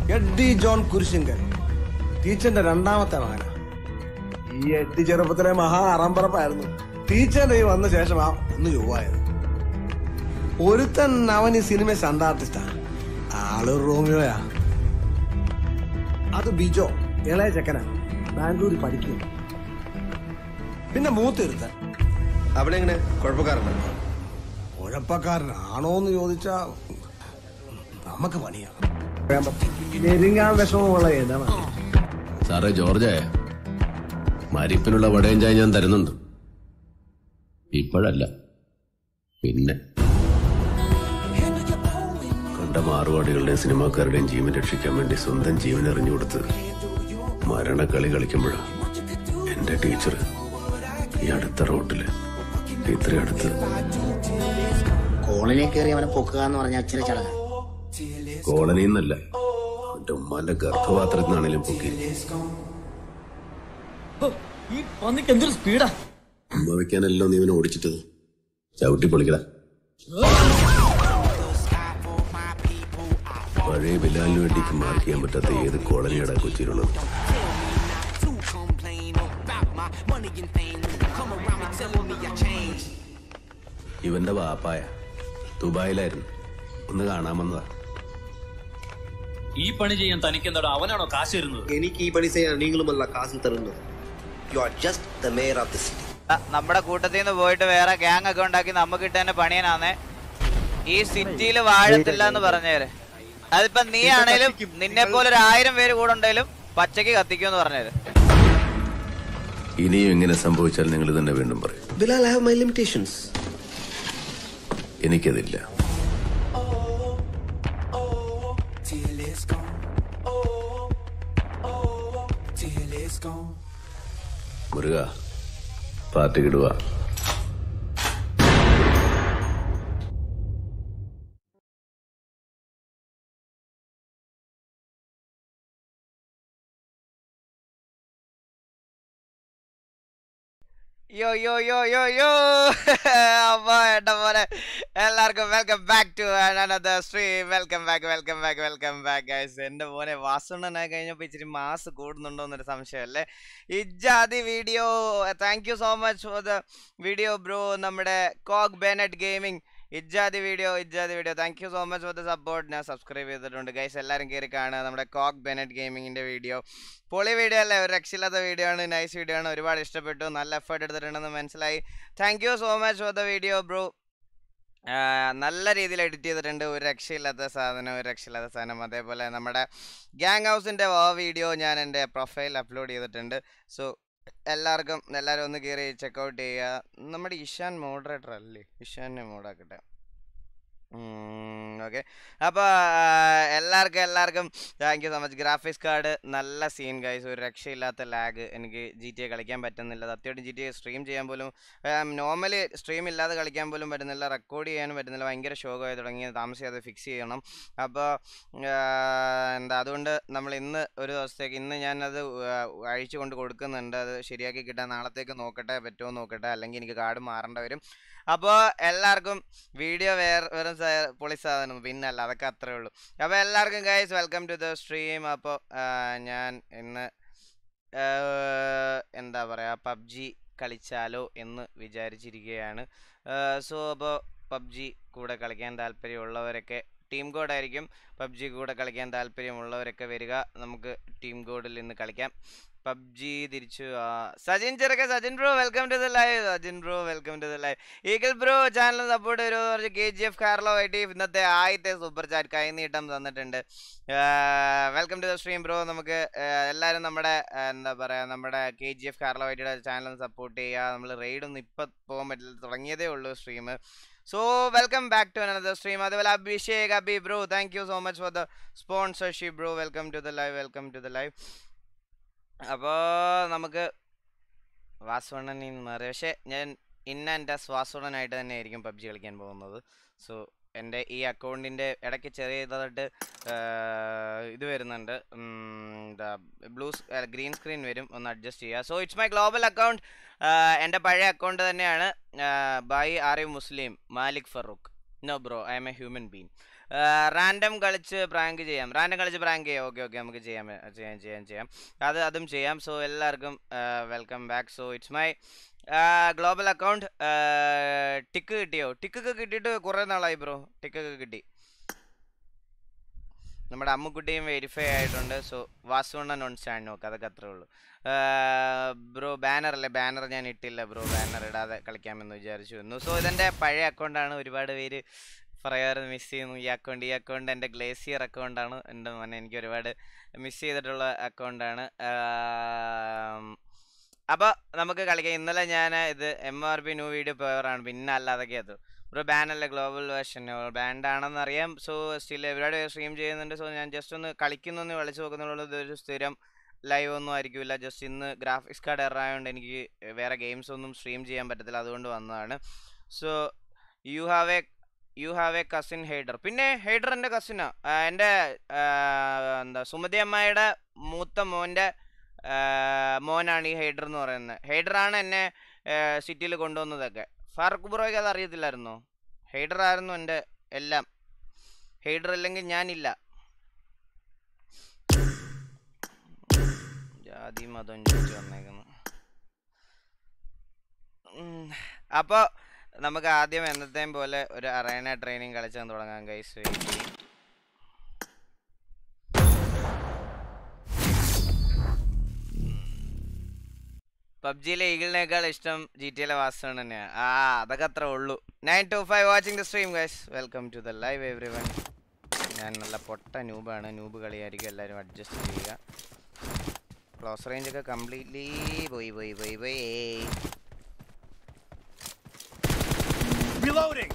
Eddy John Kurisingal ടീച്ചറിന്റെ രണ്ടാമത്തെ മകനാ ഈ എഡ്ഡി ചെറുപ്പത്തിലെ മഹാ അറമ്പറപ്പായിരുന്നു ടീച്ചറിന്റെ ഈ വന്ന ശേഷം ആ ഒന്ന് ചൊവ്വായത് ഒരുത്തൻ അവൻ ഈ സിനിമ സ്റ്റണ്ട് ആർട്ടിസ്റ്റാ ആള് റോമിയോയാ അത് ബിജോ ഇളയ ചെക്കനാ ബാംഗ്ലൂരിൽ പഠിക്കുന്നു പിന്നെ മൂത്തിരുത്തൻ അവിടെ എങ്ങനെ കുഴപ്പക്കാരനാണ് കുഴപ്പക്കാരനാണോന്ന് ചോദിച്ചാ നമുക്ക് പണിയാ നെരുങ്ങാൻ വിഷമമുള്ള ഏതാണ് സാറേ ജോർജേ മരിപ്പിനുള്ള വടയും ചായ ഞാൻ തരുന്നുണ്ട് ഇപ്പോഴല്ല പിന്നെ കണ്ട മാറുപാടുകളുടെയും സിനിമാക്കാരുടെയും ജീവൻ രക്ഷിക്കാൻ വേണ്ടി സ്വന്തം ജീവൻ എറിഞ്ഞു കൊടുത്ത് മരണക്കളി കളിക്കുമ്പോഴാ എന്റെ ടീച്ചർ ഈ അടുത്ത റോട്ടില് ഇത്ര അടുത്ത് കോളനി കയറി അവനെ പൊക്കുക എന്ന് പറഞ്ഞാൽ അച്ഛനെ ചടങ്ങ് കോളനിയിൽ നിന്നല്ല അവന്റെ ഉമ്മാന്റെ ഗർഭപാത്രത്തിൽ നിന്നാണേലും പൊക്കി ഈ പന്നിക്ക് എന്തൊരു സ്പീഡാ ഉമ്മ വെക്കാനല്ലോ നീ ഇവനെ ഓടിച്ചിട്ടത് ചവിട്ടി പൊളിക്കട പഴയ ബിലാലിന് വേണ്ടിക്ക് മാർക്ക് ചെയ്യാൻ പറ്റാത്ത ഏത് കോളനിയാടാ കൊച്ചിയിലുള്ളത് ഇവന്റെ വാപ്പായ ദുബായിലായിരുന്നു ഒന്ന് കാണാൻ വന്നതാ ഈ പണി ചെയ്യാൻ തനിക്ക് എന്താടോ അവനാണോ കാശ് തരുന്നത് എനിക്ക് ഈ പണി ചെയ്യാൻ നീങ്ങളുമല്ല കാശ് തരുന്നത് you are just the mayor of the city ആ, നമ്മുടെ കൂട്ടത്തിൽ നിന്ന് പോയിട്ട് വേറെ ഗ്യാങ് ഒക്കെ ഉണ്ടാക്കി നമുക്ക് ഇട്ട് തന്നെ പണിയനാന്നേ ഈ സിറ്റിയിൽ വാഴത്തില്ല എന്ന് പറഞ്ഞേര് അതിപ്പോ നീ ആണേലും നിന്നെ പോലെ ഒരു ആയിരം പേര് കൂടെ ഉണ്ടെങ്കിലും പച്ചക്ക് കത്തിക്കുമെന്ന് പറഞ്ഞേര് ഇനിയും ഇങ്ങനെ സംഭവിച്ചാൽ നിങ്ങൾ തന്നെ വീണ്ടും പറയും Bilal I have my limitations എനിക്കതില്ല മുരുക പാർട്ടി കിടുക yo yo yo yo yo അപ്പൊ ഏട്ട പോലെ എല്ലാവർക്കും welcome back to another stream welcome back welcome back welcome back guys എന്റെ പോലെ വാസുണ്ണനായി കഴിഞ്ഞപ്പോ ഇച്ചിരി മാസ് കൂടുന്നുണ്ടോ എന്നൊരു സംശയമല്ലേ ഇജാതി video thank you so much for the video bro നമ്മുടെ കോഗ് ബെനറ്റ് ഗെയിമിംഗ് ഇജാതി വീഡിയോ ഇജാതി video thank you so much for the support ഞാൻ സബ്സ്ക്രൈബ് ചെയ്തിട്ടുണ്ട് ഗൈസ് എല്ലാവരും കയറി കാണുക നമ്മുടെ കോഗ് ബെനറ്റ് ഗെയിമിങ്ങിന്റെ വീഡിയോ പൊളി വീഡിയോ അല്ലേ ഒരു രക്ഷയില്ലാത്ത വീഡിയോ ആണ് നൈസ് വീഡിയോ ആണ് ഒരുപാട് ഇഷ്ടപ്പെട്ടു നല്ല എഫേർട്ട് എടുത്തിട്ടുണ്ടെന്ന് മനസ്സിലായി thank you so much for the video bro നല്ല രീതിയിൽ എഡിറ്റ് ചെയ്തിട്ടുണ്ട് ഒരു രക്ഷയില്ലാത്ത സാധനം ഒരു രക്ഷയില്ലാത്ത സാധനം അതേപോലെ നമ്മുടെ ഗ്യാങ് ഹൗസിൻ്റെ ആ വീഡിയോ ഞാൻ എൻ്റെ പ്രൊഫൈൽ അപ്ലോഡ് ചെയ്തിട്ടുണ്ട് സോ എല്ലാവർക്കും എല്ലാവരും ഒന്ന് കയറി ചെക്കൗട്ട് ചെയ്യുക നമ്മുടെ ഇഷാൻ മോഡറേറ്റർ അല്ലേ ഇഷാനെ മോഡാക്കട്ടെ ഓക്കെ അപ്പോൾ എല്ലാവർക്കും എല്ലാവർക്കും thank you so much graphics card നല്ല സീൻ ഗൈസ് ഒരു രക്ഷയില്ലാത്ത ലാഗ് എനിക്ക് ജി ടി എ കളിക്കാൻ പറ്റുന്നില്ല സത്യമായിട്ട് ജി ടി എ സ്ട്രീം ചെയ്യാൻ പോലും നോർമലി സ്ട്രീം ഇല്ലാതെ കളിക്കാൻ പോലും പറ്റുന്നില്ല റെക്കോർഡ് ചെയ്യാനും പറ്റുന്നില്ല ഭയങ്കര ശോകമായി തുടങ്ങി താമസിയാതെ ഫിക്സ് ചെയ്യണം അപ്പോൾ എന്താ അതുകൊണ്ട് നമ്മൾ ഇന്ന് ഒരു ദിവസത്തേക്ക് ഇന്ന് ഞാനത് അഴിച്ചു കൊണ്ട് കൊടുക്കുന്നുണ്ട് അത് ശരിയാക്കി കിട്ടാൻ നാളത്തേക്ക് നോക്കട്ടെ പറ്റുമോ നോക്കട്ടെ അല്ലെങ്കിൽ എനിക്ക് കാർഡ് മാറേണ്ട വരും അപ്പോൾ എല്ലാവർക്കും വീഡിയോ വേറെ വെറും സ- പൊളി സാധനം പിന്നല്ല അതൊക്കെ അത്രേ ഉള്ളൂ അപ്പോൾ എല്ലാവർക്കും guys welcome to the stream അപ്പോൾ ഞാൻ ഇന്ന് ആഹ്, എന്താ പറയുക പബ്ജി കളിച്ചാലോ എന്ന് വിചാരിച്ചിരിക്കുകയാണ് സോ അപ്പോൾ പബ്ജി കൂടെ കളിക്കാൻ താല്പര്യമുള്ളവരൊക്കെ ടീം കോഡായിരിക്കും പബ്ജി കൂടെ കളിക്കാൻ താല്പര്യമുള്ളവരൊക്കെ വരിക നമുക്ക് ടീം കോഡിൽ നിന്ന് കളിക്കാം പബ്ജി തിരിച്ചു ആ, സജിൻ ചെറുക്കെ Sajin bro welcome to the live Sajin bro welcome to the live Eagle bro channel support വരുമോ പറഞ്ഞ് കെ ജി എഫ് കാർലോ ആയിട്ട് ഇന്നത്തെ ആദ്യത്തെ സൂപ്പർ ചാറ്റ് കൈനീട്ടം തന്നിട്ടുണ്ട് welcome to the stream bro നമുക്ക് എല്ലാവരും നമ്മുടെ ആ, എന്താ പറയുക നമ്മുടെ കെ ജി എഫ് കാർലോ ആയിട്ടിയുടെ ചാനൽ സപ്പോർട്ട് ചെയ്യുക നമ്മൾ റെയ്ഡൊന്നും ഇപ്പം പോകാൻ പറ്റില്ല തുടങ്ങിയതേ ഉള്ളൂ stream so welcome back to another stream അതുപോലെ Abhishek Abhi bro thank you so much for the sponsorship bro welcome to the live welcome to the live അപ്പോൾ നമുക്ക് വാസുവണ്ണനിൽ നിന്ന് മാറി പക്ഷേ ഞാൻ ഇന്ന എൻ്റെ വാസുവണ്ണനായിട്ട് തന്നെ ആയിരിക്കും പബ്ജി കളിക്കാൻ പോകുന്നത് സോ എൻ്റെ ഈ അക്കൗണ്ടിൻ്റെ ഇടയ്ക്ക് ചെറിയ ഇതായിട്ട് ഇത് വരുന്നുണ്ട് ഉം, എന്താ ബ്ലൂ ഗ്രീൻ സ്ക്രീൻ വരും ഒന്ന് അഡ്ജസ്റ്റ് ചെയ്യുക so it's my global account എൻ്റെ പഴയ അക്കൗണ്ട് തന്നെയാണ് by are you Muslim Malik Farooq no bro I am a human being random കളിച്ച് പ്രാങ്ക് ചെയ്യാം റാൻഡം കളിച്ച് പ്രാങ്ക് ചെയ്യാം ഓക്കെ ഓക്കെ നമുക്ക് ചെയ്യാം ഏ, ചെയ്യാം ചെയ്യാം ചെയ്യാം അത് അതും ചെയ്യാം സോ എല്ലാവർക്കും welcome back so it's my global account tick കിട്ടിയോ ടിക്കൊക്കെ കിട്ടിയിട്ട് കുറേ നാളായി ബ്രോ ടിക്കൊക്കെ കിട്ടി നമ്മുടെ അമ്മുക്കുട്ടിയും വെരിഫൈ ആയിട്ടുണ്ട് സോ വാസുണ്ണ നോൺ സ്റ്റാൻഡ് നോക്ക് അതൊക്കെ അത്രേ ഉള്ളൂ ബ്രോ ബാനർ അല്ലേ ബാനർ ഞാൻ ഇട്ടില്ല ബ്രോ ബാനർ ഇടാതെ കളിക്കാമെന്ന് വിചാരിച്ചു വന്നു സോ ഇതെൻ്റെ പഴയ അക്കൗണ്ടാണ് ഒരുപാട് പേര് പറയാറ് മിസ് ചെയ്യുന്നു ഈ അക്കൗണ്ട് ഈ അക്കൗണ്ട് എൻ്റെ ഗ്ലേസിയർ അക്കൗണ്ടാണ് എൻ്റെ മോനെ എനിക്ക് ഒരുപാട് മിസ് ചെയ്തിട്ടുള്ള അക്കൗണ്ടാണ് അപ്പോൾ നമുക്ക് കളിക്കാം ഇന്നലെ ഞാൻ ഇത് M R P new video പേവറാണ് പിന്നെ അല്ലാതൊക്കെ അത് ബ്രോ ബാനല്ലേ ഗ്ലോബൽ വേർഷൻ ബാൻഡ് ആണെന്ന് അറിയാം സോ സ്റ്റിൽ എവിടെ സ്ട്രീം ചെയ്യുന്നുണ്ട് സോ ഞാൻ ജസ്റ്റ് ഒന്ന് കളിക്കുന്നൊന്ന് വിളിച്ചു നോക്കുന്നുള്ളൂ ഇതൊരു സ്ഥിരം ലൈവ് ഒന്നും ആയിരിക്കില്ല ജസ്റ്റ് ഇന്ന് ഗ്രാഫിക്സ് കാർഡ് എറായതുകൊണ്ട് എനിക്ക് വേറെ ഗെയിംസ് ഒന്നും സ്ട്രീം ചെയ്യാൻ പറ്റത്തില്ല അതുകൊണ്ട് വന്നതാണ് so you have a you have a cousin Haider പിന്നെ ഹെയ്ഡർ എൻ്റെ കസിനാ എൻ്റെ എന്താ സുമതി അമ്മായിയുടെ മൂത്ത മോൻ്റെ മോനാണ് ഈ ഹെയ്ഡർ എന്ന് പറയുന്നത് ഹെയ്ഡറാണ് എന്നെ സിറ്റിയിൽ കൊണ്ടുവന്നതൊക്കെ ഫാറൂഖ് ബ്രോയ്ക്ക് അത് അറിയത്തില്ലായിരുന്നോ ഹെയ്ഡർ ആയിരുന്നു എൻ്റെ എല്ലാം ഹെയ്ഡർ ഇല്ലെങ്കിൽ ഞാനില്ല ജാതി മതം ചോദിച്ചു വന്നേക്കുന്നു അപ്പോൾ നമുക്ക് ആദ്യം എന്നത്തെയും പോലെ ഒരു അറേന ട്രെയിനിങ് കളിച്ചാൽ തുടങ്ങാം ഗൈസ് വെയിറ്റ് പബ്ജിയിലെ ഈഗിളിനേക്കാൾ ഇഷ്ടം ജി ടി എയിലെ വാസ്തവം തന്നെയാണ് ആ അതൊക്കെ അത്ര ഉള്ളൂ nine two five watching the stream guys welcome to the live everyone ഞാൻ നല്ല പൊട്ട നൂബാണ് നൂബ് കളിയായിരിക്കും എല്ലാവരും അഡ്ജസ്റ്റ് ചെയ്യുക ക്ലോസ് റേഞ്ച് ഒക്കെ കംപ്ലീറ്റ്ലി പോയി പോയി പോയി പോയി Reloading!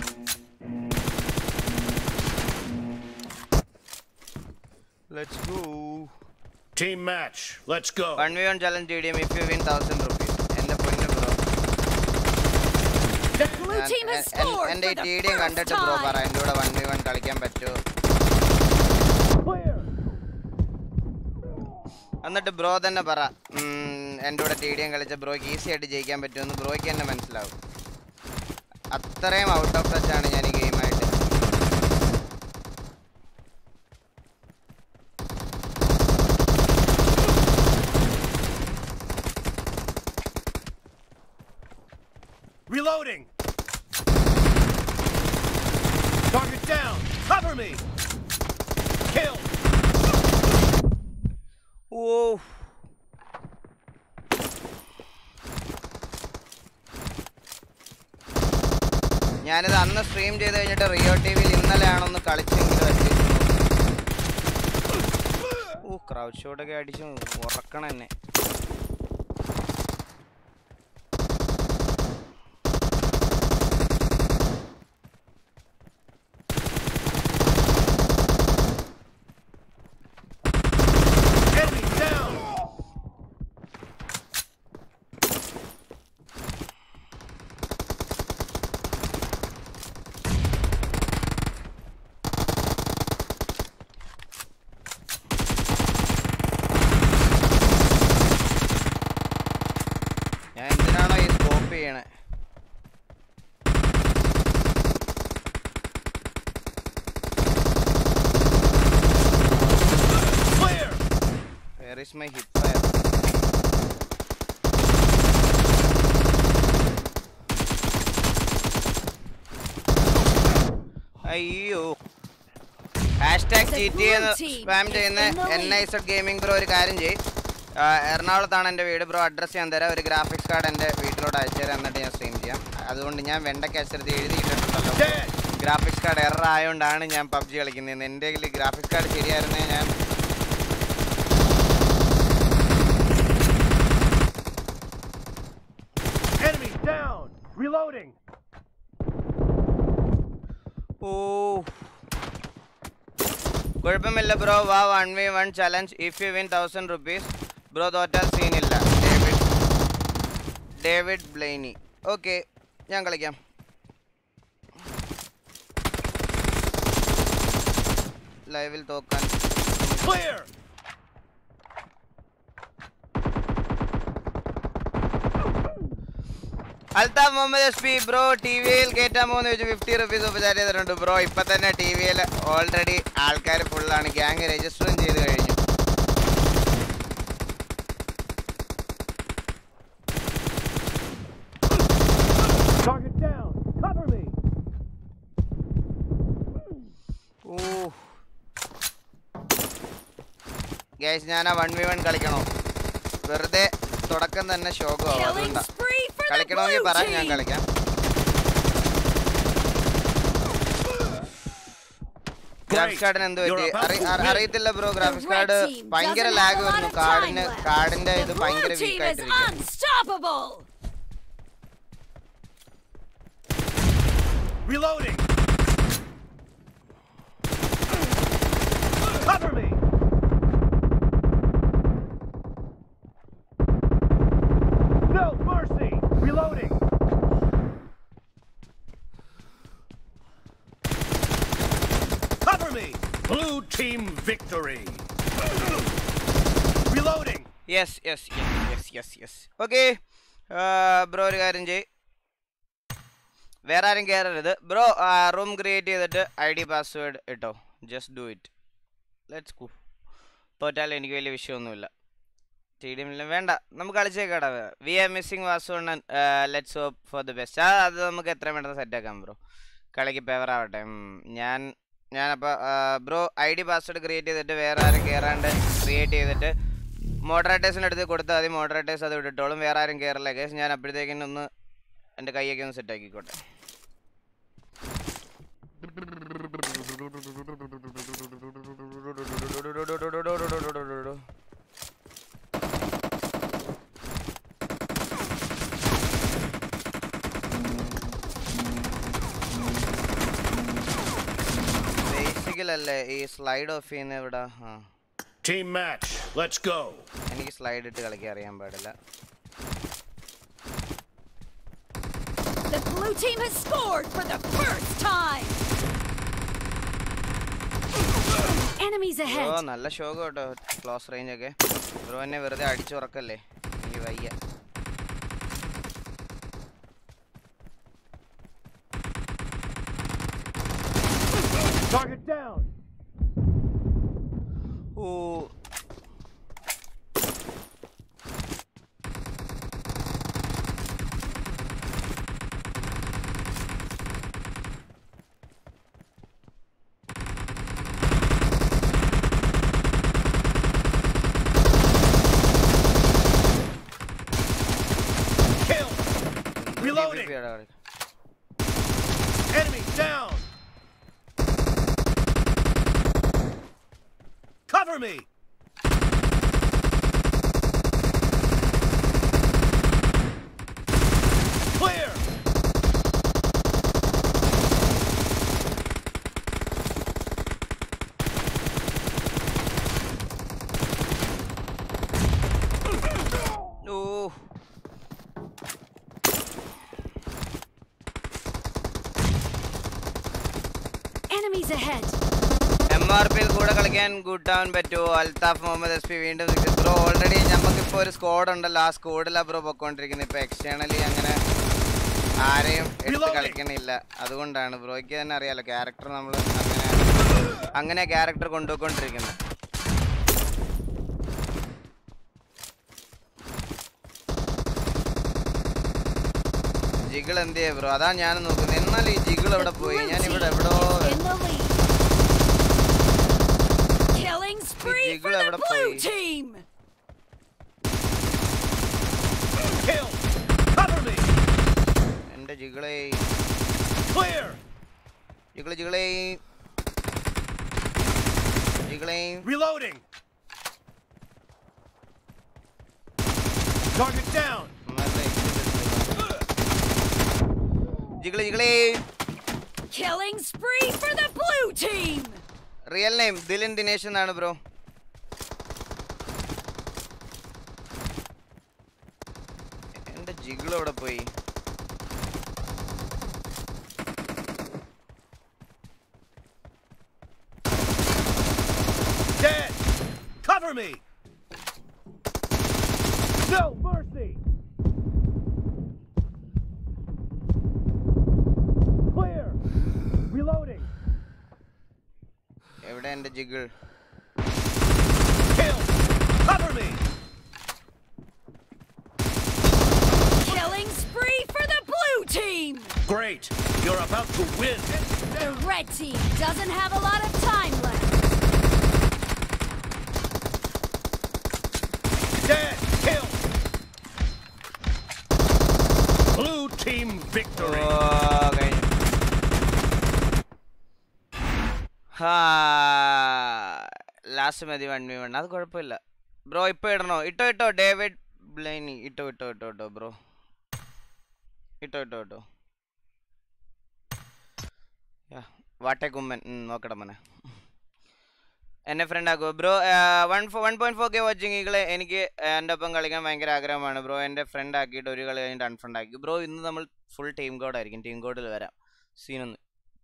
Let's go Team match. Let's go. One V one challenge T D M if you win thousand rupees എൻ്റെ പൊന്നു bro The blue team has scored എൻ്റെ for ഈ T the D M first കണ്ടിട്ട് bro പറ time. എൻ്റെ കൂടെ one V one കളിക്കാൻ പറ്റുമോ എന്നിട്ട് ബ്രോ തന്നെ പറ ഉം, എൻ്റെ കൂടെ ടി ഡി എം കളിച്ച ബ്രോയ്ക്ക് ഈസി ആയിട്ട് ജയിക്കാൻ പറ്റുമെന്ന് ബ്രോയ്ക്ക് തന്നെ മനസ്സിലാവും അത്രയും ഔട്ട് ഓഫ് ടച്ച് ആണ് ഞാൻ ഈ ഗെയിമായിട്ട് Reloading! Target down! Cover me! Kill! ഓ ഞാനിത് അന്ന് സ്ട്രീം ചെയ്ത് കഴിഞ്ഞിട്ട് റിയോ ടി വിയിൽ ഇന്നലെയാണൊന്ന് കളിച്ചെങ്കിലും അറ്റ്ലീസ്റ്റ് ഓ ക്രൗഡ് ഷോട്ടൊക്കെ അടിച്ച് ഉറക്കണം എന്നെ Enemy down! ഞാൻ എന്തിനാണോ ഈ സ്കോപ്പ് ചെയ്യണേ Clear! Where is my hip fire അയ്യോ hashtag The G T blue എന്ന് team സ്പാം is ചെയ്യുന്ന in the N lead. I Z gaming bro ഒരു കാര്യം ചെയ്യും എറണാകുളത്താണ് എൻ്റെ വീട് ബ്രോ അഡ്രസ്സ് ഞാൻ തരാം ഒരു ഗ്രാഫിക്സ് കാർഡ് എൻ്റെ വീട്ടിലോട്ട് അയച്ചു തരാം എന്നിട്ട് ഞാൻ സ്ട്രീം ചെയ്യാം അതുകൊണ്ട് ഞാൻ വെണ്ടയ്ക്ക് അച്ചരത്തി എഴുതിയിട്ടുണ്ടല്ലോ Dead! ഗ്രാഫിക്സ് കാർഡ് എറർ ആയതുകൊണ്ടാണ് ഞാൻ പബ്ജി കളിക്കുന്നത് എൻ്റെ കയ്യിൽ ഗ്രാഫിക്സ് കാർഡ് ശരിയായിരുന്നേ ഞാൻ Enemy down! Reloading! ഓ കുഴപ്പമില്ല ബ്രോ വാ one V one challenge if you win thousand rupees bro തോറ്റാൽ സീനില്ല ഡേവിഡ് ഡേവിഡ് ബ്ലെയിനി ഓക്കെ ഞാൻ കളിക്കാം ലൈവിൽ തോക്കാൻ Clear! Althaf Muhammad S P bro T വിയിൽ കയറ്റാമോ എന്ന് ചോദിച്ചു ഫിഫ്റ്റി റുപ്പീസ് ഉപചാരം ചെയ്തിട്ടുണ്ട് ബ്രോ ഇപ്പൊ തന്നെ ടി വിയിൽ ഓൾറെഡി ആൾക്കാർ ഫുള്ളാണ് ഗ്യാങ് രജിസ്റ്ററും ചെയ്ത് കഴിഞ്ഞു Target down. Cover me. ഓ ഗൈസ് ഞാൻ ആ വൺ വി വൺ കളിക്കണോ വെറുതെ തുടക്കം തന്നെ ശോകമാവും Killing അതുകൊണ്ടാ spree for the കളിക്കണമെങ്കിൽ blue പറ ഞാൻ team. കളിക്കാം ഗ്രാഫിക്സ് കാർഡിന് എന്ത് പറ്റി You're about അറി- to അറി- win. അറിയത്തില്ല ബ്രോ graphics The red card team ഭയങ്കര doesn't lag have a lot വരുന്നു of time കാർഡിന് left. കാർഡിന്റെ ഇത് The ഭയങ്കര blue വീക്ക് team is ആയിട്ടിരിക്കും unstoppable. Reloading. Cover me. No mercy. Reloading. Cover me. Blue team victory. Reloading. Yes yes yes yes yes okay bro ഒരു കാര്യം ചെയ് വേറെ ആരും കയറരുത് ബ്രോ റൂം ക്രിയേറ്റ് ചെയ്തിട്ട് ഐ ഡി പാസ്വേഡ് ഇട്ടോ ജസ്റ്റ് ഡു ഇറ്റ് ലെറ്റ്സ് കൂ തോറ്റാലും എനിക്ക് വലിയ വിഷയമൊന്നുമില്ല ടി ഡി വേണ്ട നമുക്ക് കളിച്ചേക്കാടാ we are missing Vasunnan let's hope for the best ആ അത് നമുക്ക് എത്രയും പെട്ടെന്ന് സെറ്റാക്കാം ബ്രോ കളിക്ക് ഫേവർ ആവട്ടെ ഉം, ഞാൻ ഞാനപ്പോൾ bro I D password create ചെയ്തിട്ട് വേറെ ആരും കയറാണ്ട് ക്രിയേറ്റ് ചെയ്തിട്ട് മോഡറേറ്റേഴ്സിൻ്റെ അടുത്ത് കൊടുത്താൽ മതി മോഡറേറ്റേഴ്സ് അത് വിട്ടിട്ടോളും വേറെ ആരും കയറില്ല കേസ് ഞാൻ അപ്പോഴത്തേക്കിനും ഒന്ന് എൻ്റെ കൈയൊക്കെ ഒന്ന് സെറ്റ് ആക്കിക്കോട്ടെ ബേസിക്കലല്ലേ ഈ സ്ലൈഡ് ഓഫ് ചെയ്യുന്ന ഇവിടെ ആ Team match. Let's go. എനിക്ക് സ്ലൈഡ് ഇട്ട് കളിക്കാൻ അറിയാൻ പാടില്ല The blue team has scored for the first time. Enemies bro ahead. നല്ല ഷോക്ക് കേട്ടോ ക്ലോസ് റേഞ്ച് ഒക്കെ ബ്രോ എന്നെ വെറുതെ അടിച്ചുറക്കല്ലേ എനിക്ക് വയ്യ Target down. ഓ Kill. എന്ത് Reloading. PvP ആടാ കളി. Enemy down. Cover me. Clear. ഓ Enemies ahead. എം ആർ പിയിൽ കൂടെ കളിക്കാൻ കൂട്ടാൻ പറ്റുമോ അൽത്താഫ് മുഹമ്മദ് എസ് പി വീണ്ടും ബ്രോ ഓൾറെഡി നമുക്കിപ്പോൾ ഒരു സ്ക്വാഡ് ഉണ്ടല്ലോ ആ സ്ക്വാഡിലാണ് ബ്രോ പൊക്കോണ്ടിരിക്കുന്നത് ഇപ്പോൾ എക്സ്റ്റേണലി അങ്ങനെ ആരെയും എടുത്ത് Reloading. കളിക്കണില്ല അതുകൊണ്ടാണ് ബ്രോയ്ക്ക് തന്നെ അറിയാലോ ക്യാരക്ടർ നമ്മൾ അങ്ങനെ അങ്ങനെ ക്യാരക്ടർ കൊണ്ടുപോയിക്കൊണ്ടിരിക്കുന്നത് ജിഗിൾ എന്ത് ചെയ്യാ ബ്രോ അതാ ഞാൻ നോക്കുന്നത് എന്നാൽ ഈ ജിഗിൾ The എവിടെ പോയി blue ഞാൻ team ഇവിടെ എവിടോ is in the lead. Killing spree jiggle for the എവിടെ blue പോയി? team. Kill. Cover me. എന്റെ ജിഗിളെ Clear. ജിഗിള് ജിഗിളെ ജിഗിളെ Reloading. Target down. ജിഗിള് ജിഗിളെ Killing spree for the blue team. Real name Dilin Dinesh എന്നാണ് ബ്രോ എന്റെ ജിഗിൾ എവിടെ പോയി Dead. Cover me. No mercy. Reloading. എവിടെ എന്റെ ജിഗിൾ Kill. Cover me. Killing spree for the blue team! Great. You're about to win. The red team doesn't have a lot of time left. Dead. Kill. Blue team victory. Last മതി one V one അത് കുഴപ്പമില്ല bro ഇപ്പൊ ഇടണോ ഇട്ടോ ഇട്ടോ David ബ്ലൈനി ഇട്ടോ ഇട്ടോ ഇട്ടോ ഇട്ടോ ബ്രോ ഇട്ടോ ഇട്ടോ ഇട്ടോ വാട്ടെ കുമ്മൻ നോക്കട്ടെ മനെ എന്നെ ഫ്രണ്ട് ആക്കുമോ bro one four one point four K watching ഈകളെ എനിക്ക് എൻ്റെ ഒപ്പം കളിക്കാൻ ഭയങ്കര ആഗ്രഹമാണ് ബ്രോ എൻ്റെ ഫ്രണ്ട് ആക്കിയിട്ട് ഒരു കളി കഴിഞ്ഞിട്ട് അൺഫ്രണ്ട് ആക്കി ബ്രോ ഇന്ന് നമ്മൾ ഫുൾ ടീം കോഡ് ആയിരിക്കും ടീം കോഡിൽ വരാം സീനൊന്ന്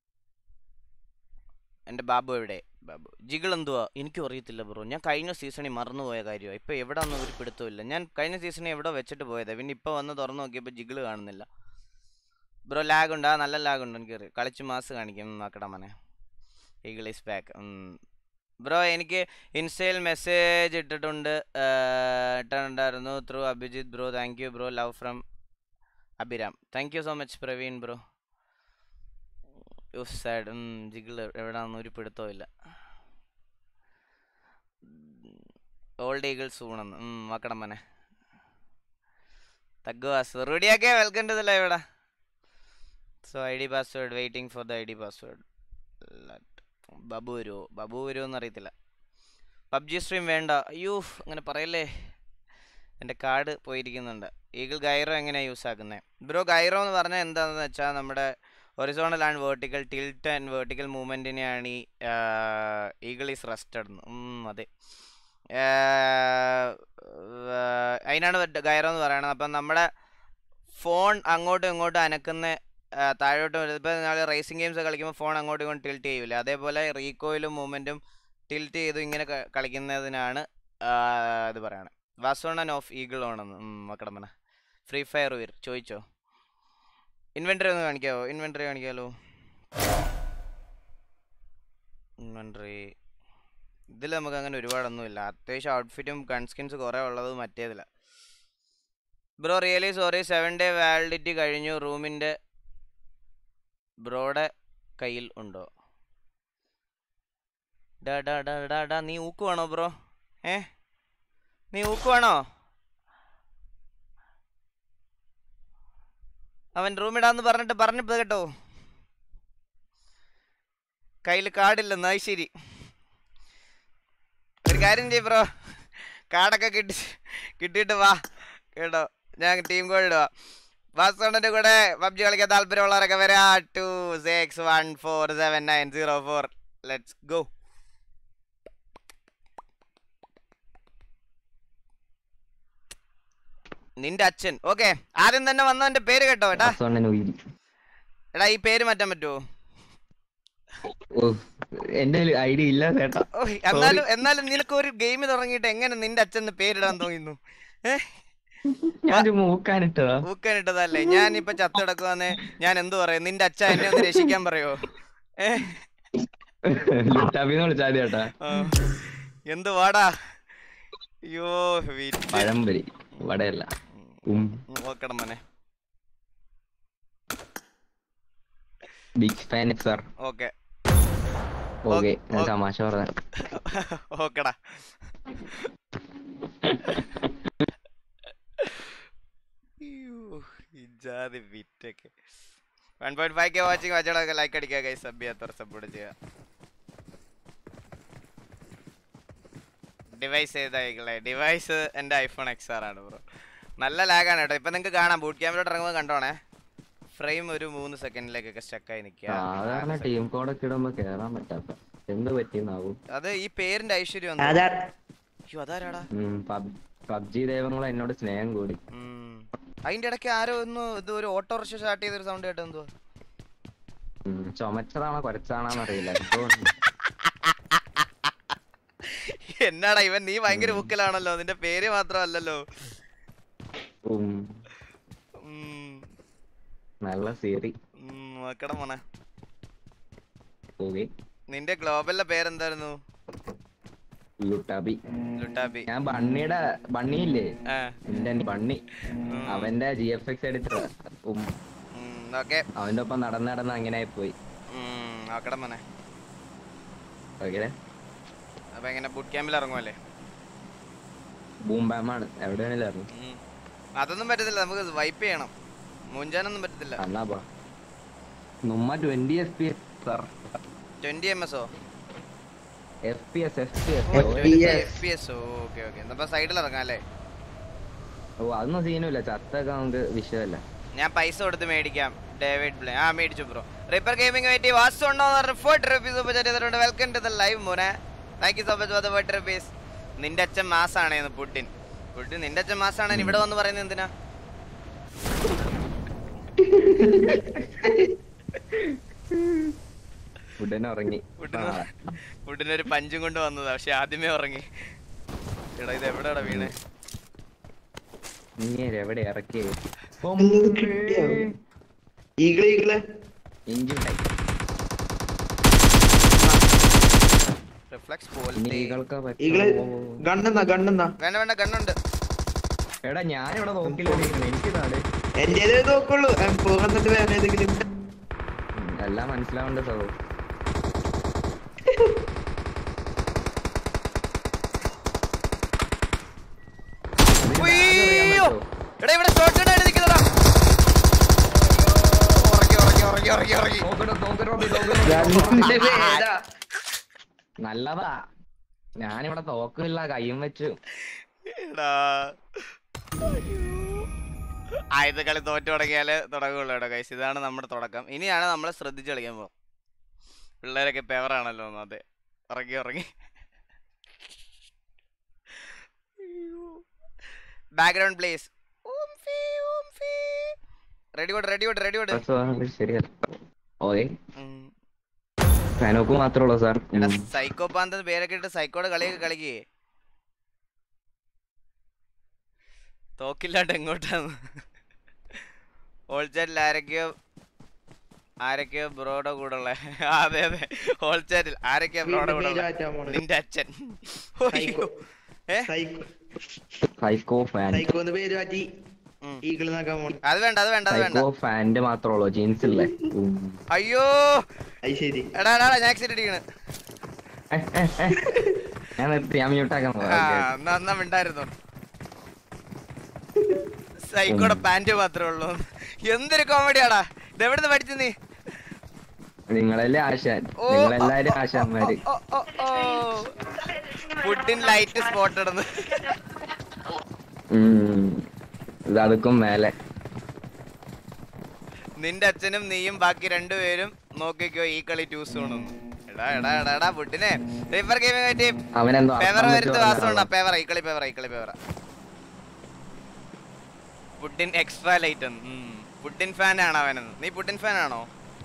എൻ്റെ ബാബു എവിടെ ബാബു ജിഗിൾ എന്തുവാ എനിക്കും അറിയത്തില്ല ബ്രോ ഞാൻ കഴിഞ്ഞ സീസണിൽ മറന്നുപോയ കാര്യമാണ് ഇപ്പോൾ എവിടെ ഒന്നും ഒരു പിടുത്തമില്ല ഞാൻ കഴിഞ്ഞ സീസണിൽ എവിടെ വെച്ചിട്ട് പോയതാണ് പിന്നെ ഇപ്പോൾ വന്ന് തുറന്നു നോക്കിയപ്പോൾ ജിഗിൾ കാണുന്നില്ല ബ്രോ ലാഗ് ഉണ്ടോ നല്ല ലാഗ് ഉണ്ട് എനിക്കറിയാം കളിച്ച് മാസ് കാണിക്കും നോക്കടാ മനെ ഈഗിൾ ഈസ് ബാക്ക് ബ്രോ എനിക്ക് ഇൻസ്റ്റയിൽ മെസ്സേജ് ഇട്ടിട്ടുണ്ട് ഇട്ടിട്ടുണ്ടായിരുന്നു through Abhijith bro thank you bro love from Abhiram thank you so much Praveen bro you sad ജിഗിൾ എവിടാന്ന് ഒരു പിടുത്തവും ഇല്ല ഓൾഡ് ഈഗിൾ സൂണെന്ന് നോക്കണം മനെ തഗ്വാസ് റെഡിയാക്കേ വെൽക്കം ടു ദ ലൈവ് എടാ so I D password waiting for the I D password Babu വരുമോ ബബു വരുമോ എന്നറിയത്തില്ല പബ്ജി സ്ട്രീം വേണ്ട അയ്യോ അങ്ങനെ പറയല്ലേ എൻ്റെ കാർഡ് പോയിരിക്കുന്നുണ്ട് ഈഗിൾ ഗൈറോ എങ്ങനെയാണ് യൂസ് ആക്കുന്നത് ബ്രോ ഗൈറോ എന്ന് പറഞ്ഞാൽ എന്താണെന്ന് വെച്ചാൽ നമ്മുടെ horizontal and vertical tilt and vertical മൂവ്മെൻറ്റിനെയാണ് ഈ ഈഗിൾ ഈസ് റെസ്റ്റഡ് അതെ അതിനാണ് ഗൈറോ എന്ന് പറയുന്നത് അപ്പം നമ്മുടെ ഫോൺ അങ്ങോട്ടും ഇങ്ങോട്ടും അനക്കുന്ന ആ, താഴോട്ട് ഇപ്പോൾ നമ്മൾ റേസിംഗ് ഗെയിംസ് കളിക്കുമ്പോൾ ഫോൺ അങ്ങോട്ടും ഇങ്ങോട്ടും ടിൽറ്റ് ചെയ്യൂല അതേപോലെ റീകോയിലും മൂവ്മെൻറ്റും ടിൽറ്റ് ചെയ്ത് ഇങ്ങനെ ക- കളിക്കുന്നതിനാണ് ആ, ഇത് പറയണത് വാസോണൻ ഓഫ് ഈഗിൾ ഓണെന്ന് മക്കടമന ഫ്രീ ഫയർ വീർ ചോദിച്ചോ ഇൻവെൻട്രി ഒന്ന് കാണിക്കാവോ ഇൻവെൻട്രി കാണിക്കാമല്ലോ ഇൻവെൻട്രി ഇതിൽ നമുക്ക് അങ്ങനെ ഒരുപാടൊന്നുമില്ല അത്യാവശ്യം ഔട്ട്ഫിറ്റും ഗൺസ്കിൻസ് കുറേ ഉള്ളത് മറ്റേതില്ല bro really sorry seven day validity കഴിഞ്ഞു റൂമിൻ്റെ ബ്രോയുടെ കയ്യിൽ ഉണ്ടോ ഡാ ഡാ ഡാ ഡാ ഡാ നീ ഊക്കുവാണോ ബ്രോ ഏ നീ ഊക്കുവാണോ അവൻ റൂമിടാന്ന് പറഞ്ഞിട്ട് പറഞ്ഞിട്ട് കേട്ടോ കയ്യിൽ കാർഡില്ലെന്ന് അത് ശരി ഒരു കാര്യം ചെയ്യ് ബ്രോ കാർഡൊക്കെ കിട്ടി കിട്ടിയിട്ട് വാ കേട്ടോ ഞാൻ ടീം കോഡ് ഇടുക വാസോണിന്റെ കൂടെ പബ്ജി കളിക്കാൻ താല്പര്യമുള്ളവരൊക്കെ വരാ two six one four seven nine zero four let's go നിന്റെ അച്ഛൻ ഓക്കെ ആദ്യം തന്നെ വന്നവന്റെ പേര് കേട്ടോ ഏട്ടാ എടാ ഈ പേര് മാറ്റാൻ പറ്റുമോ എന്റെ ഐ ഡി ഇല്ല ചേട്ടാ ഓ എന്നാലും എന്നാലും നിനക്ക് ഒരു ഗെയിം തുടങ്ങിയിട്ട് എങ്ങനെ നിന്റെ അച്ഛന് പേരിടാൻ തോന്നുന്നു ഏഹ് ഞാൻ മൂക്കാനിട്ടതാ ഊക്കാനിട്ടതല്ലേ ഞാൻ ഇപ്പൊ ചത്തെടുക്കുവാന്ന് ഞാൻ എന്തു പറയും നിന്റെ അച്ഛ എന്നെ ഒന്ന് രക്ഷിക്കാൻ പറയോ ഏ ലുട്ടാപ്പിന്ന് വിളിച്ചാൽ മതി ചേട്ടാ ആ. എന്ത് വാടാ അയ്യോ വിറ്റ് പഴംപൊരി വടയല്ല ഉം നോക്കണം മോനെ big fan sir okay okay ഞാൻ ഓ- തമാശ പറഞ്ഞ ഓക്കെടാ ഇജാതി വിറ്റൊക്കെ one point five K watching വാച്ചോടൊക്കെ ലൈക്ക് അടിക്കുക കൈ സബ് ചെയ്യാത്തവർ സപ്പോർട്ട് ചെയ്യുക ഡിവൈസ് ഏതായിക്കളെ ഡിവൈസ് എൻ്റെ ഐഫോൺ എക്സ് ആർ ആണ് ബ്രോ നല്ല ലാഗാണ് കേട്ടോ ഇപ്പം നിങ്ങൾക്ക് കാണാം ബൂട്ട് ക്യാമിലോട്ട് ഇറങ്ങുമ്പോൾ കണ്ടോണേ ഫ്രെയിം ഒരു മൂന്ന് സെക്കൻഡിലേക്കൊക്കെ സ്റ്റക്കായി സാധാരണ നിൽക്കുക ടീം കോഡൊക്കെ ഇടുമ്പോ കേറാൻ പറ്റാത്ത എന്ത് പറ്റിയെന്നാവും അത് ഈ പേരിന്റെ ഐശ്വര്യം അതാ എന്താ? അയ്യോ അതാരാടാ പബ്ജി ദേവങ്ങളെ എന്നോട് സ്നേഹം കൂടി ഉം. അതിന്റെ ഇടയ്ക്ക് ആരോ ഒന്ന് ഇത് ഒരു ഓട്ടോറിക്ഷ സ്റ്റാർട്ട് ചെയ്തൊരു സൗണ്ട് കേട്ടോ എന്തോ ഉം, ചുമച്ചതാണോ കുറച്ചാണോന്ന് അറിയില്ല എന്തോ ഉണ്ട്. എന്നാടാ ഇവൻ നീ ഭയങ്കര ബുക്കിലാണല്ലോ നിന്റെ പേര് മാത്രമല്ലല്ലോ ഉം, ഉം. നല്ല സീറി ഉം, നോക്കണം മോനെ ഓക്കെ നിന്റെ ഗ്ലോബലിലെ പേരെന്തായിരുന്നു ലുട്ടാബി ലുട്ടാബി ഞാൻ ബണ്ണിയുടെ ബണ്ണിയില്ലേ ആ എന്റെ അനി- ബണ്ണി അവന്റെ G F X editor okay അവന്റെ ഒപ്പം നടന്ന് നടന്ന് അങ്ങനെ പോയി നോക്കട മോനെ ഓക്കെ അപ്പൊ എങ്ങനെ ബുട്ട് ക്യാമ്പിൽ ഇറങ്ങുമല്ലേ ബൂം ബാമാണ് എവിടെ വേണേലും ഇറങ്ങും ഉം. അതൊന്നും പറ്റത്തില്ല നമുക്ക് വൈപ്പ് ചെയ്യണം മുഞ്ചാനൊന്നും പറ്റത്തില്ല അണ്ണാപ്പാ നമ്മ twenty F P S sir twenty M S ഓ F P S F P S F P S okay okay എന്നപ്പോ സൈഡിൽ ഇറങ്ങാം അല്ലേ ഓ അതൊന്നും സീനുമില്ല ചത്തൊക്കെ നമുക്ക് വിഷയമല്ല ഞാൻ പൈസ കൊടുത്ത് മേടിക്കാം ഡേവിഡ് ബ്ലേ ആ മേടിച്ചു ബ്രോ റിപ്പർ ഗെയിമിംഗ് വേണ്ടി വാസ്തു ഉണ്ടോ എന്ന് പറഞ്ഞ ഫോർട്ടി റുപ്പീസ് സൂപ്പർ ചാറ്റ് ചെയ്തിട്ടുണ്ട് വെൽക്കം ടു ദ ലൈവ് മോനെ thank you so much for the forty rupees നിന്റെ അച്ഛൻ മാസാണേന്ന് പുട്ടിൻ പുട്ടിൻ നിന്റെ അച്ഛൻ മാസാണ് ഇവിടെ വന്ന് പറയുന്നത് എന്തിനാ ഉടനെ ഉറങ്ങി പുട്ടിന് പുട്ടിന് ഒരു പഞ്ചും കൊണ്ട് വന്നതാ പക്ഷെ ആദ്യമേ ഉറങ്ങി എടാ ഇത് എവിടെയാടാ വീണേ ഇങ്ങനെ എവിടെ ഇറക്കി ഈഗിളെ ഈഗിളെ ഇഞ്ചി റിഫ്ലക്സ് ഇനി പോലത്തെ ഈകൾക്ക് ഈഗിളെ പറ്റുമോ? ഗണ്ണെന്നാ ഗണ്ണെന്നാ വേണ്ട വേണ്ട കണ്ണുണ്ട് എടാ ഞാനിവിടെ നോക്കില്ല എനിക്ക് താട് എന്റെ നോക്കുള്ളൂ പോകുന്നിട്ട് വേറെ ഏതെങ്കിലും എല്ലാം മനസ്സിലാവുന്നുണ്ട് സോ ഉയ്യോ. എടാ ഇവിടെ ഷോട്ട് ഗൺ ആയിട്ട് നിൽക്കുന്നതാ ഉറങ്ങി ഉറങ്ങി ഉറങ്ങി ഉറങ്ങി ഉറങ്ങി രണ്ട് പേരാ നല്ലതാ ഞാനിവിടെ തോക്കില്ല കയ്യും വെച്ചു എടാ ആയുധ കളി തോറ്റു തുടങ്ങിയാല് തുടങ്ങുള്ളൂ കേട്ടോ കൈസ് ഇതാണ് നമ്മുടെ തുടക്കം ഇനിയാണ് നമ്മൾ ശ്രദ്ധിച്ച് കളിക്കാൻ പോകും പിള്ളേരൊക്കെ പെവറാണല്ലോ അതെ ഇറങ്ങി ഇറങ്ങി ബാക്ക്ഗ്രൗണ്ട് പ്ലേസ് റെഡി കോട്ട് റെഡി കോട്ട് റെഡി കോട്ട് ശരിയാ ഓക്കെ ഫാനോക്ക് മാത്രമേ ഉള്ളൂ സാർ എടാ സൈക്കോ പാന്ത പേരൊക്കെ ഇട്ട് സൈക്കോടെ കളിയൊക്കെ കളിക്കേ തോക്കില്ലാണ്ട് എങ്ങോട്ടാന്ന് ഹോൾചാറ്റിൽ ആരൊക്കെയോ ആരൊക്കെയോ ബ്രോയുടെ കൂടെ ഉള്ള അതെ അതെ ഹോൾചാറ്റിൽ ആരൊക്കെയോ ബ്രോയുടെ കൂടെ ഉള്ള മാറ്റാൻ പോണത്. നിന്റെ അച്ഛൻ സൈക്കോ ഏ സൈക്കോ സൈക്കോ ഫാൻ സൈക്കോ എന്ന് പേര് മാറ്റി ഉം. ഈഗിള് നോക്കാൻ പോണു അത് വേണ്ട അത് വേണ്ട അത് വേണ്ട സൈക്കോ ഫാൻ്റെ മാത്രമേ ഉള്ളൂ ജീൻസ് ഇല്ലേ ഉം. അയ്യോ അത് ശരി എടാ എടാ ഞാൻ ആക്സിഡന്റ് അടിക്കണ് ഞാൻ നിർത്തി ഞാൻ മ്യൂട്ടാക്കാൻ ആ എന്നാ എന്നാ മിണ്ടായിരുന്നു സൈക്കോടെ പാന്റ് മാത്രമേ ഉള്ളൂ എന്തൊരു കോമഡിയാടാ ഇതെവിടുന്ന് പഠിച്ചു നീ നിങ്ങളല്ലേ ആശാൻ ഓ, നിങ്ങളെല്ലാരും ആശാന്മാര് ഓ, ഓ, ഓ. ഫുഡിൻ ലൈറ്റ് സ്പോട്ട് ഇടുന്നു ഉം. ഇത് അതുക്കും മേലെ നിന്റെ അച്ഛനും നീയും ബാക്കി രണ്ടുപേരും നോക്കിക്കോ ഈ കളി ട്യൂസ് വേണമെന്ന് എടാ എടാ എടാ എടാ ഫുഡിനെ റിഫർ ഗെയിമിംഗ് പറ്റി അവനെന്തോ പേവറ അർത്ഥം വരുത്ത് വെച്ച് വാസമുണ്ടാ പറഞ്ഞതാ. പേവറ ഈ കളി പേവറ ഈ കളി പേവറ പുഡിൻ എക്സ്ട്രാ ലൈറ്റ് പുഡിൻ ഫാൻ ആണ് അവനെന്ന് നീ പുഡിൻ ഫാൻ ആണോ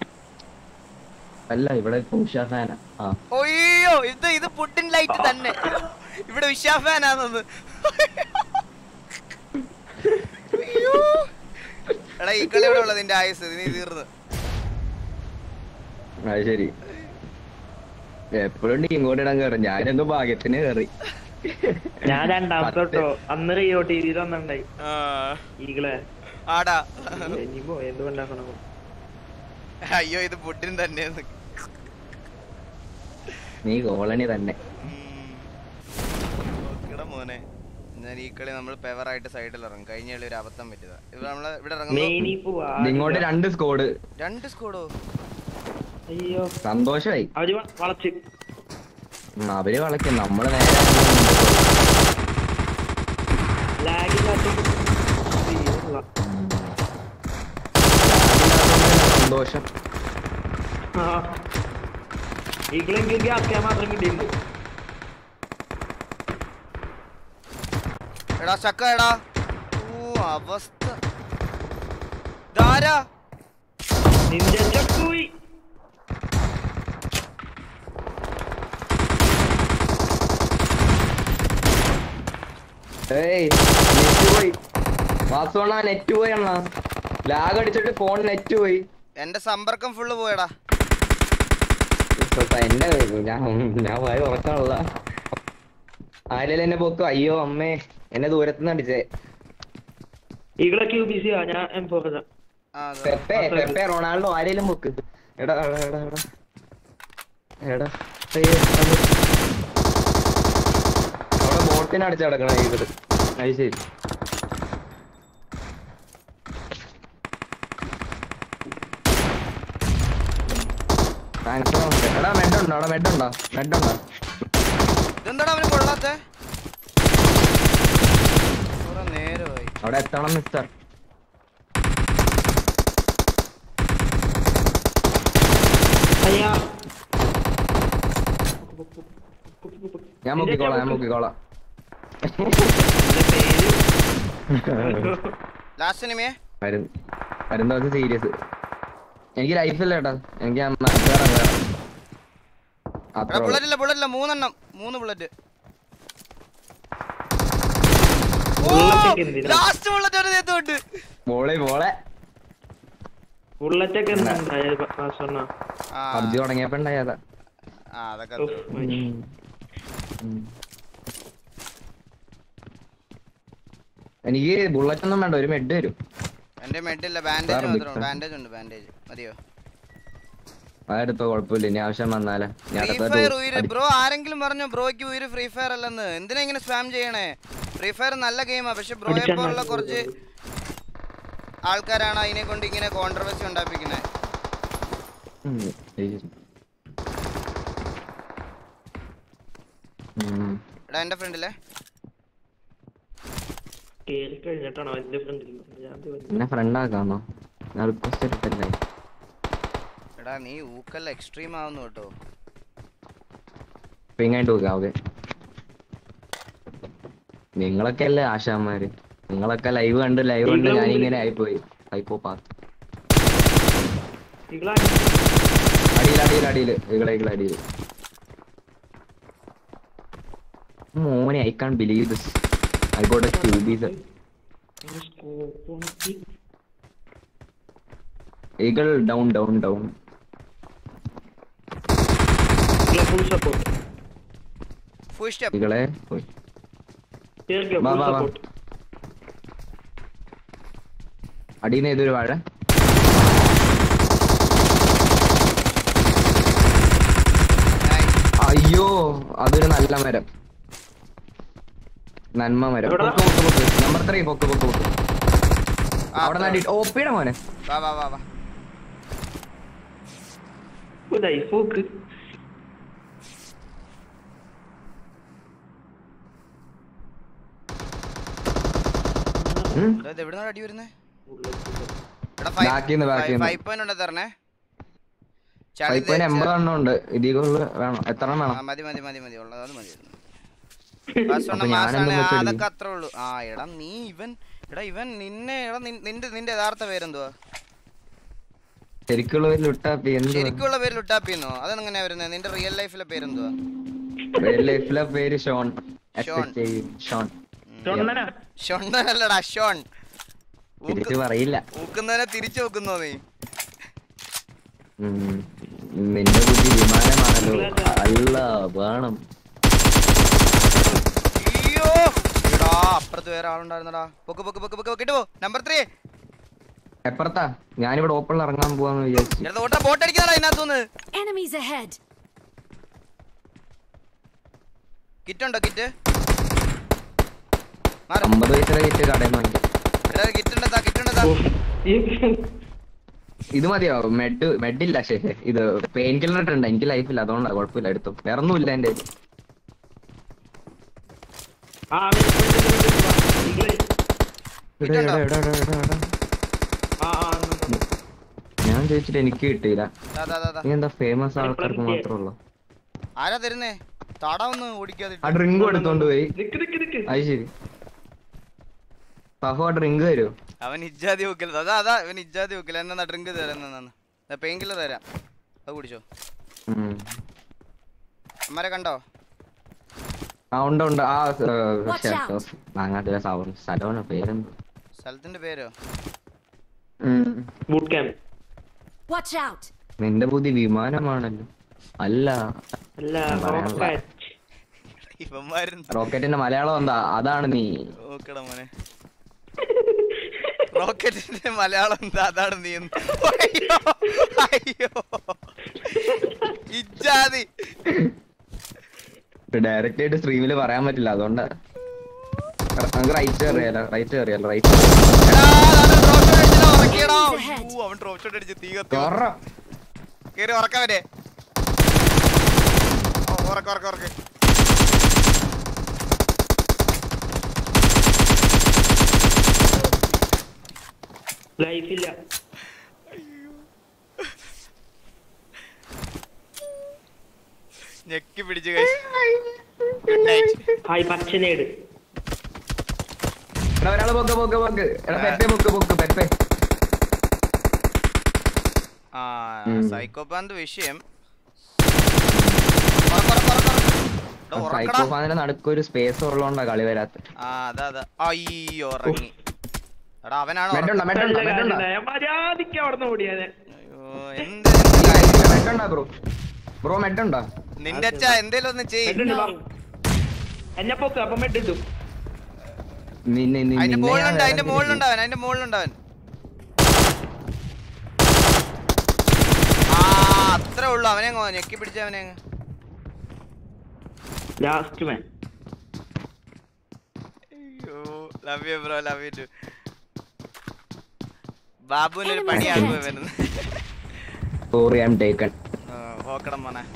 അല്ല ഇവിടെ ഉഷ ഫാനാ ആ ഒയ്യോ ഇത് ഇത് പുഡിൻ ലൈറ്റ് തന്നെ ഇവിടെ വിഷാ ഫാൻ ആണെന്ന് അയ്യോ. എടാ ഈ കളി ഇവിടെ ഉള്ളത് നിന്റെ ആയുസ് നീ തീർന്ന് അത് ശരി എപ്പോഴും ഇങ്ങോട്ട് ഇടാൻ കയറും ഞാനെന്തോ ഭാഗ്യത്തിന് കയറി ഞാൻ രണ്ടാമത്തെ തൊട്ടോ അന്ന് റിയോ ടി വിയിൽ വന്നിണ്ടായി ആ, ഈഗിളെ ആടാ ഇനിയിപ്പോ എന്തുകൊണ്ടാക്കണോ അയ്യോ ഇത് പുഡിൻ തന്നെയെന്ന് നീ കോളനി തന്നെ നോക്കടാ മോനെ ഞാൻ ഈ കളി നമ്മൾ പെവറായിട്ട് സൈഡിൽ ഇറങ്ങും കഴിഞ്ഞ കളി ഒരു അബദ്ധം പറ്റിയതാ ഇവിടെ നമ്മള് ഇവിടെ ഇറങ്ങുന്നു മെയിനി പോവാ ഇങ്ങോട്ട് രണ്ട് സ്കോഡ് രണ്ട് സ്കോഡോ അയ്യോ സന്തോഷമായി അവര് വ- വളച്ച് ഉം, അവര് കളിക്കും നമ്മള് നേരെ ലാഗില്ലാത്ത സന്തോഷം ഈഗിളെങ്കിൽ ഗ്യാസ് മാത്രം കിട്ടിയിട്ടുണ്ട് എടാ ചക്ക എടാ ഓ അവസ്ഥ ധാരാ നിന്റെ ചക്കുയി ഏയ് നെറ്റ് പോയി വാസോണ നെറ്റ് പോയി അണ്ണാ ലാഗ് അടിച്ചിട്ട് ഫോൺ നെറ്റ് പോയി എന്റെ സമ്പർക്കം ഫുള്ള് പോയടാ ഇപ്പൊ എന്റെ ഞാൻ ഞാൻ വായ ഉറക്കാനുള്ള ആരെങ്കിലും എന്നെ പൊക്കും അയ്യോ അമ്മേ എന്നെ ദൂരത്തുനിന്ന് അടിച്ചേ ഈകളെ ക്യൂ ബിസിയാ ഞാൻ എം ഫോർ ആ അതെ. പെപ്പെ പെപ്പെ റൊണാൾഡോ ആരെങ്കിലും പൊക്ക് എടാ എടാ എടാ എടാ എടാ അയ്യോ, അത്. അവിടെ ബോട്ടിനെ അടിച്ച് കിടക്കണ ഇത് അത് ശരി താങ്ക്സ് നമസ്തേ. എടാ മെഡ് ഉണ്ടോ അവിടെ മെഡ് ഉണ്ടോ മെഡ് ഉണ്ടോ ഇതെന്താടാ അവന് കൊള്ളാത്ത കുറെ നേരമായി അവിടെ എത്തണം മിസ്റ്റർ അയ്യാ ഞാൻ മുക്കിക്കോളാം ഞാൻ മുക്കിക്കോളാം ലാസ്റ്റ് സിനിമയെ വരും വരും ദിവസം സീരിയസ് എനിക്ക് ലൈഫില്ല കേട്ടോ എനിക്ക് അമ്മ കേറാം കേറാം അത്രേ ഉള്ളൂ. ബുള്ളറ്റ് ഇല്ല ബുള്ളറ്റ് ഇല്ല മൂന്നെണ്ണം മൂന്ന് ബുള്ളറ്റ് ബുള്ളറ്റൊക്കെ എന്തിനാ ലാസ്റ്റ് ബുള്ളറ്റ് ഒരു നേരത്തെ വിട്ട് മോളെ മോളെ ബുള്ളറ്റൊക്കെ എന്തുണ്ടായത് പാസ്വർണ്ണ ആ പബ്ജി തുടങ്ങിയപ്പോ ഉണ്ടായതാ ആ അതൊക്കെ ഉഫ്, അത്രേ. മതി. ഉം. എനിക്ക് ബുള്ളറ്റ് ഒന്നും വേണ്ട ഒരു മെഡ് വരും എന്റെ മെഡില്ല ബാൻഡേജ് വേറെ മാത്രമേ ബിഗ് ബാൻഡേജ് ഉണ്ട് ബാൻഡേജ് മതിയോ അതെടുത്തോ കുഴപ്പമില്ല ഇനി ആവശ്യം വന്നാലേ ഞാൻ ഫ്രീ അടുത്ത ഫയർ ടൂ- ഉയര് ബ്രോ ആരെങ്കിലും പറഞ്ഞോ ബ്രോയ്ക്ക് ഉയര് ഫ്രീ ഫയർ അല്ലെന്ന് എന്തിനാ ഇങ്ങനെ സ്പാം ചെയ്യണേ ഫ്രീ ഫയർ നല്ല ഗെയിമാ പക്ഷെ ബ്രോയെ അടിച്ചാ പോലുള്ള മതി. കുറച്ച് ആൾക്കാരാണ് അതിനെ കൊണ്ട് ഇങ്ങനെ കോൺട്രവേഴ്സി ഉണ്ടാപ്പിക്കുന്നത് ഉം, ശരി. ഉം. എടാ എന്റെ ഫ്രണ്ടിലെ കേറി കഴിഞ്ഞിട്ടാണോ എന്റെ ഫ്രണ്ടിൽ ഞാൻ ഇത് വന്നു. എന്നെ ഫ്രണ്ട് ആക്കാന്നോ ഞാൻ റിക്വസ്റ്റ് ഇട്ടിട്ടല്ലേ എടാ നീ ഊക്കല്ല എക്സ്ട്രീം ആവുന്നു കേട്ടോ പിങ്ങായിട്ട് നോക്കാം ഓക്കെ നിങ്ങളൊക്കെ അല്ലേ ആശാന്മാര് നിങ്ങളൊക്കെ ലൈവ് കണ്ട് ലൈവ് കണ്ട് നിങ്ങള് ഞാനിങ്ങനെ ആയിപ്പോയി ഹൈപ്പോ പാത്ത് ഈകളെ അടിയിൽ അടിയിൽ അടിയിൽ ഇകളെ ഇകളെ അടിയിൽ മോനെ I can't believe this I got a ക്യൂബീസ് scope eagle down down down full support full step ഈകളെ പോയി കേറിക്കോ വാ, ഫുൾ വാ, വാ. സപ്പോർട്ട് അടിയിൽ നിന്ന് ഏതൊരു വാഴ അയ്യോ അതൊരു നല്ല മരം നന്മ മരം എവിടാ? പൊക്ക് പൊക്ക് പൊക്ക് നമ്പർ ത്രീ പൊക്ക് പൊക്ക് പൊക്ക് അവിടെ നടി ഓപ്പിയുടെ മോനെ വാ വാ വാ വാ ഇതായി ഫോക്ക് ഉം. എടാ, ഇത് എവിടുന്നാ അടി വരുന്നേ എടാ Back ന്ന്, back ന്ന്. ഫൈവ് പോയിന്റ് ഉണ്ട് തരണേ ചളി പൈപ്പ് തേച്ച്- എൺപത് എണ്ണം ഉണ്ട് ഇതിൽ കൂടുതൽ വേണം എത്ര എണ്ണം ആ, വേണം മതി മതി മതി മതി ഉള്ളത് അത് മതി അപ്പൊ ഞാനെന്തും വെച്ച് അതൊക്കെ അടിക്കും. അത്രേ ഉള്ളൂ ആ എടാ നീ ഇവൻ എടാ ഇവൻ നിന്നെ എടാ നിൻ- നിന്റെ നിന്റെ യഥാർത്ഥ പേരെന്തുവാ ശരിക്കുള്ള ഒരു ലുട്ടാപ്പി എന്ത് ശരിക്കുള്ള പേര് ലുട്ടാപ്പിന്നോ അതെങ്ങനെയാ വരുന്നത് നിന്റെ റിയൽ ലൈഫിലെ പേരെന്തുവാ ലൈഫിലെ പേര് ഷോൺ ഷോൺ. SHA, ഷോൺ തൊണ്ണനാ ഷൊണ്ണനല്ലടാ ഷോൺ തിരിച്ചു പറയില്ല ഊക്കുന്നതിനെ തിരിച്ചു വെക്കുന്നോ നീ ഉം. നിന്റെ ബുദ്ധി വിമാനമാണല്ലോ അല്ല വേണം അയ്യോ എടാ അപ്പുറത്ത് വേറെ ആളുണ്ടായിരുന്നടാ പൊക്ക് പൊക്ക് പൊക്ക് പൊക്ക് പൊക്കിട്ട് പോ നമ്പർ ത്രീ എപ്പുറത്താ ഞാനിവിടെ ഓപ്പണിൽ ഇറങ്ങാൻ പോവാന്ന് വിചാരിച്ചു എടാ ഓട്ടാ ബോട്ട് അടിക്കാടാ ഇതിനകത്തുനിന്ന് Enemies ahead! കിറ്റ് ഉണ്ടോ കിറ്റ് മാറ് അമ്പത് പൈസയുടെ കിറ്റ് കടയിൽ നിന്ന് വാങ്ങിക്കാം എടാ കിറ്റ് ഉണ്ടെത്താ കിറ്റ് ഉണ്ടെത്താ ഇത് മതിയോ മെഡ് മെഡില്ല ശരി ഇത് പെയിൻ കില്ലർ ഇട്ടുണ്ട് എനിക്ക് ലൈഫില്ല അതുകൊണ്ടാ കുഴപ്പമില്ല എടുത്തു വേറെ ഒന്നുമില്ല എന്റെ കയ്യില്. ആ അവൻ ഇപ്പഴത്തെ ഇതിലേക്ക് വാ. ഈകളെ എടാ, എടാ, എടാ, എടാ, എടാ, എടാ. ആ ആ അങ്ങോട്ട് ഞാൻ ചോദിച്ചിട്ട് എനിക്ക് കിട്ടിയില്ല ദാ, ദാ, ദാ, ദാ. നീ എന്താ ഫേമസ് ആൾക്കാർക്ക് മാത്രമേ ഉള്ളൂ ആരാ തരുന്നേ തട ഒന്ന് ഓടിക്കാതെ ആ ഡ്രിങ്കും എടുത്തോണ്ട് പോയി നിക്ക് നിക്ക് നിക്ക് അത് ശരി പഹു ആ ഡ്രിങ്ക് തരുമോ അവൻ ഇജ്ജാതി വെക്കല അതാ അതാ അവൻ ഇജ്ജാതി വെക്കല എന്നാ ഡ്രിങ്ക് തരാം പെയിൻ കില്ലർ തരാം അത് കുടിച്ചോ അമ്മരെ കണ്ടോ ആ ഉണ്ട് ഉണ്ട് ആ Watch out. അങ്ങനത്തെ സ്ഥലമാണ് പേരെന്ത് സ്ഥലത്തിന്റെ പേരോ ഉം. Boot camp Watch out! നിന്റെ ബുദ്ധി വിമാനമാണല്ലോ അല്ല അല്ല പറയാനുള്ള. റോക്കറ്റ് ഇവന്മാരും റോക്കറ്റിന്റെ മലയാളം എന്താ അതാണ് നീ നോക്കടാ മോനെ റോക്കറ്റിന്റെ മലയാളം എന്താ അതാണ് നീ എന്ന്. അയ്യോ അയ്യോ ഇജാതി ഡയറക്റ്റ് ആയിട്ട് സ്ട്രീമിൽ പറയാൻ പറ്റില്ല അതുകൊണ്ടാ നമുക്ക് റൈറ്റ് അറിയാലോ റൈറ്റ് അറിയാലോ റൈറ്റ് എടാ, അതാണ് drop shot അടിച്ചെടാ, ഉറക്കിയെടാ. ഊ, അവൻ ഡ്രോപ്പ് ഷോട്ട് അടിച്ച് തീ കത്തി കേറി ഉറക്കവരെ ഉറക്ക ഉറക്ക ഉറക്ക ലൈഫില്ല ഞെക്കി പിടിച്ച് ഗുഡ് നൈറ്റ് ഹായ് പച്ചനേട് എടാ ഒരാള് പൊക്ക് പൊക്ക് പൊക്ക് എടാ പെപ്പെ പൊക്ക് പൊക്ക് പെപ്പെ ആ ഉം. സൈക്കോപാന്ത് വിഷയം ഉറക്ക, ഉറക്ക, ഉറക്ക, ഉറക്ക. എടാ, ഉറക്കടാ. സൈക്കോഫാനിന്റെ നടുക്ക് ഒരു സ്പേസ് ഉള്ളതുകൊണ്ടാ കളി വരാത്ത ആ അതാ അതാ അയ്യോ ഉറങ്ങി എടാ അവനാണോ മെഡുണ്ടോ മെഡുണ്ടോ മെഡുണ്ടോ മര്യാദക്ക് അവിടെ നിന്ന് ഓടിയാതെ അയ്യോ, എന്ത് എന്ത് മെഡുണ്ടോ ബ്രോ ബ്രോ മെഡുണ്ടോ നിന്റെ അച്ഛ എന്തേലും ഒന്ന് ചെയ്യ് മെഡുണ്ട് വാ. എന്നെ പൊക്ക് അപ്പൊ മെഡിട്ടു നിന്നെ നിന്നെ- അതിന്റെ നിന്നെ ഞാൻ മുകളിലുണ്ട് വേറെ അതിന്റെ മുകളിലുണ്ടവൻ അതിന്റെ മുകളിലുണ്ടവൻ ആ അത്രേ ഉള്ളു അവനെ അങ്ങ് ഞെക്കി പിടിച്ച അവനെ അങ്ങ് ലാസ്റ്റ് മാൻ അയ്യോ love you bro love you too ബാബുവിന് ഒരു പണിയാകുമോ വരുന്നത് സോറി ഐ എം ടേക്കൺ ഓക്കണം മോനെ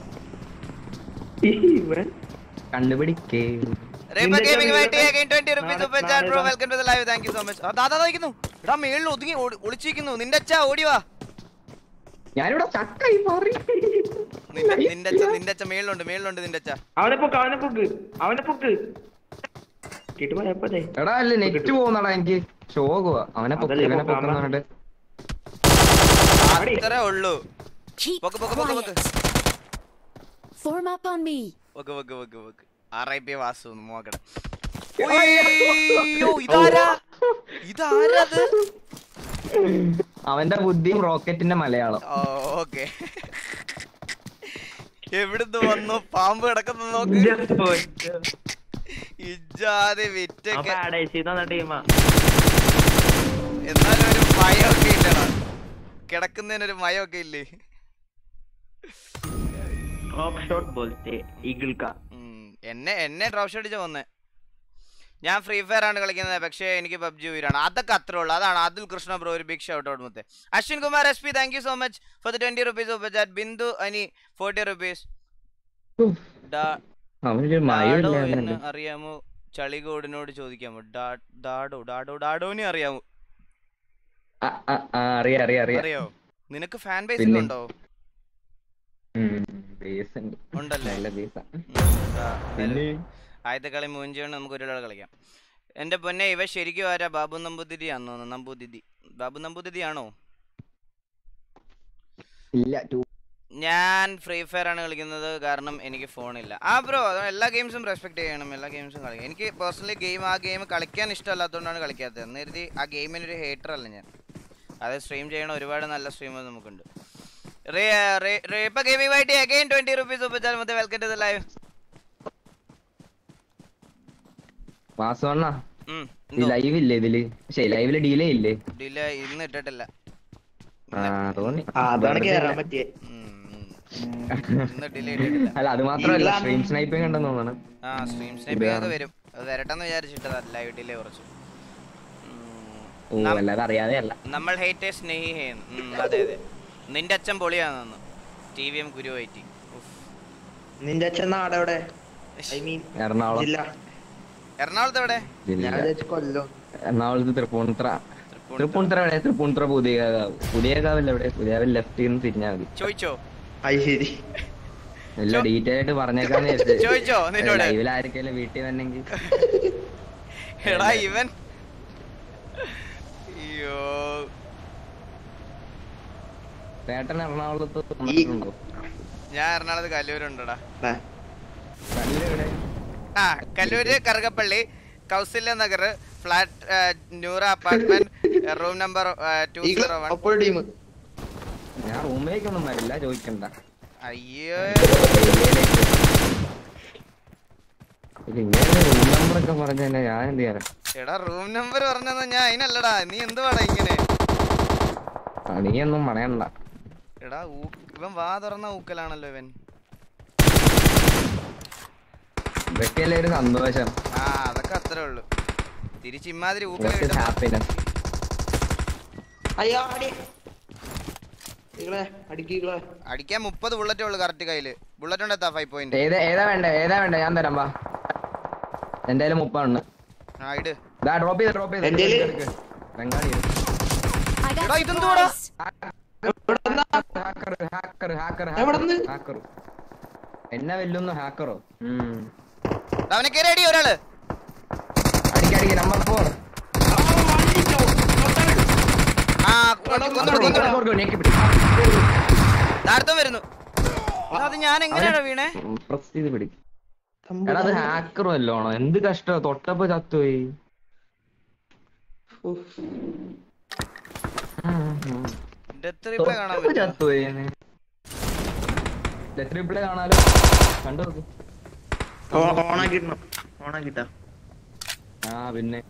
കണ്ടുപിടിക്കേ റേപ്പ നിന്റെ ഗെയിമിംഗ് ചെറിയ വൈറ്റ് അഗൈൻ 20 റുപ്പീസ് നാളെ- സൂപ്പർ ചാറ്റ് ബ്രോ നാളെ welcome to the live thank you so much ദാദാ ദാദിക്കുന്നു എടാ മേളിൽ ഒതുങ്ങി ഓടി- ഒളിച്ചിരിക്കുന്നു നിന്റെ അച്ഛ ഓടി വാ ഞാനിവിടെ ചക്കായി മാറി നിന്റെ നിന്റെ അച്ഛ നിന്റെ അച്ഛ മേളിലുണ്ട് മേളിലുണ്ട് നിന്റെ അച്ഛ അവനെ പൊക്ക് അവനെ പൊക്ക് അവനെ പൊക്ക് കിട്ടുമ്പോഴേ എടാ അല്ല നെറ്റ് പോകുന്നടാ എനിക്ക് ഷോകുവാ അവനെ പൊക്ക് അതല്ലേ ഇവനെ പൊക്കാൻ പൊക്കുന്ന പറഞ്ഞിട്ട് അത്രേ ഉള്ളൂ Keep പൊക്ക് പൊക്ക് പൊക്ക് പൊക്ക് quiet. Form up on me. പൊക്ക് പൊക്ക് പൊക്ക് പൊക്ക് ആർ ഐ പി വാസു ഒന്ന് നോക്കണം അയ്യോ ഇതാരാ ഇതാരത് അവന്റെ ബുദ്ധിയും റോക്കറ്റിന്റെ മലയാളം ഓക്കെ എവിടുന്ന് വന്നു പാമ്പ് കിടക്കുന്ന നോക്ക് ഇജാതി വിറ്റൊക്കെ പാരഡൈസിൽ നിന്ന് ടീമാ എന്നാലും ഒരു മയമൊക്കെ ഇല്ലടാ കിടക്കുന്നതിനൊരു മയമൊക്കെ ഇല്ലേ ഡ്രോപ്പ് ഷോട്ട് ബോൾത്തെ ഈഗിൾ കാ ഉം, എന്നെ എന്നെ ഡ്രോപ്പ് ഷോട്ട് അടിച്ച വന്നേ ഞാൻ ഫ്രീ ഫയർ ആണ് കളിക്കുന്നത് പക്ഷേ എനിക്ക് പബ്ജി വീരാണ് അതൊക്കെ അത്രേ ഉള്ളൂ അതാണ് അതിൽ കൃഷ്ണ ബ്രോ ഒരു ബിഗ് ഷൗട്ട് ഔട്ട് മുത്തേ Ashwin Kumar S P thank you so much for the twenty rupees of chat Bindu Ani forty rupees അവനൊരു മയമില്ല എന്ന് അവനുണ്ട് അറിയാമോ ചളികോടിനോട് ചോദിക്കാമോ ഡാ- ഡാഡോ ഡാഡോ ഡാഡോനെ അറിയാമോ ആ, ആ, ആ, അറിയാം അറിയാം അറിയാം അറിയോ നിനക്ക് ഫാൻ ബേസ് പിന്നെ. ഉണ്ടോ ഉം, base ഉണ്ട് ഉണ്ടല്ലേ നല്ല ബേസാ ഉം, ദാ, പിന്നെ ആദ്യത്തെ കളി മൂഞ്ചുകൊണ്ട് നമുക്ക് ഒരാളെ കളിക്കാം എന്റെ പൊന്നെ ഇവ ശരിക്കും ആരാ ബാബു നമ്പൂതിരിയാണോ നമ്പൂതിരി ബാബു നമ്പൂതിരിയാണോ ഇല്ല ടൂ ഞാൻ ഫ്രീ ഫയർ ആണ് കളിക്കുന്നത് കാരണം എനിക്ക് ഫോണില്ല ആ ബ്രോ എല്ലാ ഗെയിംസും റെസ്പെക്ട് ചെയ്യണം എല്ലാ ഗെയിംസും കളിക്കാം എനിക്ക് പേഴ്സണലി ഗെയിം ആ ഗെയിം കളിക്കാൻ ഇഷ്ടമല്ലാത്തതുകൊണ്ടാണ് കളിക്കാത്തത് എന്ന് കരുതി ആ ഗെയിമിനൊരു ഹേറ്റർ അല്ല ഞാൻ അത് സ്ട്രീം ചെയ്യണ ഒരുപാട് നല്ല സ്ട്രീമർ നമുക്കുണ്ട് ഇപ്പൊ ഗെയിമിംഗ് ആയിട്ട് അഗൈൻ ട്വന്റി റുപ്പീസ് ഉപച്ചാൽ മതി വെൽക്കം ടു ദ ലൈവ് വാസവണ്ണ ഈ ലൈവ് ഇല്ലേ ഇതില് പക്ഷേ ലൈവില് ഡിലേ ഇല്ലേ ഡിലേ ഇന്ന് ഇട്ടിട്ടില്ല ആ തോന്നി അതാണ് വെറുതെ കേറാൻ ഇല്ല. പറ്റിയേ ഉം, ഉം. ഇന്ന് ഡിലേ ഇട്ടിട്ടില്ല അല്ല അത് മാത്രമല്ല സ്ട്രീം സ്നൈപ്പിംഗ് ഉണ്ടെന്ന് തോന്നണം ആ സ്ട്രീം സ്നൈപ്പിംഗ് ഒക്കെ വരും അത് വരട്ടെന്ന് വിചാരിച്ചിട്ടതാ ലൈവ് ഡിലേ കുറച്ച് ഓ നം- അല്ലാതെ അറിയാതെ അല്ല നമ്മൾ ഹേറ്റേഴ്സ് സ്നേഹി അതെ അതെ നിന്റെ അച്ഛൻ പൊളിയാണെന്ന് ടി വി എം ഗുരുവായിട്ട് നിന്റെ അച്ഛൻ നാടെവിടെ ഐ മീൻ എറണാകുളം ജില്ല എറണാകുളത്ത് എവിടെ ജില്ല. ഞാൻ വിചാരിച്ചു കൊല്ലം എറണാകുളത്ത് തൃപ്പൂണിത്ര തൃപ്പൂണിത്ര എവിടെ തൃപ്പൂണിത്ര പുതിയകാവ് പുതിയകാവില്ല എവിടെ പുതിയകാവിൽ ലെഫ്റ്റ് നിന്ന് തിരിഞ്ഞാൽ മതി ചോദിച്ചോ അത് ശരി നല്ല ചോ- ഡീറ്റെയിൽ ആയിട്ട് പറഞ്ഞേക്കാന്ന് ചോദിച്ചോ നിന്നോട്? ലൈവിൽ ആർക്കെങ്കിലും വീട്ടിൽ വന്നെങ്കിൽ എടാ ഇവൻ അയ്യോ ചേട്ടൻ എറണാകുളത്ത് വന്നിട്ടുണ്ടോ ഞാൻ എറണാകുളത്ത് കല്ലൂരുണ്ടടാ ആ, കല്ലൂർ എവിടെ ആ കല്ലൂര് കറുകപ്പള്ളി കൗസല്യ നഗർ ഫ്ലാറ്റ് നൂറ apartment room number two eagle zero one അപ്പോൾ ടീം ഞാൻ റൂമിലേക്കൊന്നും വരില്ല ചോദിക്കണ്ട അയ്യോ ഇങ്ങനെ റൂം നമ്പർ ഒക്കെ പറഞ്ഞ ഞാൻ എന്ത് ചെയ്യാനാ എടാ റൂം നമ്പർ പറഞ്ഞത് ഞാൻ അതിനല്ലടാ നീ എന്തുവാടാ ഇങ്ങനെ ആ, നീ ഒന്നും പണയണ്ട എടാ ഊ- ഇവൻ വാ തുറന്ന ഊക്കലാണല്ലോ ഇവൻ ഇതൊക്കെയല്ലേ ഒരു സന്തോഷം ആ അതൊക്കെ അത്രേ ഉള്ളു തിരിച്ച് ഇമാതിരി ഊക്കല ഇതൊക്കെ കിട്ടുമ്പോ ഹാപ്പിനെസ് അയ്യോ അടി നിങ്ങളെ അടിക്കികളെ അടിക്കാൻ മുപ്പത് ബുള്ളറ്റേ ഉള്ളു കറക്റ്റ് കയ്യില് ബുള്ളറ്റ് ഉണ്ട് എത്താ ഫൈവ് പോയിന്റ് ഏതാ ഏതാ വേണ്ടേ ഏതാ വേണ്ടേ ഞാൻ തരാം വാ എന്തായാലും മുപ്പാണ് ആ ഇട് ദാ ഡ്രോപ്പ് ചെയ്ത് ഡ്രോപ്പ് ചെയ്ത് എന്തേല്? എടുക്ക്, എടുക്ക്. ബംഗാളി I got എടാ ഇതെന്തുവാടാ supplies. ഹാക്കർ ഹാക്കർ ഹാക്കർ എവിടുന്ന്? ഹാക്കർ എന്നെ വെല്ലുന്നു ഹാക്കറോ ഉം എടാ, അവനെ കയറി അടി ഒരാള് അടിക്കടിക്ക് നമ്പർ ഫോർ ആ കൊന്നു, കൊന്നു, കൊന്നു. താഴത്തും വരുന്നു എടാ, അത് ഞാൻ എങ്ങനെയാടാ വീണേ പ്രസ് ചെയ്ത് പിടി എടാ അത് ഹാക്കറും അല്ലോണോ എന്ത് കഷ്ടം തൊട്ടപ്പോ ചത്തുപോയി ഡെത്ത് റിപ്ലൈ കാണാൻ തൊട്ടപ്പോ പറ്റുമോ ചത്തുപോയി റിപ്ലൈ കാണാലോ കണ്ടു നോക്ക് ഓണാക്കിട്ടോ ഓണാക്കിട്ടാ ആ പിന്നെ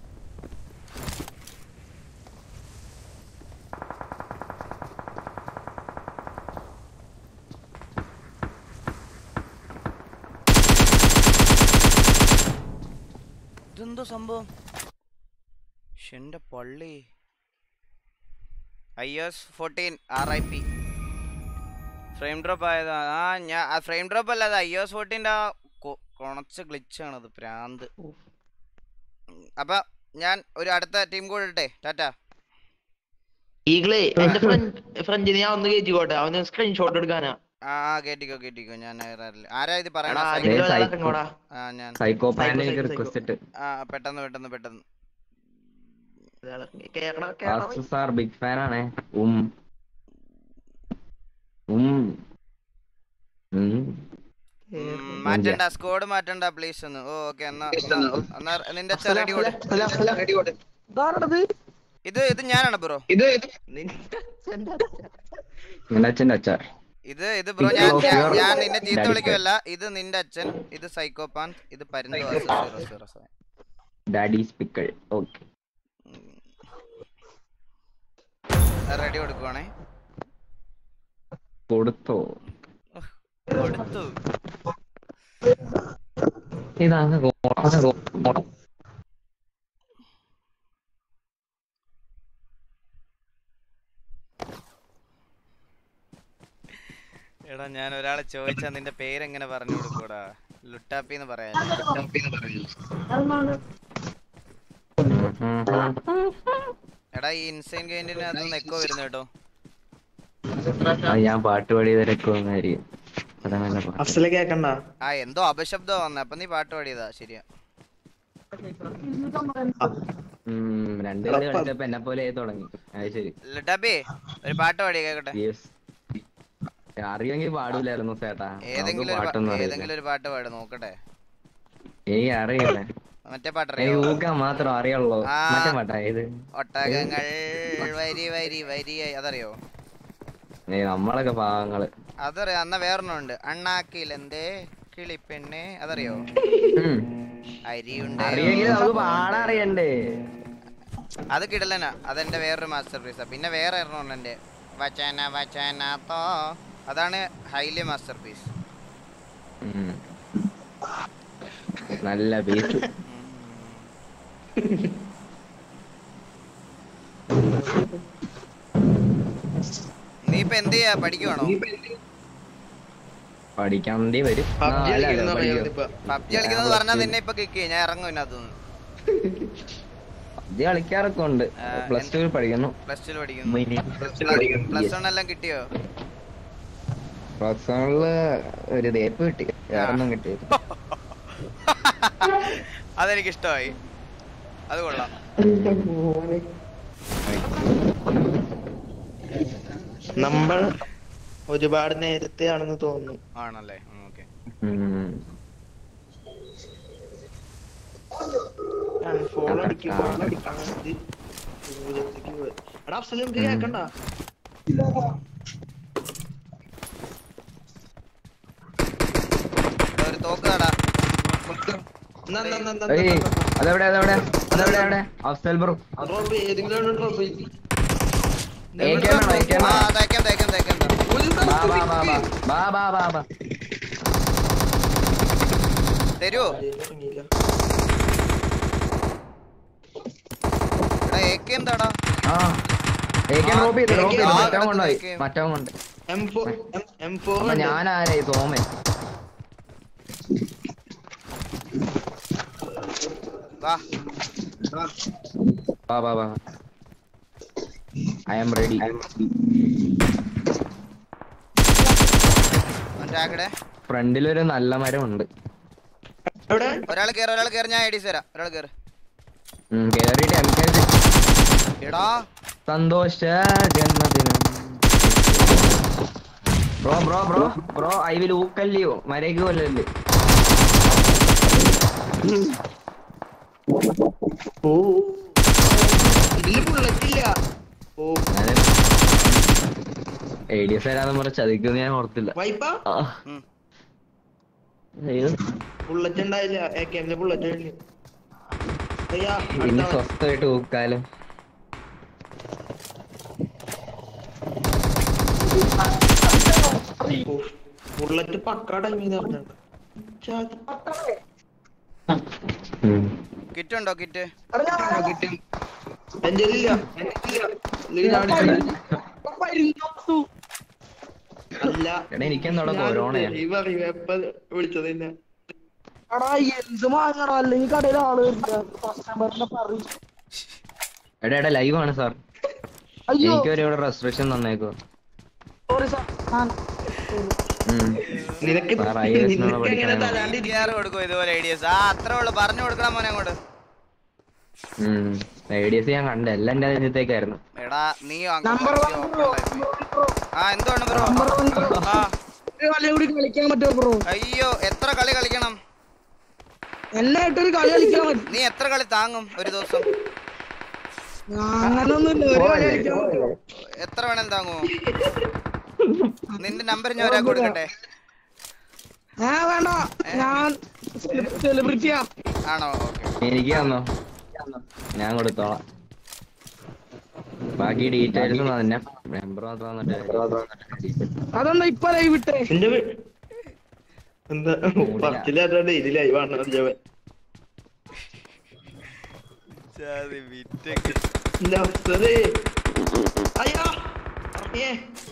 ഇതെന്തോ സംഭവം ശ്ശെ, എന്റെ പള്ളി I S fourteen R I P frame drop ആയതാ ആ ഞാൻ ഫ്രെയിം ഡ്രോപ്പ് അല്ല അത് ഐ എസ് ഫോർട്ടീൻ്റെ ആ കൊ- കൊണച്ച ഗ്ലിച്ചാണത് പ്രാന്ത് ഉം, അപ്പൊ ഞാൻ ഒരു അടുത്ത ടീം കൂടെ ഇട്ടെ ടാറ്റ ഈഗിളെ എന്റെ ഫ്രണ്ട് ഫ്രണ്ടിനെ ഞാൻ ഒന്ന് കയറ്റിക്കോട്ടെ അവന് സ്ക്രീൻഷോട്ട് എടുക്കാനാ ആ ആ കേട്ടിക്കോ കേട്ടിക്കോ ഞാൻ അറിയില്ല. ആരാ ഇത് പറയണ എടാ, സൈ- ഇതിലുള്ള സൈക്കോ. ഇറങ്ങോടാ. ആ ഞാൻ സൈക്കോ പാനിലേക്ക് സൈക്കോ, റിക്വസ്റ്റ് ഇട്ട് ആ പെട്ടെന്ന് പെട്ടെന്ന് പെട്ടെന്ന് കേക്കണം കേക്കണം വാസു സാർ ബിഗ് ഫാൻ ആണേ ഉം ഉം ഉം ഉം, മാറ്റണ്ട സ്കോഡ് മാറ്റണ്ട പ്ലീസ് ഒന്ന് ഓ ഓക്കെ എന്നാ എന്നാ- എന്നാ നിന്റെ റെഡി കൊടു ഇത് ഇത് ഞാനാണ് ബ്രോ നിന്റെ അച്ഛൻ്റെ അച്ഛ ഇത് ഇത് ബ്രോ ഞാൻ ഞാൻ- ഞാൻ നിന്നെ ചീത്ത വിളിക്കുമല്ല ഇത് നിന്റെ അച്ഛൻ ഇത് സൈക്കോപാൻ ഇത് പരുന്ത് സീറോ സീറോ സെവൻ ഡാഡീസ് പിക്കൾ ഓക്കെ റെഡി കൊടുക്കുവാണേ കൊടുത്തോ കൊടുത്തു ഇതാണ് എടാ ഞാൻ ഒരാളെ ചോദിച്ചാ നിന്റെ പേരെങ്ങനെ പറഞ്ഞു കൊടുക്കൂടാ ലുട്ടാപ്പി എന്ന് പറയാൻ എടാ ഈ ഇൻസൈൻ ഗെയിന്റിന് അത് എക്കോ വരുന്നു കേട്ടോ ഞാൻ പാട്ട് പാടി തിരക്കുന്നായിരിക്കും അതാണ് എന്നെ പാട്ട് അഫ്സല കേക്കണ്ട ആ എന്തോ അപശബ്ദം വന്നെ അപ്പൊ നീ പാട്ട് പാടിയതാ ശരിയാ ഉം, രണ്ട് കളി കളിച്ചപ്പോ എന്നെ പോലെ ആയി തുടങ്ങി അത് ശരി ലുട്ടാപ്പി ഒരു പാട്ട് പാടി കേക്കട്ടെ യെസ് അറിയെങ്കിൽ പാടൂലായിരുന്നു ചേട്ടാ നമുക്ക് ഏതെങ്കിലും ഒരു പാട്ടൊന്നും പാ- അറിയില്ല ഏതെങ്കിലും ഒരു പാട്ട് പാട് നോക്കട്ടെ ഏയ് അറിയില്ലേ മറ്റേ പാട്ട് ഏയ് അറിയോ ഊക്കാൻ മാത്രം അറിയുള്ളൂ ആ. മറ്റേ പാട്ടാ ഇത് ഒട്ടകങ്ങൾ വരി വരി വരിയായി അതറിയോ ഏയ് നമ്മളൊക്കെ പാവങ്ങള് അതറിയോ അന്ന വേറൊന്നുണ്ട് അണ്ണാക്കിലെന്തേ കിളിപ്പെണ്ണെ അതറിയോ ഉം. അരിയുണ്ട് അറിയെങ്കിൽ നമുക്ക് പാടാൻ അറിയണ്ടേ അത് കിടലനാ അതെന്റെ വേറൊരു മാസ്റ്റർ പീസാ പിന്നെ വേറെ ഒരെണ്ണം എന്റെ വചന വചന തോ അതാണ് ഹൈലി മാസ്റ്റർ പീസ് ഉം. നല്ല ബീച്ച് നീ ഇപ്പൊ എന്ത് ചെയ്യാ പഠിക്കുവാണോ പഠിക്കാണ്ടി വരും ആ, PUBG അല്ല, അല്ല, കളിക്കുന്ന പഠിക്കും. ഇപ്പൊ. പബ്ജി കളിക്കുന്നത് പറഞ്ഞാൽ നിന്നെ ഇപ്പൊ കിക്ക് ചെയ്യും ഞാൻ ഇറങ്ങും ഇതിനകത്തുനിന്ന് PUBG കളിക്കാറൊക്കെ ഉണ്ട് ആ, പ്ലസ് ടു പഠിക്കുന്നു പ്ലസ് ടു പഠിക്കുന്നു പ്ലസ് വൺ എല്ലാം കിട്ടിയോ പ്ലസ് വണ്ണില് ഒരു തേപ്പ് കിട്ടി വേറൊന്നും കിട്ടിയില്ല അതെനിക്ക് ഇഷ്ടമായി അത് കൊള്ളാം നമ്മൾ ഒരുപാട് നേരത്തെ ആണെന്ന് തോന്നുന്നു ആണല്ലേ ഓക്കെ ഉം. ഫോൺ അടിക്കും ഫോൺ അടിക്കും ഇത് ദൂരത്തേക്ക് പോയി. എടാ അഫ്സൽ നമുക്ക് കേക്കണ്ട തോക്കുതാടാ എന്നാ, എന്നാ, എന്നാ, എന്നാ, ഏയ് എന്നാ, എന്നാ. അതെവിടെ അതെവിടെ അതെവിടെ അവിടെ അഫ്സൽ ബ്രോ ഡ്രോപ്പ് ചെയ്യ്, ഏതെങ്കിലും ഒന്ന് ഡ്രോപ്പ് ചെയ്യ്. എ കെ ആണോ എ കെ ആ ആണോ തേക്കാം തേക്കാം തേക്കാം താ. ഒരു ബാ ബാ സ്ഥലത്ത് ബാ ബാ നിക്ക്. ബാ ബാ ബാ ബാ തരുവോ ഇറങ്ങിയില്ല. എടാ എ കെ എന്താടാ ആ എ കെ ഡ്രോപ്പ് ചെയ്ത് ഡ്രോപ്പ് ചെയ്ത് ആ, മറ്റവൻ കിടക്കുന്ന കൊണ്ടുപോയി AK. മറ്റവൻ കൊണ്ട് M4 M- M4 അപ്പൊ ഉണ്ട്. ഞാനാരേ സോമൻ വാ വാ വാ വാ ഐ ആം റെഡി ടാഗടെ ഫ്രണ്ടിലൊരു നല്ല മരം ഉണ്ട് എവിടെ? ഒരാൾ കേറ് ഒരാൾ കേറ് ഞാൻ ഐഡീസ് തരാം ഒരാൾ കേറ് കേറിയിട്ട് എം കെ എടാ സന്തോഷ ജന്മദിനം bro bro bro bro I will ഊക്കല്ലയോ മരയ്ക്ക് കൊല്ലല്ലേ ഓ ഇതില് bullet ഇല്ല. ഓ എ ഡി എസ് വരാതെ പറഞ്ഞ ചതിക്കുന്ന ഞാൻ ഓർത്തില്ല വൈപ്പാ ആ. ഉം. അയ്യോ, ബുള്ളറ്റ് ഉണ്ടായില്ല എ കെ എമ്മിന്റെ ബുള്ളറ്റ് കഴിഞ്ഞു അയ്യാ ഇനി സ്വസ്ഥമായിട്ട് ഊക്കാലോ ബുള്ളറ്റ് പക്ക ടൈമിൽ പറഞ്ഞു ഉം. കിറ്റ് ഉണ്ടോ കിറ്റ് കിട്ടും എന്റെ ഇല്ല എന്റെ ഇല്ല അല്ല എടാ എനിക്കെന്തോടെ കൊറോണയാ ഈ പറയൂ എപ്പ വിളിച്ചത് എന്നെ എടാ എന്ത് വാങ്ങണോ അല്ലെങ്കിൽ കടയിൽ ആള് കസ്റ്റമറിനെ പറയും എടാ എടാ ലൈവ് ആണ് സാർ അയ്യോ എനിക്ക് ഒരു ഇവിടെ റെസ്ട്രിക്ഷൻ തന്നേക്കോ സോറി സാർ ഞാൻ നിനക്ക് സാർ ഐ എസ് നിനക്ക് എങ്ങനെ പഠിക്കാൻ തരാണ്ട് ആറ് കൊടുക്കും ഇതുപോലെ ഐഡിയസ് ആ അത്രേ ഉള്ളു പറഞ്ഞു കൊടുക്കണം മോനെ അങ്ങോട്ട് ഐ ഡി എസ് ഞാൻ കണ്ട എല്ലാം എന്റെ അതിനകത്തേക്കായിരുന്നു എടാ നീ നമ്പർ വൺ ബ്രോ ആ എന്തുകൊണ്ട് ബ്രോ നമ്പർ വൺ ബ്രോ ആ ഒരു കളി കൂടി കളിക്കാൻ പറ്റുമോ ബ്രോ അയ്യോ എത്ര കളി കളിക്കണം എന്നെ ആയിട്ടൊരു കളി കളിക്കാൻ പറ്റും നീ എത്ര കളി താങ്ങും ഒരു ദിവസം അങ്ങനൊന്നുമില്ല ഒരു കളി കളിക്കാൻ പറ്റുമോ എത്ര വേണേലും താങ്ങുമോ നിന്റെ നമ്പർ ഞാൻ ഒരാൾക്ക് കൊടുക്കട്ടെ ഏ വേണ്ട ഞാൻ സെലിബ്രിറ്റിയാ ആണോ ഓക്കെ എനിക്ക് തന്നോ ഞാൻ കൊടുത്തോളാം ബാക്കി ഡീറ്റെയിൽസ് തന്നെ നമ്പർ മാത്രം തന്നിട്ട് അതെന്താ ഇപ്പൊ ലൈവ് വിട്ടേ എന്റെ വീ- എന്താ പത്തിലാട്ടോ ഡെയിലി ലൈവ് ആണ് ജവൻ എന്റെ അവസ്ഥേ അയ്യാ ഏ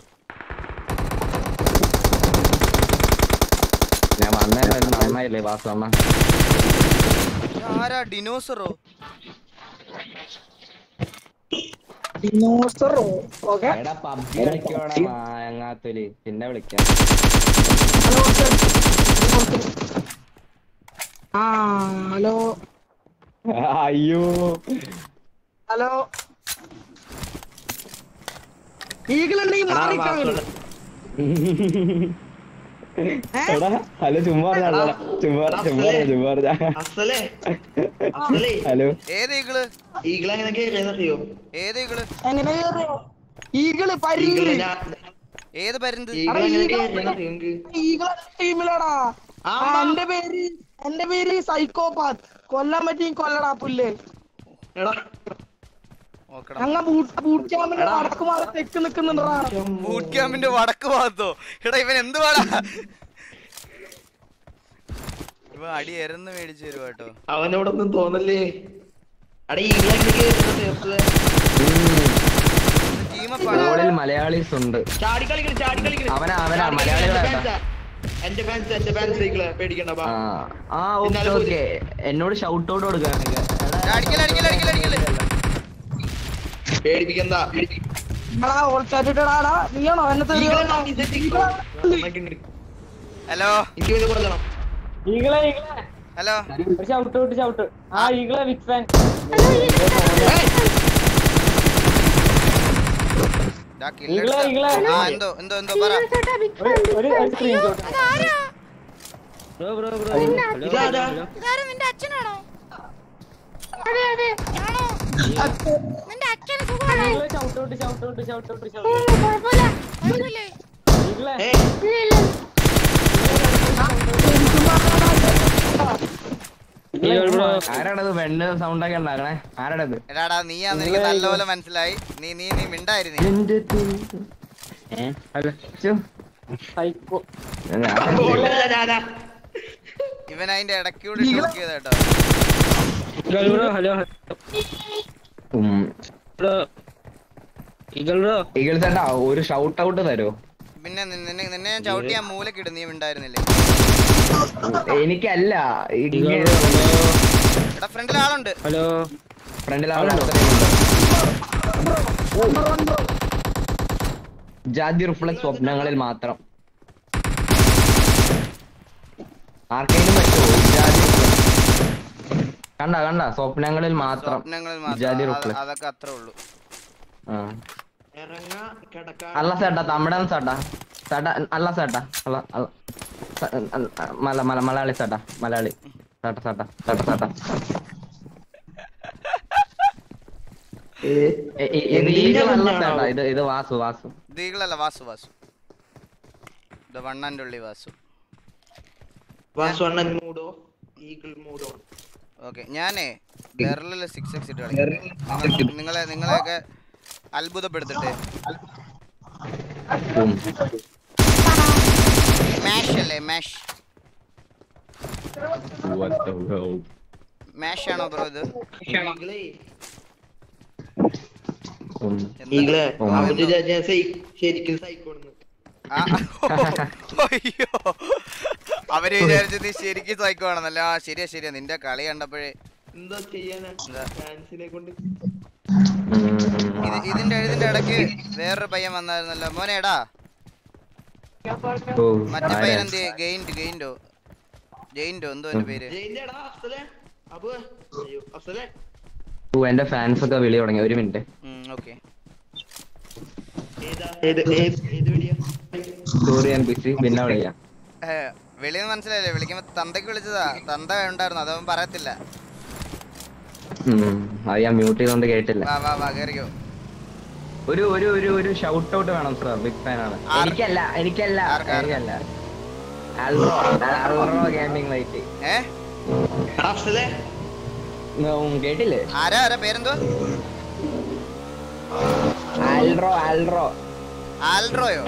ഞാൻ വന്നേ നന്നായില്ലേ വാസമ്മ ആരാ ഡിനോസറോ ഡിനോസറോ ഓക്കെ എടാ പബ്ജി കളിക്കോടാ മാങ്ങാത്തൊലി പിന്നെ വിളിക്കാം ഹലോ ആ ഹലോ അയ്യോ ഹലോ ഈഗിളുണ്ടെങ്കിൽ മാറിക്കാണ് എടാ ഹലോ ചുമ്മാ പറഞ്ഞാ ചുമ്മാ ചുമ്മാ ചുമ്മാ അസലേ അസലേ ഹലോ ഏത് ഈകള് ഈഗിൾ എങ്ങനെ കേറിയെന്നറിയോ ഏത് ഈകള് എങ്ങനെ കേറിയോ ഈഗിള് പരിങ്ങി ഈഗിള് ഞാൻ ഏത് പരുന്ത് ഈഗിൾ എങ്ങനെ കേറിയെന്നറിയോ നിങ്ങക്ക് ഈഗിള് ടീമിലാടാ ആ, എന്റെ പേര് എന്റെ പേര് സൈക്കോപാത്ത് കൊല്ലാൻ പറ്റി കൊല്ലടാ പുല്ലേ എടാ നോക്കണം ഞങ്ങ ബൂട്ട് ബൂട്ട് ക്യാമ്പിന്റെ വടക്ക് മാറി തെക്ക് നിക്കുന്നുണ്ടാ ബൂട്ട് ക്യാമ്പിന്റെ വടക്ക് ഭാഗത്തോ എടാ ഇവൻ എന്ത് പാടാ ഇവ അടി എരന്ന് മേടിച്ചു തരുവാ കേട്ടോ അവനവിടെ ഒന്നും തോന്നല്ലേ അടാ ഈഗിൾ എങ്ങനെ കേറിയെന്ന് ടീമപ്പാടാ ഗോളിൽ മലയാളീസ് ഉണ്ട് ചാടി കളിക്കല് ചാടി കളിക്കല് അവനാ, അവനാ, ചാടി കളിക്കല്, മലയാളികളാ എന്റെ fans ആ. എന്റെ ഫാൻസ് എന്റെ ഫാൻസ് ഈഗിളെ പേടിക്കണ്ട ബാ ആ ആ ഓക്കെ ഓക്കെ എന്നോട് ഷൗട്ട് ഔട്ട് കൊടുക്കുകയാണെങ്കിൽ അടിക്കല അടിക്കല അടിക്കല അടിക്കല പേടിപ്പിക്കണ്ട എടാ ഓൾച്ചാറ്റിട്ടാടാ നീയാണോ എന്നെ ഈഗിളെ തരുമോ നോക്കി set ഇക്കോ. നന്നാക്കി ഉണ്ട്. ഹലോ എനിക്ക് വേണ്ടി കൊടുക്കണം ഈഗിളെ ഈഗിളെ ഹലോ ഒരു ഷൗട്ട് ഔട്ട് ഷൗട്ട് ആ ഈഗിളെ ബിഗ് ഫാൻ ഡാ ഈഗിളെ, ഈഗിളെ. കില്ലെടുത്ത ആ എന്തോ എന്തോ എന്തോ പറ ഒരു ഒരു സ്ക്രീൻഷോട്ട് ബ്രോ ബ്രോ ബ്രോ ഇതാരാ ഇതാരും നിന്റെ അച്ഛനാണോ അതെ അതെ ആണോ നിന്റെ അച്ഛന് സുഖമാണോ ഈഗിളെ shout out shout out shout out ഓ, ഷൗട്ട് കുഴപ്പമില്ല കുഴപ്പമില്ലേ ഈഗിളെ ഏയ് ഇല്ല ഇല്ല എനിക്കും പറഞ്ഞടാ ആരാടത് പെണ്ണ് സൗണ്ട് ഒക്കെ ഉണ്ടാക്കണേ ആരാടത് എടാടാ നീയാന്ന് എനിക്ക് നല്ലപോലെ മനസ്സിലായി നീ നീ നീ മിണ്ടായിരുന്നു എന്റെ തി- ഏ? ഹലോ ചു. സൈക്കോ ഞാൻ- ഇവൻ അതിന്റെ ഇടയ്ക്കൂടെ ഷോക്ക് ചെയ്ത കേട്ടോ ഹലോ ഉം. ബ്രോ ഈഗിൾ ബ്രോ ഈഗിൾ ചേട്ടാ ഒരു ഷൗട്ട് ഔട്ട് തരോ പിന്നെ നി- നിന്നെ നിന്നെ ഞാൻ ചവിട്ടി ഞാൻ മൂലക്കിടും നീ മിണ്ടായിരുന്നില്ലേ എനിക്കല്ല ഈഗിൾ ബ്രോ എടാ ഫ്രണ്ടിൽ ആളുണ്ട് ഹലോ ഫ്രണ്ടിൽ ആളുണ്ടോ? ജാതി റിഫ്ലക്സ് സ്വപ്നങ്ങളിൽ മാത്രം ആർക്കെങ്കിലും പറ്റുമോ ജാതി reflex? കണ്ട കണ്ട സ്വപ്നങ്ങളിൽ മാത്രം സ്വപ്നങ്ങളിൽ ജാതി മാത്രം റിഫ്ലക്സ് അത് അതൊക്കെ അത്രേ ഉള്ളൂ ആ അല്ല ചേട്ടാ തമിഴൻ ചേട്ടാ ചേട്ടാ അല്ല ചേട്ടാ അല്ല അല്ല സ- അല്ല, മല മല മലയാളി ചേട്ടാ മലയാളി ചേട്ടാ ചേട്ടാ ചേട്ടാ ചേട്ടാ ഇ- ഇ- ഇത് ഈഗിളല്ല ചേട്ടാ ഇത് ഇത് വാസു വാസു ദീകളല്ല Vasu Vasu the one and ഉള്ളി വാസു വാസുവണ്ണൻ മൂടോ ഈഗിൾ മൂടോ ഓക്കെ ഞാനേ ബെർലില് സിക്സ് എക്സ് ഇട്ട് കളിക്കാം നിങ്ങൾ- നിങ്ങളെ നിങ്ങളെയൊക്കെ അത്ഭുതപ്പെടുത്തിട്ട് ഉം. മാഷ് അല്ലേ മാഷ് What the hell? മാഷ് ആണോ ബ്രോ ഇത് ഈഗിളേ ഉം. ഈഗിളെ ഉം. അവര് ഞാൻ സൈ- ശരിക്കും സൈക്കോണെന്ന് ആ, അയ്യോ അവര് വിചാരിച്ചത് നീ ശരിക്കും സൈക്കോ ആണെന്നല്ല ആ ശരിയാ ശരിയാ നിന്റെ കളി കണ്ടപ്പോഴേ എന്താ ചെയ്യാനാ ഫാൻസിനെ കൊണ്ട് ഇത് ഇതിന്റെ ഇതിന്റെ ഇടയ്ക്ക് വേറൊരു പയ്യൻ വന്നായിരുന്നല്ലോ മോനേടാ ഓ, മറ്റേ ആരാ? പയ്യൻ എന്ത് ഗെയിൻഡ് ഗെയിൻഡോ ജെയിൻഡോ എന്തോ എന്റെ പേര് ജയിന്റെടാ അഫ്സലെ അബു അയ്യോ അഫ്സലെ ഓ, എന്റെ ഫാൻസ് ഒക്കെ വിളി തുടങ്ങി ഒരു മിനിറ്റ് ഓക്കെ ഏതാ ഏത് ഏത് ഏത് വീഡിയോ സോറി ഞാൻ ബിസി പിന്നെ വിളിക്കാം വെളിന്ന് മനസ്സിലായില്ലേ വിളിക്കുമ്പോ തന്തയ്ക്ക് വിളിച്ചതാ തന്ത ഉണ്ടായിരുന്നു അതവൻ പറയത്തില്ല ഉം. അത് ഞാൻ മ്യൂട്ട് ചെയ്തോണ്ട് കേട്ടില്ല വാ വാ വാ കേറിയോ ഒരു ഒരു ഒരു ഒരു ഷൗട്ട് ഔട്ട് വേണം സർ ബിഗ് ഫാൻ ആണ് ആർക്ക്? എനിക്കല്ല എനിക്കല്ല ആർക്ക്, ആർക്ക്? എനിക്കല്ല ആൽറോ ആൽറോ ഗെയിമിംഗ് ലൈറ്റ് ഏ അഫ്സലെ കേട്ടില്ലേ ആരാ ആരാ പേരെന്തോ ആൽറോ ആൽറോ ആൽഡ്രോയോ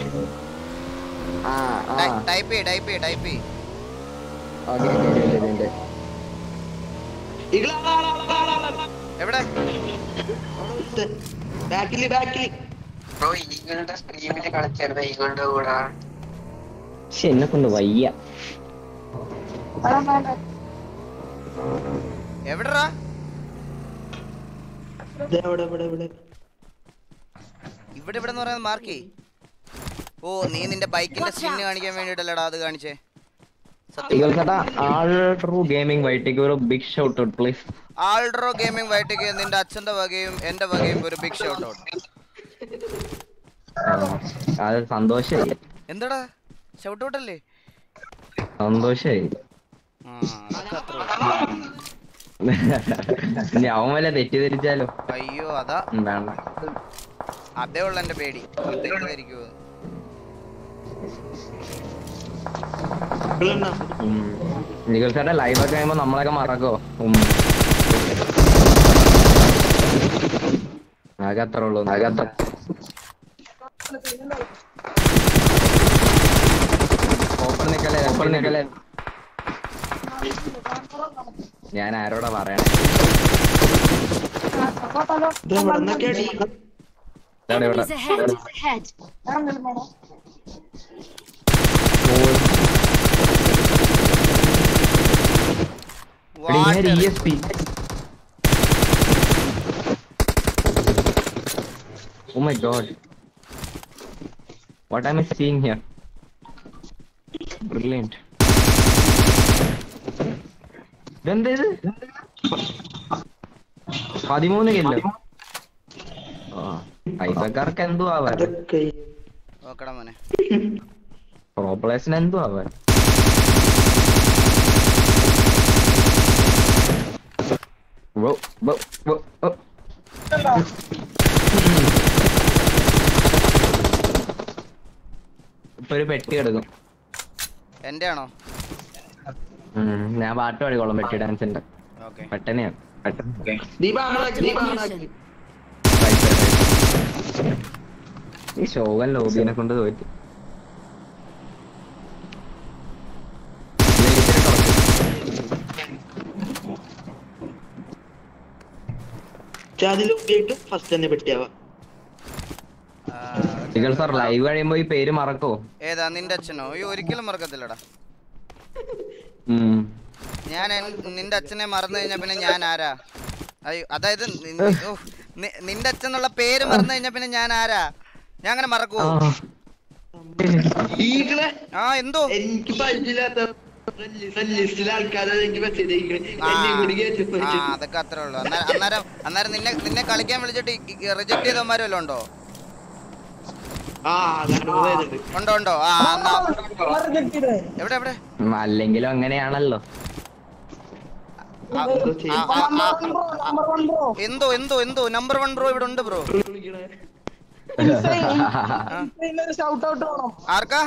ആ ആ ടൈപ്പ് ചെയ്യ് ടൈപ്പ് ചെയ്യ് ടൈപ്പ് ചെയ്യ് ഓക്കെ ഓക്കെ ഈഗിളെ ആളാ, ആളാ, ആളാ, ആളാ. എവിടെ ബാക്കില് ബാക്കില് പക്ഷെ എന്നെ കൊണ്ട് വയ്യ എവിടെടാ ദേ അവിടെ ഇവിടെ ഇവിടെ ഇവിടെ ഇവിടെ എന്ന് പറയുന്നത് മാർക്കേ ഓ നീ നിന്റെ ബൈക്കിന്റെ സ്കിന്ന് കാണിക്കാൻ വേണ്ടിട്ടല്ലടാ അത് കാണിച്ചേ ഈഗൾ ചേട്ടാ ആൾട്രൂ ഗെയിമിംഗ് വൈറ്റേക്ക് ഒരു big shout out please Altru gaming വൈറ്റേക്ക് നിന്റെ അച്ഛന്റെ വകയും എന്റെ വകയും ഒരു ബിഗ് ഷോട്ട് ഔട്ട് അത് സന്തോഷായി എന്താടാ ഷൗട്ട് ഔട്ട് അല്ലേ സന്തോഷായി ആ, അതൊക്കെ അത്രേ ഉള്ളൂ. ഇനി അവൻ വല്ല തെറ്റിദ്ധരിച്ചാലോ അയ്യോ അതാ ഉം, വേണ്ട അതേ ഉള്ള എന്റെ പേടി തെറ്റിദ്ധരിക്കുമോ ഈഗിളെണ്ണ ഈഗൾ ചേട്ടാ ലൈവ് ഒക്കെ കഴിയുമ്പോ നമ്മളൊക്കെ മറക്കോ ഉം. ആകെ അത്ര ഉള്ളൂ ആകെ അത്ര ഓപ്പൺ നിക്കല്ലേ ഓപ്പൺ നിക്കല്ലേ ഞാൻ ആരോടാ പറയണേ ദേ ഇവിടെ നിന്നൊക്കെ അടി ഇവിടെ ഇവിടെ ahead. E S P Oh my god. What am I seeing here? Brilliant. ഇതെന്താ ഇത് പതിമൂന്ന് കില്ലോ പൈസക്കാർക്ക് എന്തു ആവാൻ നോക്കടാ മോനെ പ്രോ പ്ലേസിന് എന്തു ആവാൻ Whoa, whoa, whoa, whoa. ഇപ്പൊ ഒരു പെട്ടി എടുക്കും എന്റെ ആണോ ഉം, ഞാൻ പാട്ട് പാടിക്കോളാം പെട്ടി ഡാൻസിന്റെ ഓക്കെ പെട്ടെന്ന് പെട്ടെന്ന് ദീപ ആളാക്കി ദീപ ആളാക്കി ഈ ശോകൻ ലോബിനെ കൊണ്ട് തോറ്റി അതിൽ ഉപയോഗിക്കും ഫസ്റ്റ് തന്നെ പെട്ടിയാവാ നിങ്ങൾ സാർ ലൈവ് കഴിയുമ്പോ ഈ പേര് മറക്കോ ഏതാ നിന്റെ അച്ഛനോ അയ്യോ ഒരിക്കലും മറക്കത്തില്ലടാ ഉം. ഞാൻ എൻ- നിന്റെ അച്ഛനെ മറന്നു കഴിഞ്ഞാ പിന്നെ ഞാൻ ആരാ അയ്യോ അതായത് നി- നി- ഓ, നി- നിന്റെ അച്ഛൻ എന്നുള്ള പേര് മറന്നു കഴിഞ്ഞാ പിന്നെ ഞാൻ ആരാ ഞാൻ അങ്ങനെ മറക്കുവോ ഈകളെ ആ എന്തോ എനിക്ക് പരിചയമില്ലാത്ത ലിസ്റ്റിലെ ആൾക്കാരെ എനിക്ക് മെസ്സേജ് ആ, എന്നെ കൂടി കയറ്റി ആ, അതൊക്കെ അത്രേ ഉള്ളൂ അന്നേരം അന്നേരം അന്നേരം നിന്നെ നിന്നെ കളിക്കാൻ വിളിച്ചിട്ട് റിജക്ട് ചെയ്തവന്മാരും വല്ലതും ഉണ്ടോ ആ അതാണ് വരുന്നത് ഉണ്ടോ ഉണ്ടോ ആ എന്നാ എവിടെ എവിടെ ഉം, അല്ലെങ്കിലും അങ്ങനെയാണല്ലോ ആ, ആ, ആ, ആ, എന്തോ എന്തോ എന്തോ നമ്പർ വൺ ബ്രോ ഇവിടെ ഉണ്ട് ബ്രോ ഷൗട്ട് ഔട്ട് വേണം ആർക്കാ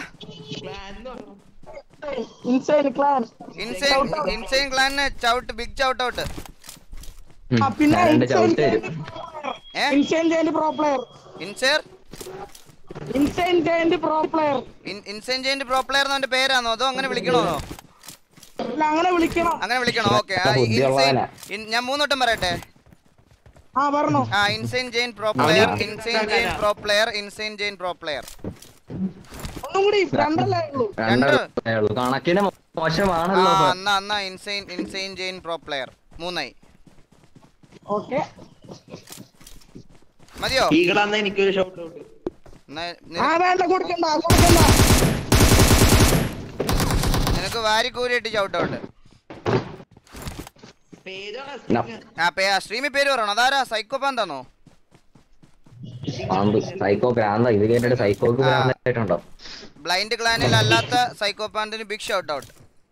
ഇൻസൈഡ് ക്ലാൻ ഇൻസൈൻ ഇൻസൈൻ ക്ലാനിന് ചൗട്ട് ബിഗ് ചൗട്ട് ഔട്ട് ഉം, ആ, പിന്നെ കരണ്ട് ചവിട്ട് തരും insane giant pro player insane insane giant pro player insane giant pro player അവന്റെ പേരാണോ അതോ അങ്ങനെ വിളിക്കണോ അല്ല അങ്ങനെ വിളിക്കണം അങ്ങനെ വിളിക്കണോ ഓക്കെ ബുദ്ധിയുള്ളവനാ. ഞാൻ മൂന്നോട്ടം പറയട്ടെ ആ പറഞ്ഞോ ആ insane giant pro player insane giant pro player insane giant pro player ഒന്നും കൂടി രണ്ടല്ലേ ഉള്ളൂ രണ്ടേ ഉള്ളൂ കണക്കിന് ആ മോശമാണല്ലോ സാർ എന്നാ എന്നാ insane insane giant pro player മൂന്നായി ഓക്കെ മതിയോ ഈകളാന്ന് എനിക്കൊരു ഷോട്ട് ഔട്ട് എന്നാ ആ നിന- വേണ്ട കൊടുക്കണ്ട കൊടുക്കണ്ട നിനക്ക് വാരി കൂരിയിട്ട് ചവിട്ട് ഔട്ട് ആ പേ സ്ട്രീമിൽ പേര് പറയണോ അതാരാ സൈക്കോപാന്താണോ പാമ്പ് സൈക്കോ ഭ്രാന്ത ഇത് കേട്ടിട്ട് സൈക്കോക്ക് ആ. ഭ്രാന്തായിട്ടുണ്ടോ ബ്ലൈൻഡ് ക്ലാനിൽ അല്ലാത്ത സൈക്കോപാന്തിന് big shout out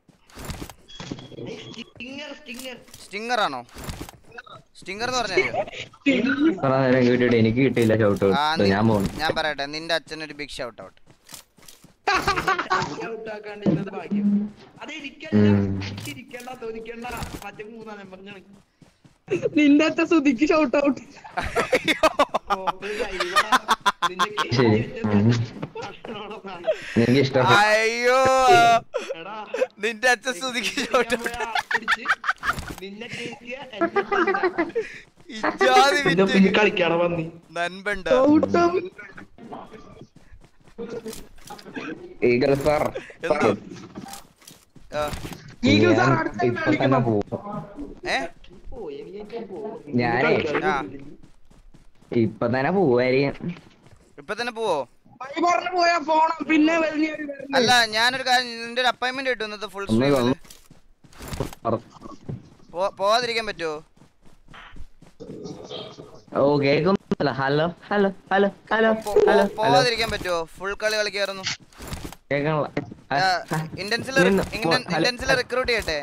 stinger stinger stinger ആണോ സ്റ്റിങ്ങർ എന്ന് പറഞ്ഞാൽ ഇത്ര നേരം കേട്ടിട്ട് എനിക്ക് കിട്ടിയില്ല ചവിട്ട് ആ, കൊടുത്ത്. നി- ഞാൻ പോണു ഞാൻ പറയട്ടെ നിന്റെ അച്ഛനൊരു ബിഗ് ഷൗട്ട് ഔട്ട് ഔട്ട് ആക്കാണ്ടിരുന്നത് ഭാഗ്യം അത് ഇരിക്കണ്ട ഉം. ഇരിക്കണ്ട തോന്നിക്കണ്ട മറ്റേ മൂന്നാം നമ്പറിനാണ് നിന്റെ അച്ഛൻ സുധിക്ക് ഷൗട്ട് ഔട്ട് ശരി ഉം. എനിക്ക് ഇഷ്ടപ്പെട്ടു അയ്യോ നിന്റെ അച്ഛൻ സ്തുതിക്ക് ഷൗട്ട് ഔട്ട് നിന്നെ കേറ്റിയ എന്നെ തല്ല. ഇജാതി നിന്നെ വിറ്റ് പിന്നെ കളിക്കാണ് വന്നി നൻപണ്ട ഷൗട്ട് ഔട്ട് ഈഗൾ സാർ എന്തോ? ആ, ഈഗിൾ സാർ ഞാൻ അടുത്ത ഇപ്പൊ തന്നെ പോവും ഏ ഞാനേ ആ ഇപ്പൊ തന്നെ പോവായിരിക്കും ഇപ്പൊ തന്നെ പോവോ വഴി പറഞ്ഞു പോയാ പോണം പിന്നെ വലിയൊരു വരണം. അല്ല ഞാനൊരു കാര്യം നിന്റെ ഒരു അപ്പോയിന്റ്മെന്റ് കിട്ടും ഇന്നത്തെ ഫുൾ ഒന്ന് സ്ട്രീമിൽ വന്ന് പോവാതിരിക്കാൻ പറ്റുമോ ഓ കേൾക്കുന്നില്ല ഹലോ ഹലോ ഹലോ ഹലോ പോ- ഹലോ ഹലോ പോവാതിരിക്കാൻ പറ്റുമോ ഫുൾ കളി കളിക്കായിരുന്നു കേൾക്കണില്ല ഇന്റൻസിൽ നിന്ന് പോ- ഹലോ. ഇന്റൻസിൽ റിക്രൂട്ട് ചെയ്യട്ടെ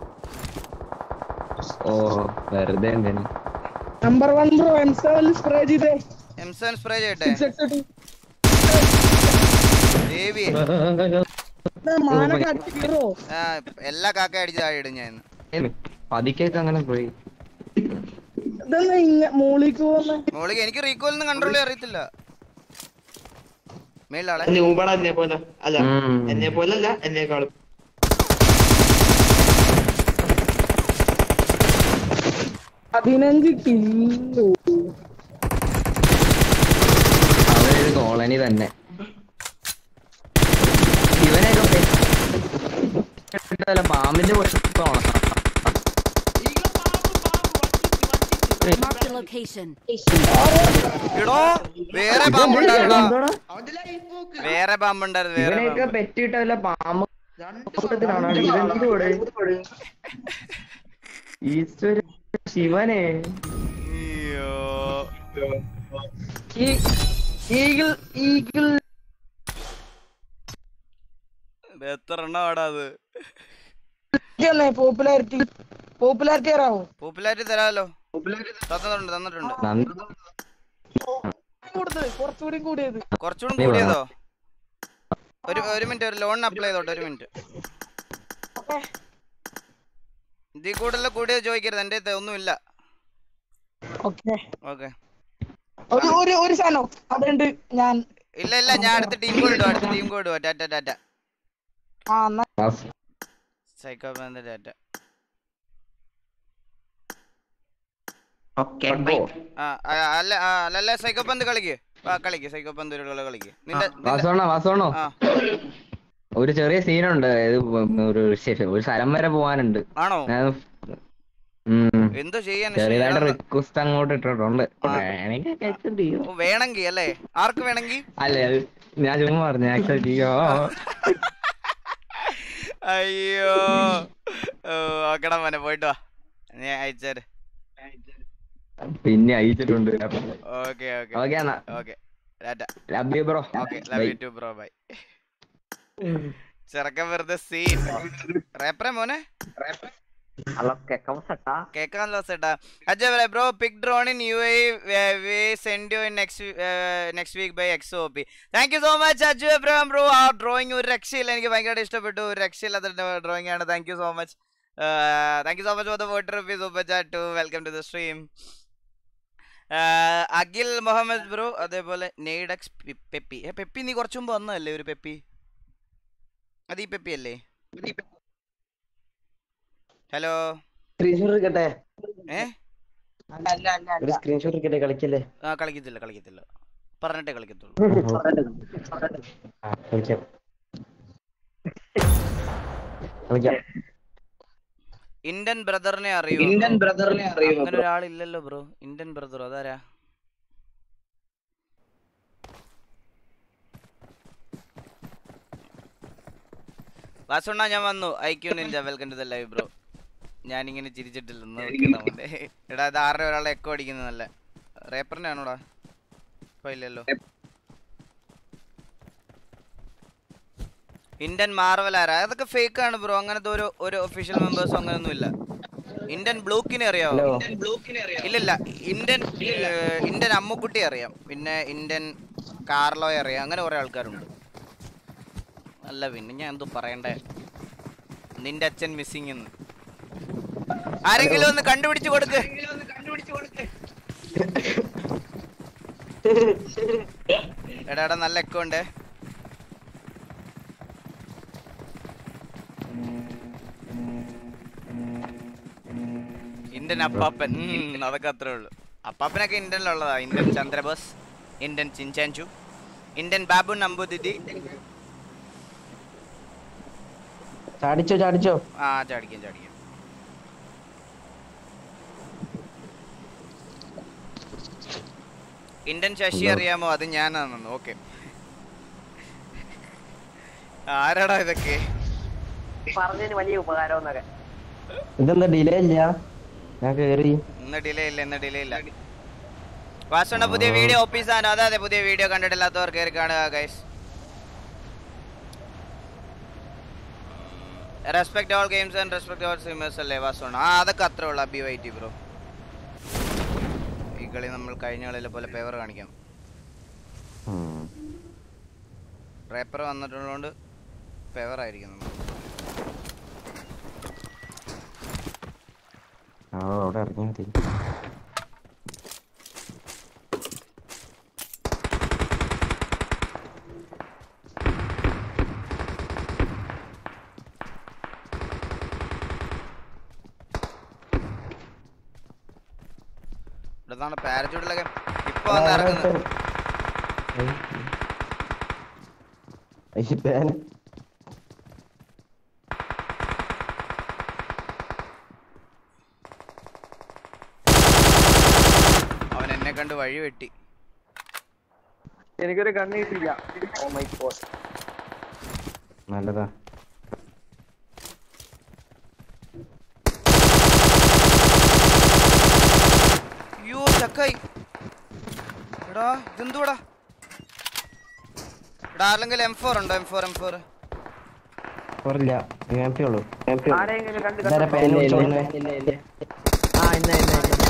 ഓ വെറുതെ എന്തിനു number one bro M seven spray ചെയ്തേ എം സെവൻ സ്പ്രേ ചെയ്യട്ടെ ദേവി മാനൊക്കെ അടിച്ച് കീറോ ആ, എല്ലാ കാക്ക അടിച്ച് താഴെ ഇടും ഞാൻ ഇന്ന്. പതിക്കേക്ക് അങ്ങനെ പോയി ഇതെന്നാ ഇങ്ങ മോളിക്ക് പോകുന്ന മോളിക്ക് എനിക്ക് റീകോയിൽ നിന്ന് കൺട്രോൾ ചെയ്യാൻ അറിയത്തില്ല മേളിലാളെ നൂബാണ് എന്നെ പോലെ അല്ല ഉം. എന്നെ പോലെ അല്ല എന്നെക്കാളും പതിനഞ്ച് കിലോ അവരൊരു കോളനി തന്നെ ഇവനെയൊക്കെ പെട്ടിട്ടല്ല പാമ്പിന്റെ പുറത്തോണം Marked a location. എടോ വേറെ പാമ്പുണ്ടായിരുന്നു വേറെ പാമ്പുണ്ടായിരുന്നു വേറെ ഇവനെയൊക്കെ പാമ്പ് പെറ്റിട്ടല്ല പാമ്പ് കൂട്ടത്തിലാണ് ഇതെന്തിനോട് ഈശ്വര ശിവനെ അയ്യോ ഈഗിൾ ഈഗിൾ ഇത് എത്ര എണ്ണമാടാ അത് പോപ്പുലാരിറ്റി പോപ്പുലാരിറ്റി അറിയാവോ പോപ്പുലാരിറ്റി തരാമല്ലോ തന്നിട്ടുണ്ട് തന്നിട്ടുണ്ട് കൂടുതൽ കുറച്ചുകൂടി കൂടിയത് കുറച്ചുകൂടി കൂടിയതോ ഒരു ഒരു മിനിറ്റ് ഒരു ലോണിന് അപ്ലൈ ചെയ്തോട്ടെ ഒരു മിനിറ്റ് ഇതിൽ കൂടുതൽ കൂടിയത് ചോദിക്കരുത് എൻ്റെ അടുത്ത് ഒന്നുമില്ല ഓക്കെ ഓക്കെ ഒരു ഒരു ഒരു സാധനം അതുണ്ട് ഞാൻ ഇല്ല ഇല്ല ഞാൻ അടുത്ത ടീം കോഡ് ഇടും അടുത്ത ടീം കോഡ് ഇടും ടാറ്റ ടാറ്റ ആ എന്നാ സൈക്കോ ബാൻഡ് ടാറ്റ ഓക്കെ ആ ആ, അല്ല ആ, അല്ല അല്ല സൈക്കോ പന്ത് കളിക്ക് ആ കളിക്ക് സൈക്കോ പന്ത് ഒരു കളി കളിക്ക് നിന്റെ നിന്റെ- വാസോണോ വാസോണോ ആ ഒരു ചെറിയ സീനുണ്ട് ഇത് ഒരു ശേഷം ഒരു സ്ഥലം വരെ പോവാനുണ്ട് ആണോ ഞാൻ ഉം. എന്തോ ചെയ്യാൻ ചെറിയതായിട്ട് റിക്വസ്റ്റ് അങ്ങോട്ട് ഇട്ടിട്ടുണ്ട് വേണമെങ്കിൽ accept ചെയ്യും. ഓ, വേണമെങ്കി അല്ലേ ആർക്ക് വേണമെങ്കി അല്ലേ അത് ഞാൻ ചുമ്മാ പറഞ്ഞു ആക്സെപ്റ്റ് ചെയ്യോ അയ്യോ ഓ ഓക്കെടാ മോനെ പോയിട്ട് വാ ഞാൻ അയച്ചേര് പിന്നെ അയച്ചിട്ടുണ്ട് ഓക്കെ ഓക്കെ ഓക്കെ എന്നാ ഓക്കെ ടാറ്റ love you bro okay love you too bro bye ചെറുക്കൻ വെറുതെ സീൻ റേപ്പറേ മോനെ കേക്കാണല്ലോ ചേട്ടാ Ajay bro pic drawn in you I've send you next next week by X O P thank you so much Ajay Abraham bro ആ drawing ഒരു രക്ഷയില്ല എനിക്ക് ഭയങ്കരമായിട്ട് ഇഷ്ടപ്പെട്ടു ഒരു രക്ഷയില്ലാത്ത ഡ്രോയിങ് ആണ് thank you so much thank you so much for the forty rupees super chat too welcome to the stream Akhil Muhammad bro അതേപോലെ നെയ്ഡക്സ് പെപ്പി ഏ പെപ്പി നീ കുറച്ചു മുമ്പ് വന്നതല്ലേ ഒരു പെപ്പി അത് ഈ പെപ്പി അല്ലേ ഹലോ സ്ക്രീൻഷോട്ട് എടുക്കട്ടെ ഏ ഒരു സ്ക്രീൻഷോട്ട് എടുക്കട്ടെ കളിക്കല്ലേ ആ കളിക്കത്തില്ല കളിക്കത്തില്ല പറഞ്ഞിട്ടേ കളിക്കത്തുള്ളൂ ആ, കളിക്കാം കളിക്കാം ഇന്ത്യൻ ബ്രദറിനെ അറിയോ ഇന്ത്യൻ ബ്രദറിനെ അറിയോ അങ്ങനെ bro? ഒരാളില്ലല്ലോ ബ്രോ ഇന്ത്യൻ ബ്രദർ അതാരാ വാസുണ്ണ ഞാൻ വന്നു IQ ninja welcome to the live bro ഞാനിങ്ങനെ ചിരിച്ചിട്ടില്ല ഒന്ന് നോക്കണം അവന്റെ. എടാ ഇത് ആരുടെ ഒരാളെ എക്കോ അടിക്കുന്നത് നല്ല റേപ്പറിന്റെ ആണോടാ ഇപ്പൊ ഇല്ലല്ലോ ഇന്ത്യൻ മാർവൽ ആരാ അതൊക്കെ ഫേക്ക് ആണ് ബ്രോ അങ്ങനത്തെ ഒരു ഒരു ഒഫീഷ്യൽ മെമ്പേഴ്സും അങ്ങനെയൊന്നും ഇല്ല ഇന്ത്യൻ ബ്ലൂക്കിനെ അറിയാവോ ഇല്ലില്ല ഇന്ത്യൻ ഏഹ്, ഇന്ത്യൻ അമ്മുക്കുട്ടി അറിയാം പിന്നെ ഇന്ത്യൻ കാർലോയെ അറിയാം അങ്ങനെ കുറെ ആൾക്കാരുണ്ട് അല്ല പിന്നെ ഞാൻ എന്തോ പറയണ്ടേ നിന്റെ അച്ഛൻ മിസ്സിങ് എന്ന് ആരെങ്കിലും ഒന്ന് കണ്ടുപിടിച്ചു കൊടുക്ക് എടാ എടാ നല്ല എക്കോ ഉണ്ട് ഇന്ത്യൻ അപ്പാപ്പൻ ഉം, അതൊക്കെ അത്രേ ഉള്ളൂ അപ്പാപ്പനൊക്കെ ഇന്ത്യനിലുള്ളതാ ഇന്ത്യൻ ചന്ദ്രബോസ് ഇന്ത്യൻ ചിൻചാൻചു ഇന്ത്യൻ ബാബു നമ്പൂതിരി ചാടിച്ചോ ചാടിച്ചോ ആ ചാടിക്കാം ചാടിക്കാം ഇന്ത്യൻ ശശി അറിയാമോ അത് ഞാനാണെന്ന് ഓക്കെ ആരാടാ ഇതൊക്കെ പറഞ്ഞതിന് വലിയ ഉപകാരം ഇതെന്താ ഡിലേ ഇല്ല ഞാൻ കേറി ഇന്ന് ഡിലേ ഇല്ല ഇന്ന് ഡിലേ ഇല്ല വാസുണ്ട പുതിയ വീഡിയോ ഓഫീസ് ആണ് അതെ അതെ പുതിയ വീഡിയോ കണ്ടിട്ടില്ലാത്തവർ കയറി കാണുക guys respect all games and respect all streamers അല്ലേ വാസുണ്ട ആ അതൊക്കെ അത്രേ ഉള്ളൂ അബി വൈറ്റി ബ്രോ ഈ കളി നമ്മൾ കഴിഞ്ഞ കളിയിലെ പോലെ പേവർ കാണിക്കാം റേപ്പർ വന്നിട്ടുള്ളതുകൊണ്ട് പേവർ ആയിരിക്കും നമ്മൾ ആ അവിടെ ഇറങ്ങിയാ മതി ഇവിടുന്നാണ് പാരച്ചൂട്ടിലൊക്കെ ഇപ്പൊ വന്ന് ഇറങ്ങുന്നത് ഐ ബാൻ അവൻ എന്നെ കണ്ട് വഴി വെട്ടി എനിക്കൊരു കണ്ണ് കിട്ടില്ല ഓ മൈ ഗോഡ് നല്ലതാ അയ്യോ ചക്കായി എടാ ഇതെന്തുവാടാ എടാ ആരെങ്കിലും എം ഫോർ ഉണ്ടോ എം ഫോർ എം ഫോർ പോരില്ല എം ഉള്ളൂ ആരെങ്കിലും കണ്ട് ഇതാരാ പേന പിടിച്ചോടുന്നെ? ആ ഇന്ന ഇന്ന ഇന്ന.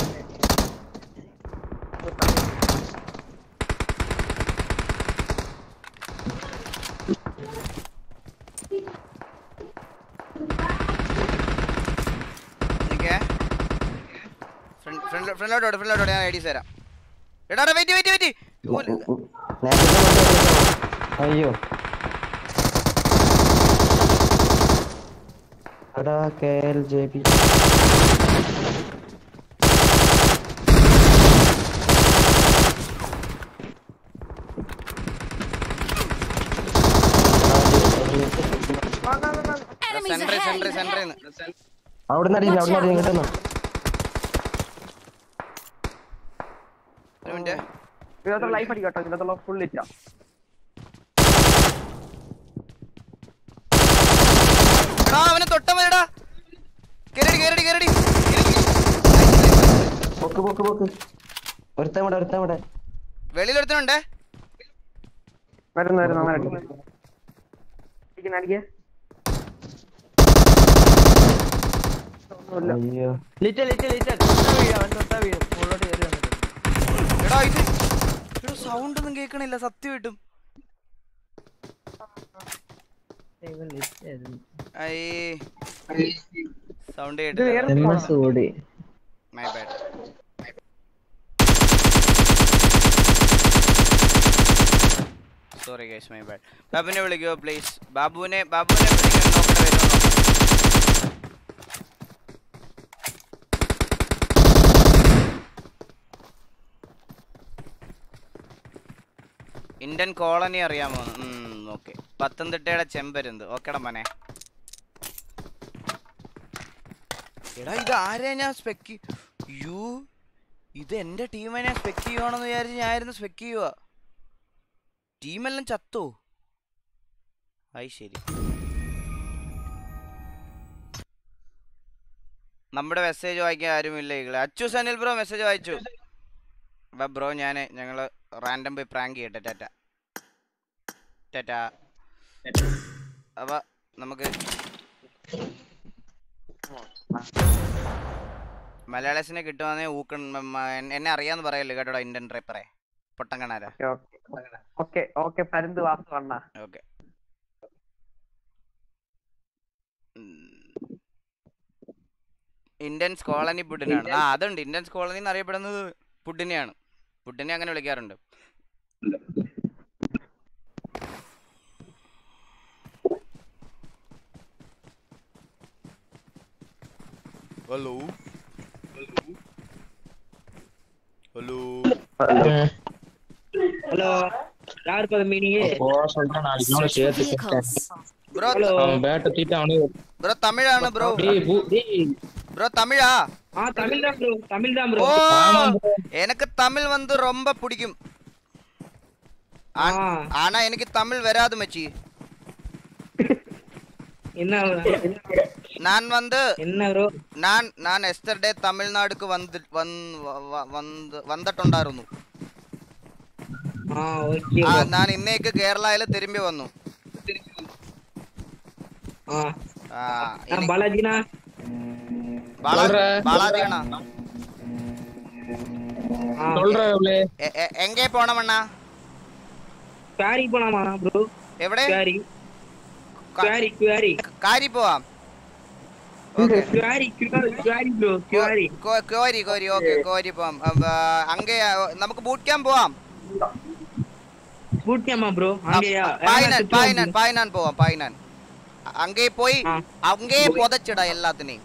ഫ്രണ്ടിലോട്ട് ഓട് ഫ്രണ്ടിലോട്ട് ഓട് ഞാൻ ഐ ഡി തരാം എടാ വെയിറ്റ് വെയിറ്റ് വെയിറ്റ് നേരത്തെ കൊണ്ട് അയ്യോ എടാ K L J P sentry sentry sentry അവിടെ നിന്ന് അടിയില്ല അവിടെ നിന്ന് ഇങ്ങോട്ട് ഒരു മിനിറ്റ് ഇതിനകത്തുള്ള ലൈഫ് അടിക്കട്ടോ ഇതിനകത്തുള്ള ഫുൾ ഇറ്റാ എടാ അവനെ തൊട്ട മതിടാ കേരടി കേരടി കേരടി പൊക്ക് പൊക്ക് പൊക്ക് ഒരുത്തൻ ഇവിടെ ഒരുത്തൻ ഇവിടെ വെളിയിലൊരുത്തനുണ്ടേ വരുന്നു വരുന്നു അങ്ങനെ അടിക്കുന്ന അടിക്കേ അയ്യോ ലിറ്റൽ ലിറ്റൽ ലിറ്റൽ വീഴും അവൻ തൊട്ടാ വീഴും മുകളിലോട്ട് കയറി വന്നിട്ട് എടാ ഇത് എടാ സൗണ്ട് ഒന്നും കേൾക്കണില്ല സത്യം കിട്ടും സൗണ്ട് കേട്ടില്ല ഓടി my bad sorry guys my bad ബാബുവിനെ വിളിക്കോ പ്ലീസ് ബാബുവിനെ ബാബുവിനെ വിളിക്കാൻ നോക്കട്ടെ വരുമോ നോക്കാം ഇന്ത്യൻ കോളനി അറിയാമോ ഓക്കെ പത്തനംതിട്ടയുടെ ചെമ്പരുന്ത് ഓക്കെടാ മനെ എടാ ഇത് ആരെയാ ഞാൻ സ്പെക്ക് യു ഇത് എന്റെ ടീമിനെ ഞാൻ സ്പെക്ക് ചെയ്യുവാണെന്ന് വിചാരിച്ച് ഞാനായിരുന്നു സ്പെക്ക് ചെയ്യുക ടീമെല്ലാം ചത്തോ ആയി ശരി നമ്മുടെ മെസ്സേജ് വായിക്കാൻ ആരുമില്ല ഈകളെ അച്ചു സനിൽ ബ്രോ മെസ്സേജ് വായിച്ചു അപ്പൊ ബ്രോ ഞാൻ ഞങ്ങള് റാൻഡം പോയി പ്രാങ്ക് ചെയ്യട്ടെ ടാറ്റ ടാറ്റ അപ്പൊ നമുക്ക് മലയാളീസിനെ കിട്ടുവാണെങ്കിൽ ഊക്കൺ എന്നെ അറിയാന്ന് പറയല്ലേ കേട്ടോടാ ഇന്ത്യൻ ട്രിപ്പറെ പൊട്ടങ്കണാരാ ഓക്കെ ഓക്കെ പരുന്ത് വാസു വണ്ണ ഓക്കെ ഇന്ത്യൻസ് കോളനി പുഡിനാണ് ആ അതുണ്ട് ഇന്ത്യൻസ് കോളനി എന്ന് അറിയപ്പെടുന്നത് പുഡിനെയാണ് പുഡിനെ അങ്ങനെ വിളിക്കാറുണ്ട് ഹലോ ஹலோ ஹலோ யார் பத மீனிங் ஓ சொல்றேன் நாளைக்கு நாளை சேர்த்து ப்ரோ அவன் பேட்டை தீட்டு அவனே ப்ரோ தமிழான ப்ரோ டேய் பூ டேய் ப்ரோ தமிழா ஆ தமிழ் தான் ப்ரோ தமிழ் தான் ப்ரோ ஓ எனக்கு தமிழ் வந்து ரொம்ப பிடிக்கும் ஆ- ஆனா எனக்கு தமிழ் வராது மச்சி என்ன நான் வந்து என்ன ப்ரோ நான் நான் എസ്റ്റർഡേ തമിഴ്നാടുക്ക് വന്ന് വന്ന് വന്നിട്ടുണ്ടായിരുന്നു ആ ഓക്കേ ആ, ഞാൻ ഇന്നേക്ക് കേരളയിൽ തിരുമ്പി വന്നു ആ ആ, ആ, ഇനി- பாலாஜினா ബാലാ- சொல்ற. ബാലാജിയാണോ சொல்ற എ- എ- എങ്കേ പോണമണ്ണാ குவாரி போலாமா ப்ரோ എവിടെ குவாரி குவாரி குவாரி കാരി പോവാം குவாரி குவாரி ப்ரோ குவாரி കോ- കോരി കോരി ഓക്കെ കോരി പോവാം അപ്പ, അങ്ങേ നമുക്ക് ബൂട്ട് ക്യാമ്പ് പോവാം பூட் கேமா ப்ரோ அங்கயா പായ്നാൻ പായ്നാൻ പായ്നാൻ പോവാം പായ്നാൻ അങ്ങേ പോയി അങ്ങേ പൊതച്ചിട എല്ലാത്തിനെയും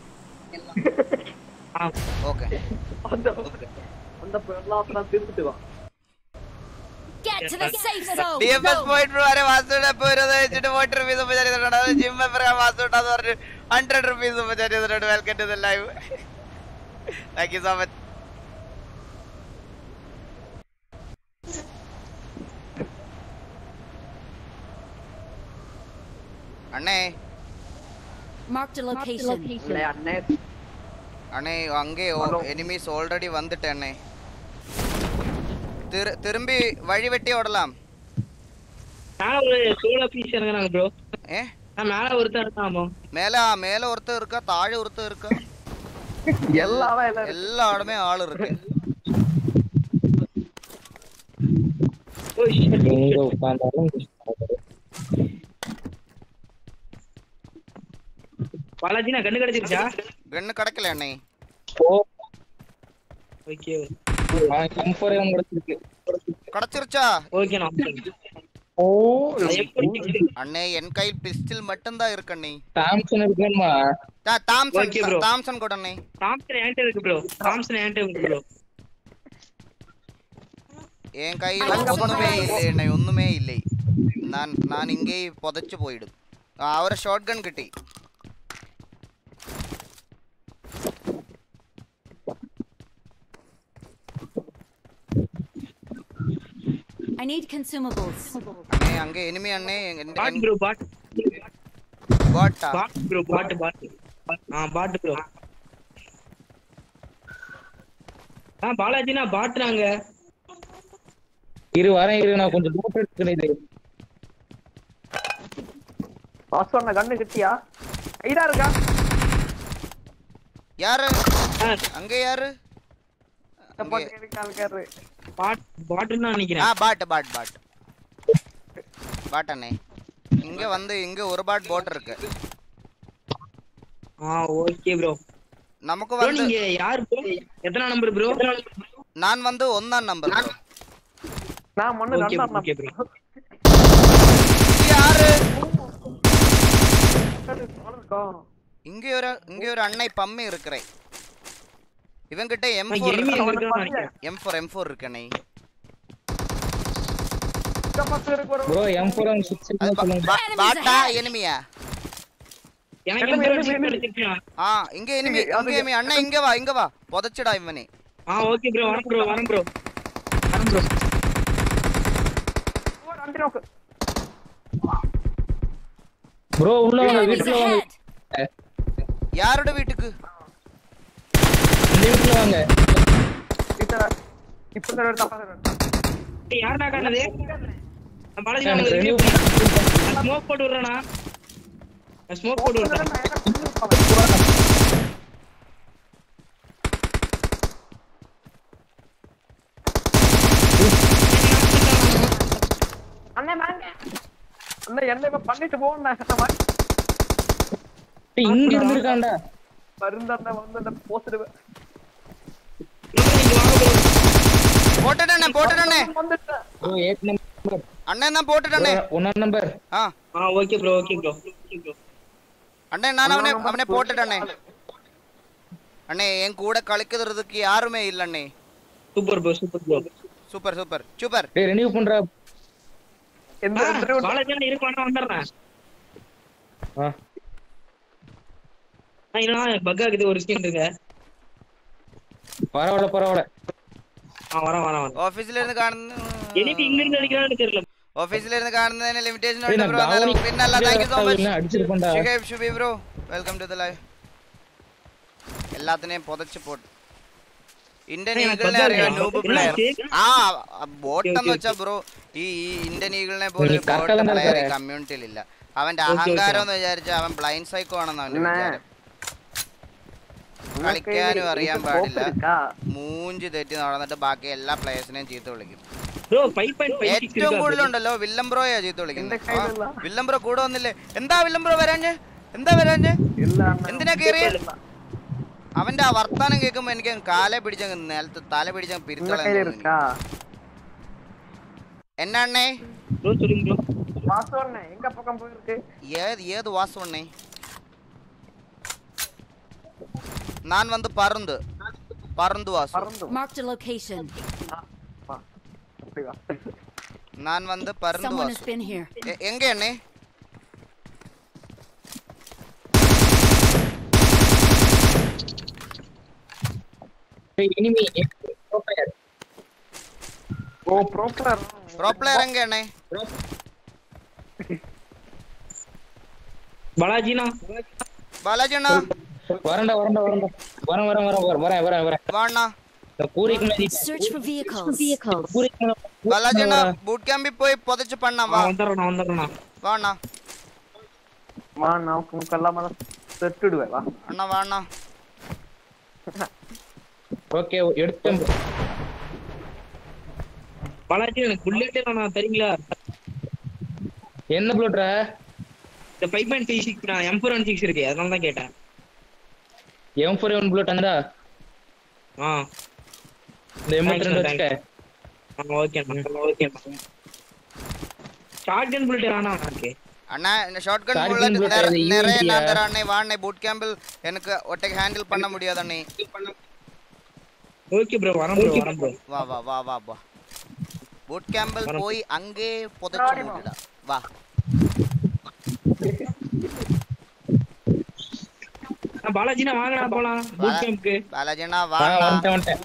ഓക്കെ அந்த பெருளாசனம் தீர்த்துட்டு வா Get to the safe zone. D F S പോയിട്ട് വരെ വാസുവിനെ ഇപ്പൊ ഒരു വെച്ചിട്ട് ഫോർട്ടി റുപ്പീസ് ഉപ്പ ചെയ്തിട്ടുണ്ട് അത് ജിം മെമ്പർ വാസുട്ടാന്ന് പറഞ്ഞു ഹൺഡ്രഡ് റുപ്പീസ് ഉപ്പ ചെയ്തിട്ടുണ്ട് welcome to the live thank you so much അണ്ണേ Marked a location. அண்ணே அண்ணே அங்கே எனிமீஸ் ஆல்ரெடி வந்துட்டு அண்ணே திரு- திரும்பி வழி வெட்டி ஓடலாம் மேல ஒரு சோலோ பீஸ் இறங்குறாங்க ப்ரோ ஏ நான் மேல ஒருத்தன் இருக்காமோ மேல மேல ஒருத்தர் இருக்கா தாழെ ஒருத்தர் இருக்கா எல்லாமே எல்லா இடமே ஆள் இருக்கு எங்க உட்கார்ந்தாலும் பாலாஜி நான் கண்ணு கிடைச்சிருச்சா கண்ணு கிடைக்கல அண்ணே ஓகே கம்ஃபோரே ஒன்று கிடைச்சிருக்கு கிடைச்சிருச்சா ஓகேண்ணா ஓ அண்ணே என் கையில் பிஸ்டில் மட்டும்தான் இருக்கு அண்ணே தாம்சன் இருக்குமா தா- தாம்சன் Okay, bro. தாம்சன் கூட அண்ணே தாம்சன் என்கிட்ட இருக்கு ப்ரோ தாம்சன் என்கிட்ட இருக்கு ப்ரோ என் கையில் ஒண்ணுமே இல்லை அண்ணே ஒண்ணுமே இல்லை நான் நான் இங்கே புதைச்சு போயிடும் ആ, അവരെ ഷോട്ട് ഗൺ കിട്ടി I need consumables. അണ്ണേ അങ്ങ് എനിമി അണ്ണേ എന്റെ- பாட் ப்ரோ பாட் ബോട്ടാ பாட் ப்ரோ பாட் பாட் ஆ பாட் ப்ரோ ஆ பாலாஜினா பாட்டுறாங்க இரு வரேன் இரு நான் கொஞ்சம் லூட் எடுத்துக்கிறேன் இது வாசோண்ண கண்ணு கிட்டியா ஐடா இருக்கா யாரு அங்க யாரு அங்கே- இருக்காரு பாட் பாட்டுன்னு ஆ நினைக்கிறேன் பாட் பாட் பாட் பாட் அண்ணே இங்க வந்து இங்க ஒரு பாட் போட் இருக்கு ஆ ஓகே ப்ரோ நமக்கு ப்ரோ வந்து நீங்க யார் ப்ரோ எத்தனை நம்பர் ப்ரோ நான் வந்து ஒன்னாம் நம்பர் bro. நான் மண்ணு ஓகே ரெண்டாம் ஓகே ப்ரோ யாரு இருக்கோம் இங்க ஒரு இங்க ஒரு அண்ணை பம்மி இருக்கிறேன் இவங்கிட்ட எம் ஆ, ஃபோர் enemy எங்க இருக்கான்னு நினைக்கிறேன். எம் ஃபோர் எம் ஃபோர் இருக்கு அண்ணே bro M four one six சொல்லுங்க பா- பாட்டா எனிமியா எனக்கு எம் ப்ரோ கிடைச்சிருச்சு ஆ இங்க எனிமி இங்க எனிமி அண்ணா இங்க வா இங்க வா புதைச்சுடா இவனே ஆ ஓகே ப்ரோ வரேன் ப்ரோ வரேன் ப்ரோ வரேன் ப்ரோ ரெண்டு நோக்கு ப்ரோ உள்ள வாங்க Enemies வீட்டுக்குள்ள வாங்க ahead. யாரோட வீட்டுக்கு இந்த வீட்டுல வாங்க இப்ப தான் தப்பா ஏய், யாருடா காணது நான் பாலாஜி எனக்கு நான் ரெனியூ ஸ்மோக் போட்டு விடுறேனா நான் ஸ்மோக் போட்டு விடுறேன் அண்ணே வாங்க அண்ணே என்ன இப்ப பண்ணிட்டு போகணும் இங்க இருந்திருக்கான்டா மருந்தண்ணே வந்து அந்த போஸ்ட் போட்டுட்டே போட்டுட்டே வந்துட்டேன் ப்ரோ எயிட் நம்பர் அண்ணன் தான் போட்டுட்டே ஒன்னா நம்பர் ஆ ஆ okay bro okay bro okay bro அண்ணே நான் அவனே அவனே போட்டுட்டே அண்ணே என் கூட களிக்கிறதுக்கு யாருமே இல்ல அண்ணே super bro super bro super super super டேய் ரெனியூ பண்றா எந்த பாலாஜி நான் இருப்பானா வந்துடுறேன் ஆ ஆ இல்லைனா பக் ஆகுது ஒரு ஸ்கின் இருக்கு பரவாயில்ல பரவாயில்ல ஆ வரேன் வரேன் வரேன் ഓഫീസിൽ ഇരുന്ന് കാണുന്ന എനിക്ക് ഇங்க ഇருந்து അടിക്കാനാണ് தெரியல ഓഫീസിൽ ഇരുന്ന് കാണുന്നതിന് ലിമിറ്റേഷൻ டேய், ഉണ്ട് நான் ബ്രോ എന്നാലും கவனி- പിന്നല്ല താങ്ക് യു സോ മച്ച് என்ன அடிச்சிருப்பேன்டா Shuhaib Shubi bro welcome to the live എല്ലാത്തിനെയും പുതച്ച് പോട്ട് ഇന്ത്യൻ ഏയ്, ഈഗിളിനെ ബഗ്ഗാ അറിയാം ഇല്ല. നൂബ് എന്നാ പ്ലെയർ ചെയ്യ്? ആ ബോട്ട് എന്ന് വെച്ചാ ബ്രോ ഈ ഈ ഇന്ത്യൻ ഈഗിളിനെ പോലെ നീ ബോട്ട് കറക്റ്റാ തന്നെ പ്ലെയർ ഈ അറിയാം. കമ്മ്യൂണിറ്റിയിൽ ഇല്ല അവന്റെ ഓക്കേ, ഓക്കേ. അഹങ്കാരം എന്ന് വിചാരിച്ച അവൻ ബ്ലൈൻഡ് സൈക്കോ ആണെന്ന് അവന്റെ അണ്ണേ. വിചാരം കളിക്കാനും അറിയാൻ പാടില്ല இருக்கா മൂഞ്ചി തെറ്റി നടന്നിട്ട് ബാക്കി എല്ലാ പ്ലേയേഴ്സിനെയും ചീത്ത വിളിക്കും ப்ரோ 5.56 ഏറ്റവും இருக்கா കൂടുതലുണ്ടല്ലോ വില്ലം ബ്രോയാ ചീത്ത വിളിക്കുന്നത് എന്റെ കയ്യിലുള്ള- ആ, വില്ലം ബ്രോ കൂടെ വന്നില്ലേ എന്താ വില്ലം ബ്രോ വരാഞ്ഞ് എന്താ വരാഞ്ഞ് இல்ல அண்ணா എന്തിനാ കേറിയ അവന്റെ ആ വർത്താനം കേൾക്കുമ്പോ എനിക്ക് അങ്ങ് കാലെ പിടിച്ചങ്ങ് നിലത്ത് തല പിടിച്ചങ്ങ് உங்க പിരുത്തളാൻ கையில തോന്നുന്നു இருக்கா എന്നാ അണ്ണേ ப்ரோ சொல்லுங்க ப்ரோ வாசு அண்ணே எங்க பக்கம் போயிருக்கு ഏത് ഏത് വാസം അണ്ണേ நான் வந்து பருந்து பருந்து வாசு பறந்து Marked a location. அப்படி வா நான் வந்து பருந்து Someone has Vasu been here. எ- எங்க அண்ணே டேய் எனிமி ஓ ப்ரோப்பர் ப்ரோ பிளேயர் எங்க அண்ணே பாலாஜினா பாலாஜி அண்ணா வரேன்டா வரேன்டா வரேன்டா வரேன் வரேன் வரேன் வரேன் வரேன் வரேன் வரேன் வா அண்ணா இந்த கூரைக்கு முன்னாடி Search for vehicles. கூரைக்கு முன்னாடி பாலாஜி அண்ணா பூட் கேம்பில் போய் புதைச்சு பண்ணா வா நான் வந்துடுறேன் வந்துடுறேன் வா அண்ணா வா நான் உனக்கு எல்லாமே செட்டுடுவேன் வா அண்ணா வா அண்ணா ஓகே எடுத்தேன் bro. பாலாஜி எனக்கு புல்லட்டே நான் தரீங்களா என்ன ப்ளோட்ரா இந்த ஃபைவ் பாயிண்ட் ஃபைவ் சிக்ஸ் நான் எம் ஃபோர் ஒன் சிக்ஸ் இருக்கு அதனால தான் கேட்டேன் எம் ஃபோர் ஒன் ப்ளோட் அங்கடா ஆ இந்த எண்பத்தி ரெண்டு வச்சுக்க okay okay short gun bullet வேணா எனக்கு அண்ணா இந்த short gun Shotgun bullet bullet அது நிறைய easy-ஆ? நான் தரேன் அண்ணே வா அண்ணே பூட் கேம்பிள் எனக்கு ஒட்டைக்கு ஹேண்டில் பண்ண முடியாது அண்ணே ஓகே ப்ரோ வரேன் ப்ரோ வரேன் ப்ரோ வா வா வா வா வா பூட் கேம்பிள் போய் அங்கே புதைச்சு மூடிடா வா பாலாஜினா வாங்கடா போலாம் பூட் கேம்ப்க்கு பாலாஜினா ஆ, வாடா வந்துட்டேன் வந்துட்டேன்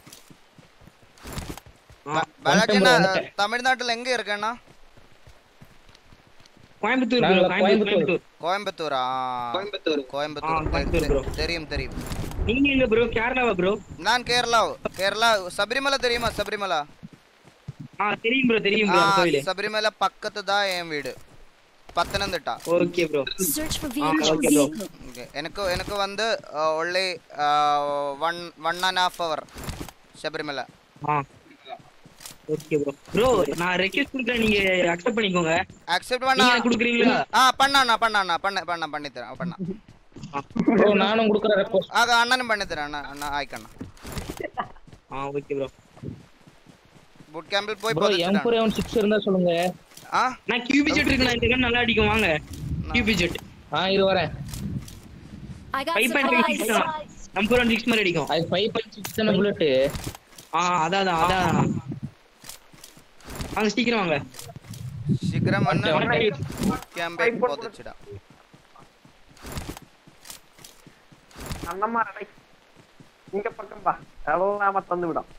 பாலாஜினா வந்துட்டேன். தமிழ்நாட்டுல எங்க இருக்கேன்னா கோயம்புத்தூர் ப்ரோ நாங்களா கோயம்புத்தூர் கோயம்புத்தூர். கோயம்புத்தூர் கோயம்புத்தூரா கோயம்புத்தூர் கோயம்புத்தூர் ஆ, கோயம்புத்தூர் தெ- bro. தெரியும் தெரியும் நீங்க எங்க ப்ரோ கேரளாவா ப்ரோ நான் கேரளா கேரளா சபரிமலை தெரியுமா சபரிமலை ஆ தெரியும் ப்ரோ தெரியும் ப்ரோ ஆ, கோயில் சபரிமலை பக்கத்து தான் என் வீடு Pathanamthitta okay bro Search for Ah, vehicle. okay, bro. vehicle. Okay. எனக்கு எனக்கு வந்து only one one and half hour Sabarimala ஆ ஓகே ப்ரோ ப்ரோ நான் ரெக்வெஸ்ட் கொடுக்குறேன் நீங்க அக்செப்ட் பண்ணிக்கோங்க அக்செப்ட் நீங்க பண்ணா கொடுக்குறீங்களா ஆ பண்ணா பண்ணா பண்ண பண்ண பண்ணி தரேன் பண்ண ப்ரோ நானும் கொடுக்குற ரெக்வஸ்ட் ஆக அண்ணனும் பண்ணி தரேன் அண்ணா அண்ணா ஆயிக்கண்ணா ஆ ஓகே ப்ரோ புட் கேம்பில் போய் ப்ரோ எம் புதைச்சிட்டான். ஃபோர் எவன் சிக்ஸ் இருந்தா சொல்லுங்க ஆ நான் கியூபி ஜெட் இருக்கு நான் இந்த gun நல்லா அடிக்கும் வாங்க கியூபி ஜெட் ஆ இரு வரேன் I got five point five supplies. Six number one six மாதிரி அடிக்கும் அது ஃபைவ் பாயிண்ட் சிக்ஸ் தானே புல்லட்டு ஆ அதான் அதான் அதான் வாங்க சீக்கிரம் வாங்க சீக்கிரம் Okay, அண்ணன் okay. கேம்பை புதைச்சிடா அண்ணம்மா நடை இங்க பக்கம் பா எல்லாம தந்து விடும்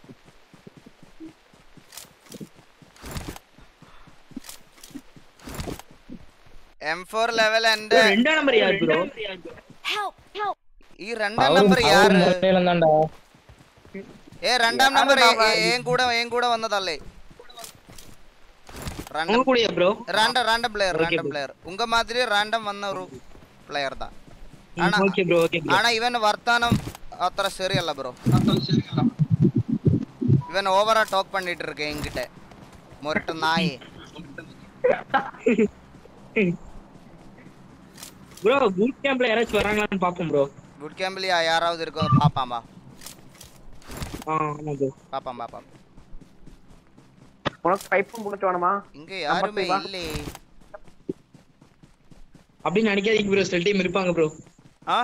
എം ഫോർ ലെവൽ എന്റെ bro, ரெண்டாம் நம்பர் யார் ப்ரோ Help! Help! ഈ രണ്ടാം നമ്പർ യാറ് தான்டா ഏ രണ്ടാം നമ്പർ ഏം കൂടെ ഏം കൂടെ വന്നതല്ലേ உங்க கூடயா bro random random player Okay, random bro. Player ഉങ്ക മാതിരി റാൻഡം വന്ന ഒരു പ്ലെയർ தான் ஆனா ஓகே ப்ரோ ஓகே ப்ரோ ஆனா இவன் வர்த்தானம் அത്ര ശരിയല്ല ബ്രോ இவன் ஓவரா டாக் பண்ணிட்டு இருக்கு என்கிட்ட முரட்டு நாய் ப்ரோ பூட் கேம்ப்ல யாராச்சும் வராங்களான்னு பாப்போம் ப்ரோ குட் கேம்ப்லயா யாராவது இருக்கும் பாப்பாம்பா ஆ ஆமா ப்ரோ பாப்பாம் பாப்பாம் உனக்கு பைப்பும் புல்லட் வேணுமா இங்க யாருமே வா. இல்லையே அப்படின்னு நினைக்காதீங்க ப்ரோ சில டைம் இருப்பாங்க ப்ரோ ஆ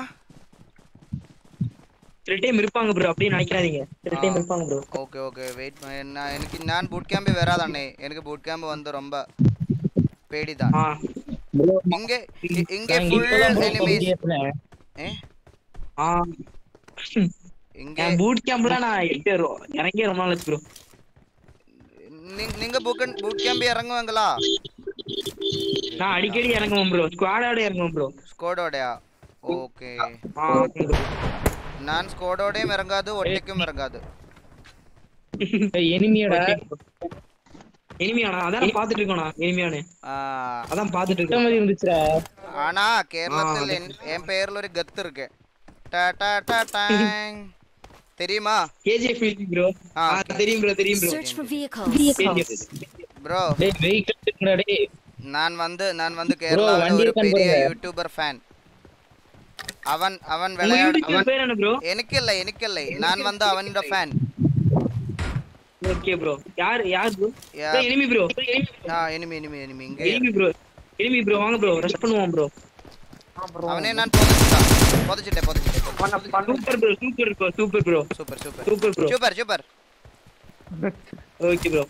சில டைம் இருப்பாங்க ப்ரோ அப்படின்னு நினைக்காதீங்க சில டைம் இருப்பாங்க ப்ரோ ஓகே ஓகே வெயிட் நான் எனக்கு நான் பூட் கேம்பே வராதண்ணே எனக்கு பூட் கேம்ப் வந்து ரொம்ப பேடிதான் ஆ இங்க இ- இங்க நான் ஃபுல் இப்பதான் bro எனிமீஸ் PUBG ஏத்துனேன். ஏ ஆ இங்க என் பூட் கேம்ப்ல நான் எட்டு வரும் இறங்கியே ரொம்ப நாள் ப்ரோ நீ- நீங்க பூட் பூட் கேம்ப் இறங்குவாங்களா நான் அடிக்கடி இறங்குவேன் ப்ரோ ஸ்குவாடோட இறங்குவேன் ப்ரோ ஸ்கோடோடயா ஓகே ஆ ஓகே ப்ரோ நான் ஸ்கோடோடயும் இறங்காது ஒட்டிக்கும் இறங்காது ஏய், எனிமியடா இனிமையானா அதான் பாத்துட்டு இருக்கோம் நான் இனிமையானு ஆ, அதான் பாத்துட்டு இந்த இருக்கோம் மாதிரி இருந்துச்சுடா ஆனா கேரளத்தில் என் என் பெயர்ல ஒரு கத்து இருக்கு டா டா டா டாங். தெரியுமா கேஜிஎஃப் மியூசிக் ப்ரோ ஆ, ஆ தெரியும் ப்ரோ தெரியும் bro Search for vehicles. Bro டேய் வெஹிக்கிள் இருக்குடா டேய் நான் வந்து நான் வந்து கேரளாவில் வண்டி ஒரு இருக்கான்னு பெரிய பாருங்க. யூடியூபர் ஃபேன் அவன் அவன் உங்க விளையாடு யூடியூப் பேர் என்ன ப்ரோ எனக்கு இல்லை எனக்கு இல்லை நான் வந்து அவனோட ஃபேன் ஓகே ப்ரோ யார் யார் ப்ரோ யா- எனிமி ப்ரோ ஆ எனிமி எனிமி எனிமி இங்கே எனிமி ப்ரோ எனிமி ப்ரோ வாங்க ப்ரோ ரஷ் பண்ணுவோம் ப்ரோ அவனே நான் புதைச்சிட்டான் புதைச்சிட்டேன் புதைச்சிட்டேன் super bro super bro super bro super super super bro super super okay bro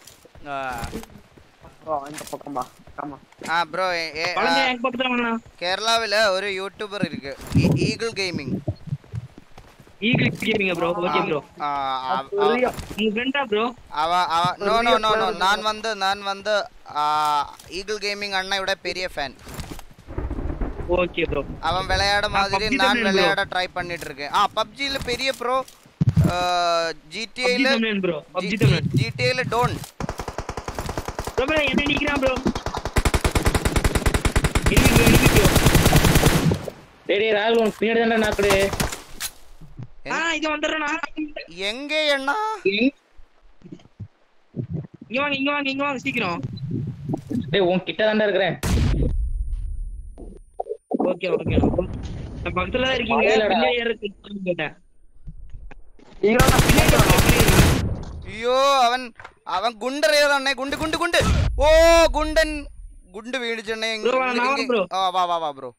இந்த பக்கம் பா ஆமா ஆ ப்ரோ வளர்ந்து எங்க பக்கத்துல வாங்கண்ணா கேரளாவில் ஒரு யூடியூபர் இருக்கு ஈகிள் கேமிங் ஈகிள் கேமிங்க ப்ரோ ஓகே ப்ரோ உங்க ஃப்ரெண்டா ப்ரோ அவ அவ நோ நோ நோ நோ நான் வந்து நான் வந்து ஈகிள் கேமிங் அண்ணாயோட பெரிய ஃபேன் ஓகே ப்ரோ அவன் விளையாட மாதிரி PUBG நான் தமிழன் bro. விளையாட ட்ரை பண்ணிட்டு இருக்கேன் ஆ பப்ஜில பெரிய ப்ரோ ஜிடிஏல தமிழன் ப்ரோ பப்ஜி தமிழன் ஜிடிஏல டோன் ப்ரோ ப்ரோ என்ன நிக்கிறான் bro enemy bro enemy bro டேய் டேய் ராகுல் உனக்கு பின்னாடி தான்டா நாக்குடு ஆ இங்க வந்துடுறேண்ணா எங்க அண்ணா இங்க வாங்க இங்க வாங்க இங்க வாங்க சீக்கிரம் டேய் உன் கிட்ட தான்டா இருக்கிறேன் ஓகே ஓகே நான் பக்கத்துல தான் இருக்கீங்க வாயிலடா. பின்னாடி யாரும் கேட்டேன் ஈரோட பின்னாடி வாங்க, பின்னாடி வாங்க. അയ്യോ അവൻ അവൻ ഗുണ്ടറിയതണ്ണേ ഗുണ്ട് ഗുണ്ട് ഗുണ്ട് ഓ ഗുണ്ടൻ ഗുണ്ട് വീണിച്ചെണ്ണേ Bro, വാ, நான் வரேன் bro. ആ വാ വാ വാ ബ്രോ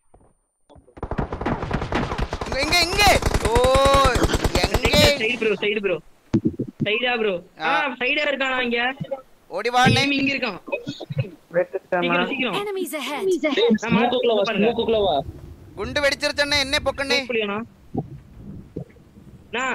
ഇങ്ങ ഇങ്ങ ഓ എங்கே சைடு ப்ரோ சைடு ப்ரோ சைடா ப்ரோ ஆ சைடா இருக்கானா இங்க ஓடி வாண்ணே Enemy இங்க இருக்கான் சீக்கிரம் சீக்கிரம் Enemies ahead. நான் ஸ்மோக்குள்ள வா பாருங்க. ஸ்மோக்குள்ள வா ഗുണ്ട് വെടിച്ചിരിച്ചെണ്ണേ എന്നെ പൊക്കണ്ണേ புரியனா நான்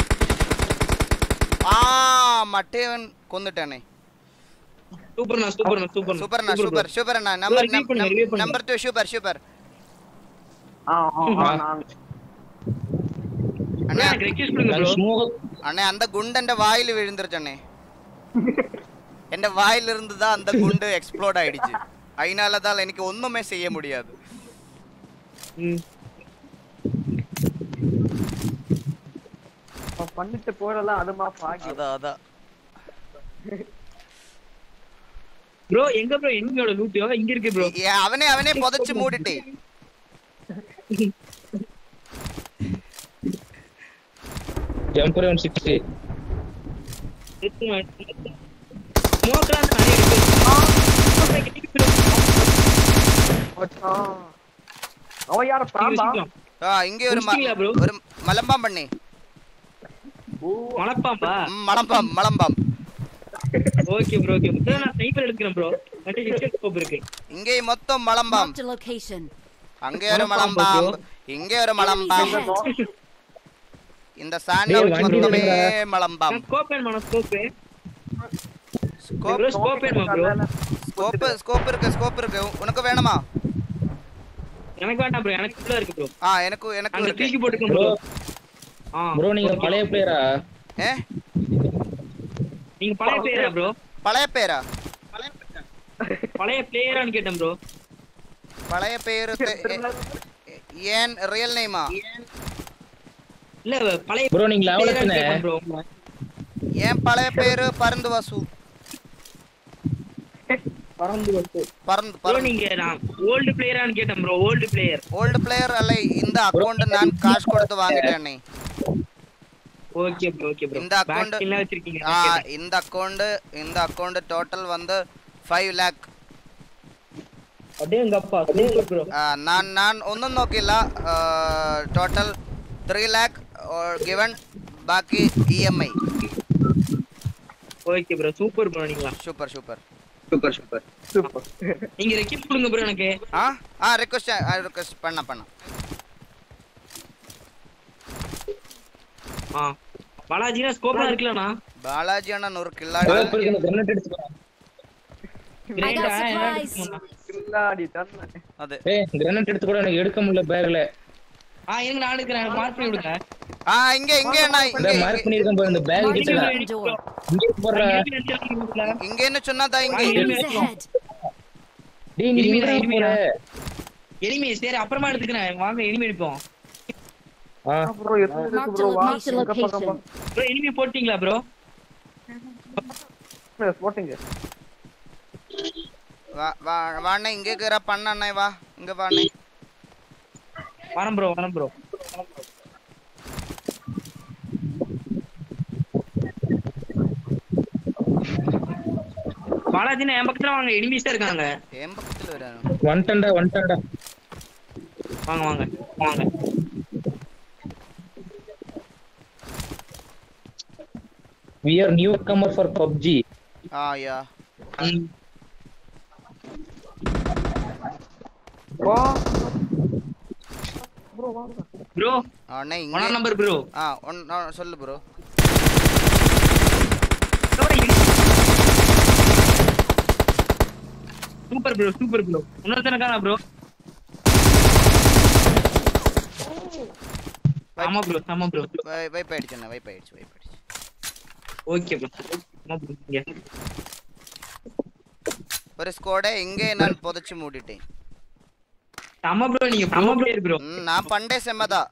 ആ മറ്റേവൻ കൊന്നിട്ടണ്ണേ சூப்பர்ண்ணா சூப்பர்ண்ணா சூப்பர் സൂപ്പർണ്ണ സൂപ്പർ സൂപ്പർ അണ്ണ നമ്പർ revive பண்ணுங்க, revive பண்ணுங்க. നമ്പർ ടു സൂപ്പർ സൂപ്പർ ஆ ஆ, ஆ நான் അണ്ണേ எனக்கு ரெக்வெஸ்ட் கொடுங்க ப்ரோ ஸ்மோக் அண்ணே அந்த குண்டு என் வாயில் விழுந்துருச்சண்ணே என் வாயில இருந்து தான் அந்த குண்டு எக்ஸ்ப்ளோட் ஆயிடுச்சு அதனால தான் எனக்கு ஒண்ணுமே செய்ய முடியாது அவன் பண்ணிட்டு போறதெல்லாம் அதுமா பாக்கி அதான் அதான் ப்ரோ எங்க ப்ரோ எனிமியோட லூட் இங்க இருக்கு ப்ரோ ஏ, அவனே அவனே புதைச்சு மூடிட்டே ஜம்பர் ஒன் சிக்ஸ்டி ஸ்மோக்லாம் நிறைய இருக்கு அவன் யார பாம்பா ஆ இங்கே ஒரு ம- முடிச்சிட்டீங்களா bro? ஒரு மலம்பாம் பண்ணி மலப்பாம்பா மலம்பாம் மலம்பாம் ஓகே ப்ரோ ஓகே ப்ரோ நான் ஸ்னைப்பர் எடுக்கிறேன் ப்ரோ மற்ற ஹெட்ஷாட் ஸ்கோப் இருக்கு இங்கே மொத்தம் மலம்பாம் Marked a location. அங்கே ஒரு மலம்பாம்பா மலம்பாம் இங்கே ஒரு மலம்பாம் Enemies ahead. இந்த சாண்டவுச் வண்டி மொத்தமே எடுங்கடா. மலம்பாம் ஸ்கோப் வேணுமா ஸ்கோப் ஸ்கோப் ப்ரோ ஸ்கோப் வேணுமா ப்ரோ ஸ்கோப் ஸ்கோப் இருக்கு ஸ்கோப் இருக்கு உனக்கு வேணுமா எனக்கு வேண்டாம் ப்ரோ எனக்கு ஃபுல்லா இருக்கு ப்ரோ ஆ எனக்கு எனக்கு அங்க இருக்கு தூக்கி போட்டுக்கோங்க ப்ரோ ப்ரோ ஆ ப்ரோ நீங்க பழைய பிளேயரா ஏ நீங்க பழைய பிளேயரா ப்ரோ பழைய பேரா பழைய பிளேயரான்னு கேட்டேன் ப்ரோ பழைய பேரு தெ- ஏ- ஏன் ரியல் நேமா இல்ல பழைய ப்ரோ நீங்க லெவல் player ஆன்னு எத்தனை கேட்டேன் ப்ரோ ஏன் பழைய பேரு பருந்து வாசு பறந்து வந்து பறந்து ப்ரோ நீங்க நான் ஓல்டு பிளேயரான்னு கேட்டேன் bro old player old player அல்ல இந்த அக்கவுண்ட் நான் காசு கொடுத்து வாங்கிட்டேன் ஓகே ப்ரோ ஓகே ப்ரோ இந்த அக்கவுண்ட் பேக் எல்லாம் வச்சிருக்கீங்க ஆ இந்த அக்கவுண்ட் இந்த அக்கவுண்ட் டோட்டல் வந்து ஃபைவ் லேக் அப்படியே எங்க அப்பா சூப்பர் ப்ரோ ഞാൻ ഞാൻ ഒന്നും നോക്കില്ല ടോട്ടൽ ത്രീ ലാക്ക് ഗിവൺ ബാക്കി E M I okay bro super bro நீங்களா super super super super super நீங்க ரெக்வெஸ்ட் கொடுங்க ப்ரோ எனக்கு ആ ആ റിക്വസ്റ്റ് റിക്വസ്റ്റ് പണ്ണ പണ്ണ ஆ பாலாஜினா ஸ்கோப்லாம் இருக்குல்லண்ணா ബാലാജി അണ്ണൻ ഒരു കില്ലാടി ஸ்கோப் இருக்கு கிரனேட் எடுத்துக்கோ I got supplies. கில்லாடி தன்ன അതെ ஏய் கிரனேட் எடுத்து கூட எனக்கு எடுக்க முடியல பேக்ல ஆ இருங்க நான் எடுக்கிறேன் மார்க் பண்ணி விடுங்க ആ ഇങ്ങ ഇങ്ങ അണ്ണ இந்த ഇങ്ങ மார்க் பண்ணிருக்கேன் பாரு இந்த பேக் Marked கிட்ட a door. இங்க போடுற ഇങ്ങன்னு சொன்னாதா இங்க Enemies ahead. டேய் நீ எங்கடா போற எனிமி சரி அப்புறமா எடுத்துக்கிறேன் வாங்க எனிமி எடுப்போம் ஆ ப்ரோ எத்தனை இருக்கு ப்ரோ வா Marked a எங்க பக்கம் location. ப்ரோ எனிமி போட்டீங்களா ப்ரோ போட்டீங்க வாண்ணே இங்கே கேற பண்ண அண்ணே வா இங்க வாண்ணே வரேன் ப்ரோ வரேன் ப்ரோ பாலாஜினா என் பக்கத்துல வாங்க எனிமிஸ் தான் இருக்காங்க என் பக்கத்துல வரானு வந்துட்டேன்டா வந்துட்டேன்டா வாங்க வாங்க வாங்க we are newcomer for PUBG ஆ யா ம். வா ப்ரோ அண்ணே இங்க ஒன்னா நம்பர் ப்ரோ ஆ ஒன் ஆ, சொல்லு bro super bro super bro இன்னொருத்தன காணா ப்ரோ ஆமா ப்ரோ ஆமா ப்ரோ வைப் ஆயிடுச்சு அண்ணா வைப் ஆயிடுச்சு வைப் ஆயிடுச்சு ஓகே ப்ரோ ஆமா ப்ரோ இங்க ஒரு ஸ்கோடை இங்கே நான் புதைச்சு மூடிட்டேன் ஆமா ப்ரோ நீங்க ப்ரோ பிளேயர் ப்ரோ ம், நான் பண்டே செம்மதா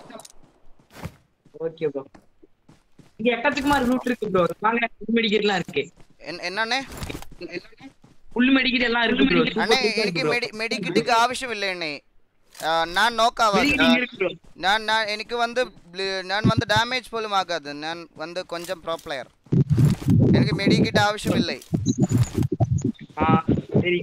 ஓகே ப்ரோ இங்க எக்கச்சக்கமா ரூட் இருக்கு ப்ரோ வாங்க ஃபுல் மெடிக்கெட்லாம் இருக்கு என்- என்னண்ணே ஃபுல் மெடிக்கெட் எல்லாம் இருக்கு ப்ரோ அண்ணே எனக்கு மெடி மெடிக்கிட்டுக்கு ஆവശ്യമില്ല அண்ணே ആ, ഞാൻ നോക്കാവാ Bleeding இருக்கு bro. ഞാൻ ഞാൻ എനിക്ക് വന്ന് ബ്ലീ- ഞാൻ വന്ന് ഡാമേജ് പോലും ആകാതെ ഞാൻ വന്ന് കൊഞ്ചം പ്രോ പ്ലെയർ എനിക്ക് മെഡിക്കിട്ട് ആവശ്യമില്ല ஆ சரி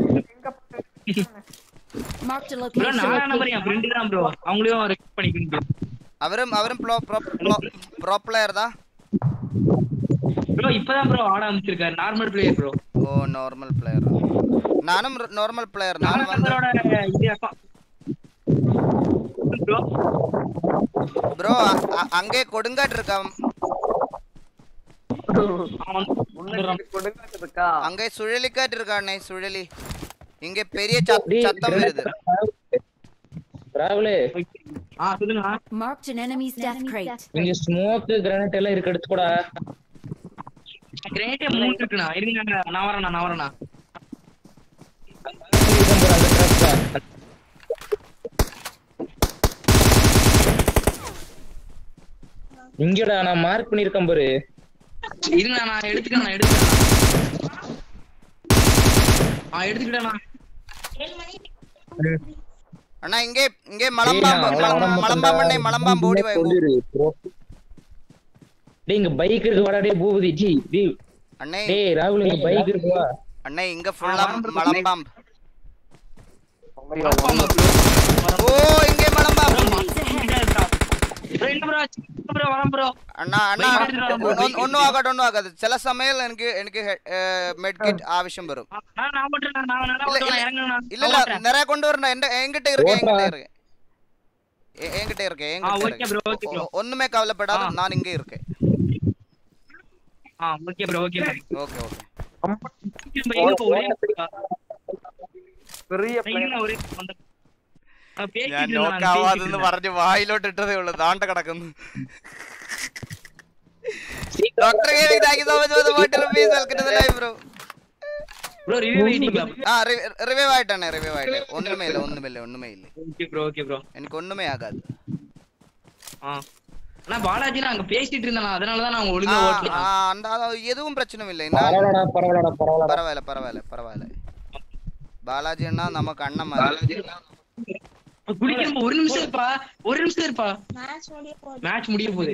Marked a ப்ரோ location. நாலா நம்பர் என் ஃப்ரெண்டு தான் ப்ரோ அவங்களையும் ரெக்ட் பண்ணிக்கணும் അവരും അവരും പ്രോ പ്രോ പ്രോ പ്ലെയർ താ ப்ரோ இப்பதான் ப்ரோ ஆட ஆரம்பிச்சிருக்காரு நார்மல் பிளேயர் ப்ரோ ഓ നോർമൽ പ്ലെയർ നാനും നോർമൽ പ്ലെയർ ഞാൻ വന്ന് நம்பரோட இது account- ப்ரோ ப்ரோ அங்கே கொடுங்காட்டு இருக்கா கொடுங்காட்டு இருக்கா அங்கே சுழலிக்காட்டு இருக்கா அண்ணே சுழலி இங்க பெரிய சத்- சத்தம் வருது ராகுலே ஆ சொல்லுங்க Marked an enemy's death crate. இங்க ஸ்மோக் கிரானைட் எல்லாம் இருக்கு எடுத்துக்கூடா கிரேட்டே மூணு இருக்குண்ணா இருங்க நான் வரேண்ணா நான் வரேண்ணா இங்கடா நான் மார்க் பண்ணிருக்கேன் பாரு இருங்க நான் எடுத்துக்கிறேன் நான் எடுத்துக்கிறேன் ஆ எடுத்துக்கிட்டேண்ணா அண்ணா இங்கே இங்கே மலம்பாம்பு மலம்- மலம்பாம்பு அண்ணே மலம்பாம்பு ஓடி வா டேய் இங்க பைக் இருக்கு வாடா டேய் பூபதி ஜி டேய் அண்ணே டேய் ராகுல் இங்க பைக் இருக்கு வா அண்ணே இங்க ஃபுல்லா மலம்பாம்பு ஓ இங்கே மலம்பாம்பு ப்ரோ வரேன் ப்ரோ അണ്ണാ അണ്ണാ ഒന്നും- ഒന്നും ആകാതെ ഒന്നും ആകാതെ ചില സമയം എനിക്ക് എനിക്ക് മെഡ് കിറ്റ് ആവശ്യം വരും நான் நான் மட்டும் நான் நான் நல்லா இல்ல, ஓட்டுவேன் இல்ல, இறங்குண்ணா இல்ல இல்ல நிறைய கொண்டு வரணும் என்கிட்ட என்கிட்ட இருக்கு என்கிட்ட இருக்கு எ- என்கிட்ட இருக்கு ஆ, என்கிட்ட okay bro, okay இருக்கு bro. ஒ- ஒண்ணுமே கவலைப்படாத நான் இங்கே இருக்கேன் ஆ okay bro okay okay okay எங்க ஒரே பெரிய எங்க ஒரே வந்து நான் பேசிட்டு ഞാൻ இருந்தேன், நான் നോക്കാവാതെന്ന് பேசிட்டு പറഞ്ഞ് വായിലോട്ട് ഇട്ടതേ ഉള്ളൂ ദാണ്ട കിടക്കുന്നു doctor thank you so much for the forty rupees welcome to the live bro bro revive ஆயிட்டீங்களா ആ റിവൈവ് ആയിട്ടാണ് റിവൈവ് ആയിട്ട് ഒന്നുമേ ഇല്ല ഒന്നുമില്ല ഒന്നുമേ ഇല്ല ஓகே ப்ரோ ஓகே ப்ரோ എനിക്ക് ഒന്നുമേ ആകാതെ ஆ ஆனா பாலாஜி நான் அங்க பேசிட்டு இருந்தேன் அதனால தான் நான் ஆ, ஒழுங்கா ஓட்டல ஆ, அந்த அது எதுவும் பிரச்சனை இல்லை பரவாயில்லடா பரவாயில்லடா பரவாயில்லடா பரவாயில்ல பரவாயில்ல பரவாயில்ல பாலாஜி அண்ணா நமக்கு அண்ணன் மாதிரி குடிக்கிறப்ப ஒரு நிமிஷம் இருப்பா ஒரு நிமிஷம் இருப்பா மேட்ச் முடிய போகுது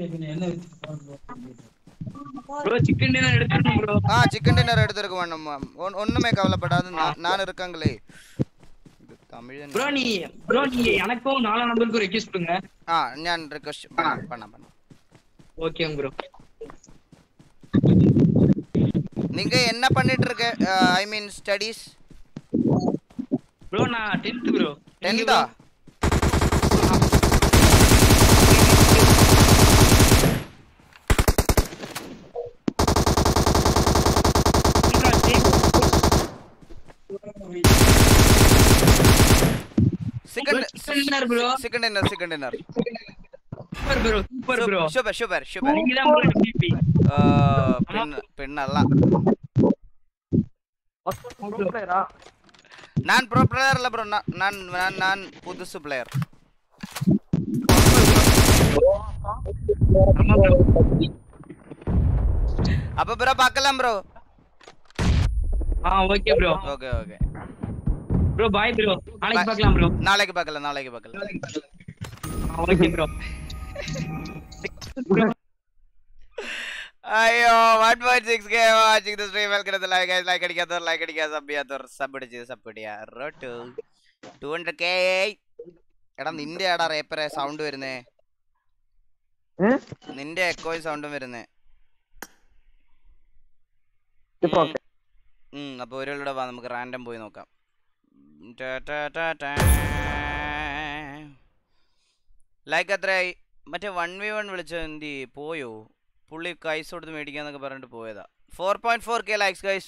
ப்ரோ சிக்கன் டின்னர் எடுத்துக்கணும் ப்ரோ ஆ சிக்கன் டின்னர் எடுத்துருக்க வேணும் ஒன்- ஒண்ணுமே கவலைப்படாது நான் நான் இருக்காங்களே இது தமிழன் ப்ரோ நீ ப்ரோ நீ எனக்கும் நாலாம் நம்பருக்கு ரெக்வெஸ்ட் கொடுங்க ஆ ஞான் ரிக்வெஸ்ட் பண்ண பண்ண பண்ண ஓகே ப்ரோ நீங்க என்ன பண்ணிட்டு இருக்க ஐ மீன் ஸ்டடீஸ் ப்ரோ நான் 10th ப்ரோ டென்த்தா second dinner bro second dinner second dinner super bro super bro super super super நீங்க தான் ப்ரோ MVP பெண் பெண்ணல்ல பிளேயரா நான் ப்ரோ பிளேயர் இல்ல ப்ரோ நான் நான் நான் நான் புதுசு பிளேயர் அப்ப ப்ரோ பார்க்கலாம் ப்ரோ ஆ okay bro okay okay bro bye bro நாளைக்கு பார்க்கலாம் ப்ரோ நாளைக்கு பார்க்கலாம் நாளைக்கு பார்க்கலாம் ஓகே ப்ரோ അയ്യോ one point six K watching the stream welcome to live guys like അടിക്കാത്തവർ ലൈക്ക് അടിക്കുക സബ് ചെയ്യാത്തവർ സബ് അടിച്ച് സബ് അടിക്കുക റോട്ടു ടു ഹൺഡ്രഡ് കെ എടാ നിന്റെ ആടാ റേപ്പറെ സൗണ്ട് വരുന്നേ നിന്റെ എക്കോയും സൗണ്ടും വരുന്നേ ഉം അപ്പൊ ഒരാളൂടെ വാ നമുക്ക് റാൻഡം പോയി നോക്കാം ലൈക്ക് എത്രയായി മറ്റേ വൺ വി വൺ വിളിച്ച എന്തി പോയോ പുള്ളി കൈസ് കൊടുത്ത് മേടിക്കാന്നൊക്കെ പറഞ്ഞിട്ട് പോയതാ four point four K likes guys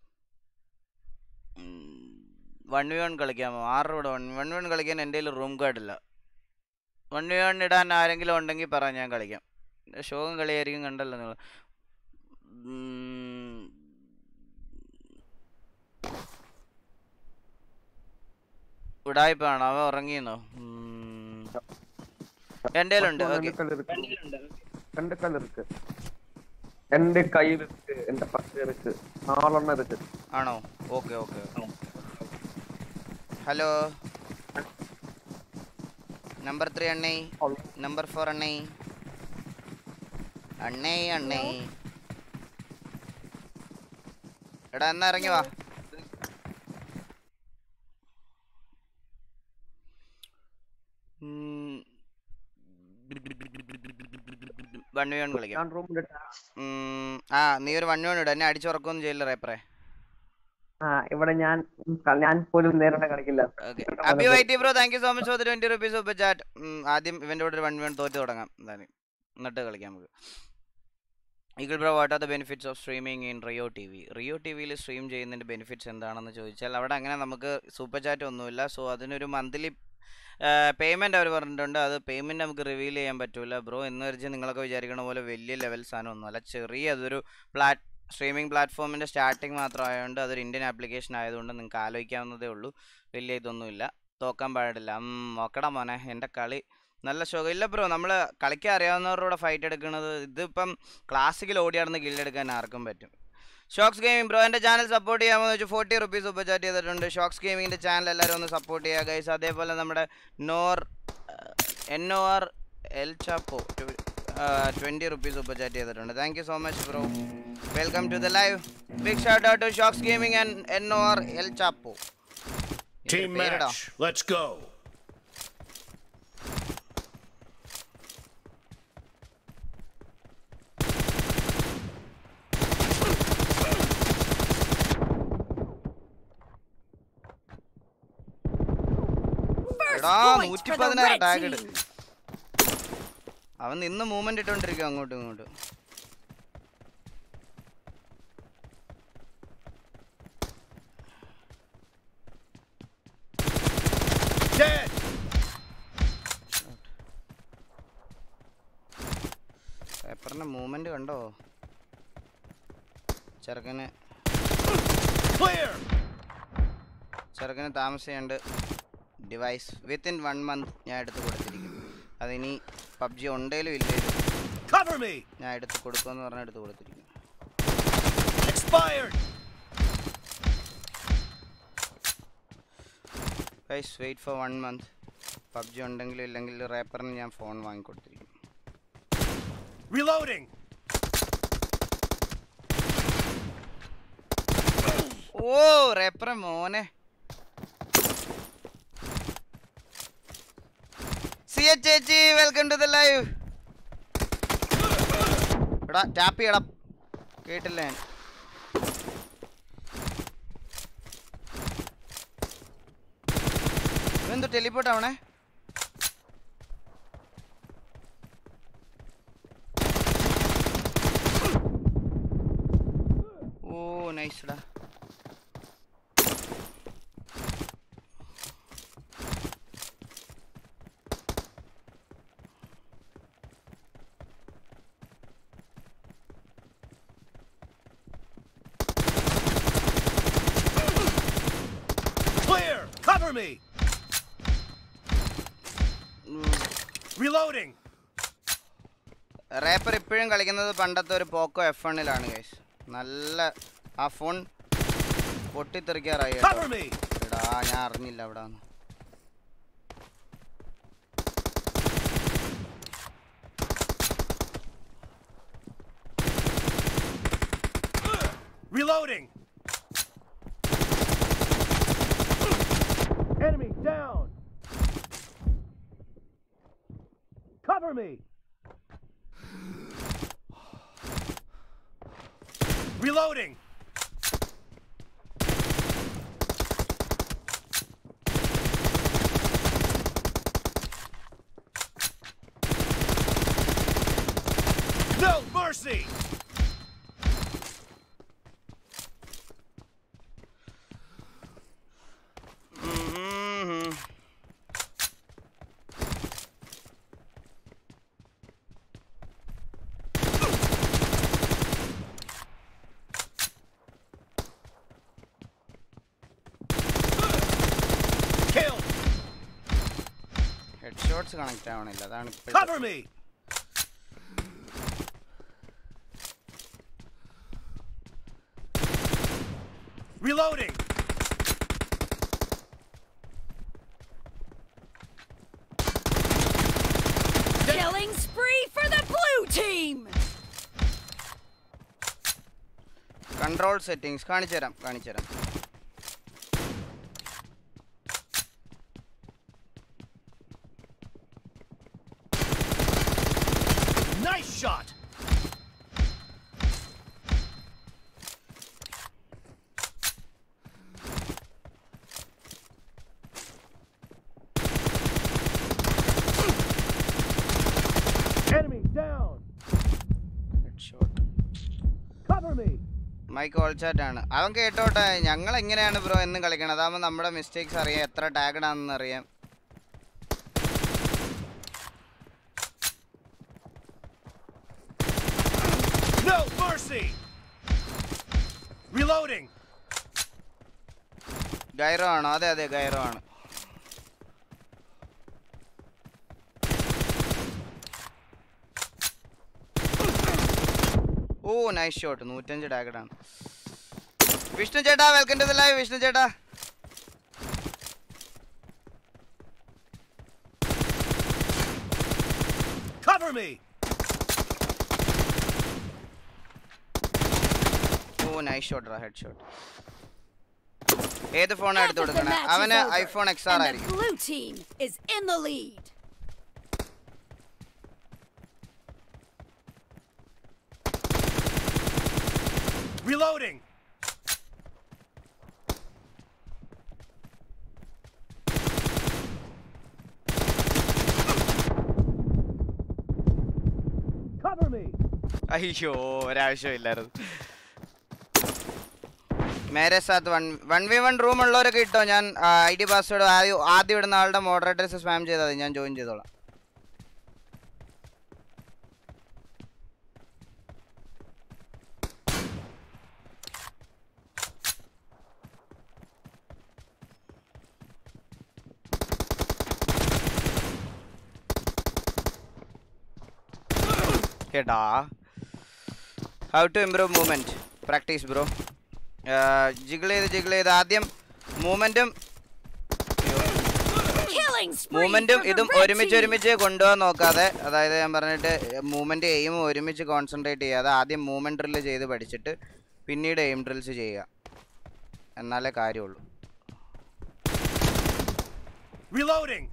one V one കളിക്കാമോ ആറ് കൂടെ വൺ വൺ വൺ കളിക്കാൻ എൻ്റെ കയ്യിൽ റൂം കാർഡ് ഇല്ല വൺ വി വൺ ഇടാൻ ആരെങ്കിലും ഉണ്ടെങ്കിൽ പറ ഞാൻ കളിക്കാം ഷോകം കളിയായിരിക്കും കണ്ടല്ലോ നിങ്ങൾ ഉടായ്പാണോ അവൻ ഉറങ്ങിയെന്നോ എൻ്റെ കയ്യിലുണ്ട് ഓക്കെ ரெண்டு கல் இருக்கு ரெண்டு கையில் இருக்கு எந்த பக்கம் இருக்கு நாலெண்ணம் இருக்கு ആണോ okay okay hello number three അണ്ണേ നമ്പർ ഫോർ അണ്ണേ അണ്ണേ അണ്ണേ എടാ എന്നാ ഇറങ്ങി വാ വൺ വൺ കളിക്കാം ഞാൻ റൂമിൽ ഉം, ആ നീ ഒരു വൺ വൺ ഇട എന്നെ അടിച്ചുറക്കൊന്നും ചെയ്യില്ല റേപ്പറേ ആ ഇവിടെ ഞാൻ ഞാൻ പോലും നേരിട്ട് കളിക്കില്ല അബി വൈറ്റി bro thank you so much for the twenty rupees super chat ആദ്യം ഇവന്റെ കൂടെ ഒരു വൺ വൺ തോറ്റ് തുടങ്ങാം എന്തായാലും എന്നിട്ട് കളിക്കാം നമുക്ക് eagle bro what are the benefits of streaming in Rio T V Rio T വിയിൽ സ്ട്രീം ചെയ്യുന്നതിൻ്റെ ബെനിഫിറ്റ്സ് എന്താണെന്ന് ചോദിച്ചാൽ അവിടെ അങ്ങനെ നമുക്ക് സൂപ്പർ ചാറ്റ് ഒന്നുമില്ല സോ അതിനൊരു മന്ത്ലി പേയ്മെൻറ്റ് അവർ പറഞ്ഞിട്ടുണ്ട് അത് പേയ്മെൻറ്റ് നമുക്ക് റിവീൽ ചെയ്യാൻ പറ്റില്ല ബ്രോ എന്ന് വെച്ചാൽ നിങ്ങളൊക്കെ വിചാരിക്കണ പോലെ വലിയ ലെവൽ സാധനമൊന്നുമല്ല ചെറിയ അതൊരു പ്ലാറ്റ് സ്ട്രീമിംഗ് പ്ലാറ്റ്ഫോമിൻ്റെ സ്റ്റാർട്ടിങ് മാത്രമായതുകൊണ്ട് അതൊരു ഇന്ത്യൻ ആപ്ലിക്കേഷൻ ആയതുകൊണ്ട് നിങ്ങൾക്ക് ആലോചിക്കാവുന്നതേ ഉള്ളൂ വലിയ ഇതൊന്നുമില്ല തോക്കാൻ പാടില്ല ഉം, നോക്കടാ മോനെ എൻ്റെ കളി നല്ല സുഖം ഇല്ല ബ്രോ നമ്മൾ കളിക്കാൻ അറിയാവുന്നവരോട് ഫൈറ്റ് എടുക്കുന്നത് ഇതിപ്പം ക്ലാസിക്കൽ ഓടിയാടുന്ന കില്ലെടുക്കാൻ ആർക്കും പറ്റും ഷോക്സ് ഗെയിമിംഗ് ബ്രോ എൻ്റെ ചാനൽ സപ്പോർട്ട് ചെയ്യാമെന്ന് വെച്ചാൽ ഫോർട്ടി റുപ്പീസ് ഉപ ചാറ്റ് ചെയ്തിട്ടുണ്ട് ഷോക്സ് ഗെയിമിങ്ങിൻ്റെ ചാനൽ എല്ലാവരും ഒന്ന് സപ്പോർട്ട് ചെയ്യുക ഗൈസ് അതേപോലെ നമ്മുടെ നോർ N O R L Chapo twenty rupees ഉപ ചാറ്റ് ചെയ്തിട്ടുണ്ട് thank you so much bro welcome to the live big shout out to Shocks gaming and N O R L Chapo Team പേരെടാ. match. Let's go. എടാ നൂറ്റി പതിനാറ് tag ഇട് അവൻ നിന്ന് movement ഇട്ടോണ്ടിരിക്കും അങ്ങോട്ടും ഇങ്ങോട്ടും Dead. പേപ്പറിന്റെ മൂവ്മെന്റ് കണ്ടോ ചെറുക്കന് Clear. ചെറുക്കന് താമസിയുണ്ട് ഡിവൈസ് വിത്തിൻ വൺ മന്ത് ഞാൻ എടുത്ത് കൊടുത്തിരിക്കും അതിനി പബ്ജി ഉണ്ടേലും ഇല്ലേലും Cover me. ഞാൻ എടുത്ത് കൊടുക്കുമെന്ന് പറഞ്ഞാൽ എടുത്ത് കൊടുത്തിരിക്കും Expired. Guys wait for one month PUBG ഉണ്ടെങ്കിലും ഇല്ലെങ്കിൽ റേപ്പറിന് ഞാൻ ഫോൺ വാങ്ങിക്കൊടുത്തിരിക്കും Reloading. ഓ റേപ്പറ മോനെ സിയ ചേച്ചി വെൽക്കം ടു ദ ലൈവ് എടാ ടാപ്പ് ചെയ്യടാ കേട്ടില്ല ഞാൻ എന്തോ ടെലിപ്പോട്ട് ആവണേ ഓ നൈസ്ഡാ Clear. Cover me. Reloading. Reaper ഇപ്പോഴും കളിക്കുന്നത് പണ്ടത്തെ ഒരു പോക്കോ എഫ് വണ്ണിലാണ് ഗൈസ് നല്ല ആ ഫോൺ പൊട്ടിത്തെറിക്കാറായി കേട്ടോ. Cover me. എടാ ഞാൻ അറിഞ്ഞില്ല അവിടെ വന്ന് Reloading. Enemy down. Cover me. Reloading. No mercy. ഉം. Kill. ഹെഡ് ഷോട്ട്സ് കണക്ട് ആവണില്ല അതാണ് ഇപ്പോഴത്തെ Cover me. Reloading. Control settings കാണിച്ചു തരാം കാണിച്ചു തരാം Nice shot. Enemy down. Cover me. Mic all chat ആണ് അവൻ കേട്ടോട്ടെ ഞങ്ങൾ എങ്ങനെയാണ് ബ്രോ എന്നും കളിക്കണം അതാകുമ്പോൾ നമ്മുടെ മിസ്റ്റേക്സ് അറിയാം എത്ര ടാഗഡ് ആണെന്ന് അറിയാം No mercy. Reloading. ഗൈറോ ആണോ അതെ അതെ ഗൈറോ ആണ് ഓ നൈസ് ഷോട്ട് നൂറ്റഞ്ച് ടാഗഡ് ആണ് വിഷ്ണു ചേട്ടാ welcome to the live Vishnu ചേട്ടാ Cover me. Oh nice shot head shot ഏത് ഫോണാണ് എടുത്തു കൊടുക്കണേ അവന് iPhone X R And the ആയിരിക്കും blue team is in the lead. Reloading. Cover me. അയ്യോ ഒരാവശ്യമില്ലായിരുന്നു മേരെ സാത്ത് one one V one room ഉള്ളവരൊക്കെ ഇട്ടോ ഞാൻ ഐ ഡി പാസ്വേഡ് ആദ്യം ആദ്യം ഇടുന്ന ആളുടെ മോഡറേറ്റേഴ്സ് സ്പാം ചെയ്താൽ മതി ഞാൻ ജോയിൻ ചെയ്തോളാം കേട്ടാ how to improve movement practice bro jiggle ചെയ്ത് ജിഗിൾ ചെയ്ത് ആദ്യം മൂവ്മെന്റും Killing spree മൂവ്മെന്റും for the ഇതും red ഒരുമിച്ച് team. ഒരുമിച്ച് കൊണ്ടുപോകാൻ നോക്കാതെ അതായത് ഞാൻ പറഞ്ഞിട്ട് മൂവ്മെന്റ് എയിമും ഒരുമിച്ച് കോൺസെൻട്രേറ്റ് ചെയ്യാതെ ആദ്യം മൂവ്മെന്റ് ഡ്രില്ല് ചെയ്ത് പഠിച്ചിട്ട് പിന്നീട് എയിം ഡ്രിൽസ് ചെയ്യുക എന്നാലേ കാര്യമുള്ളൂ Reloading.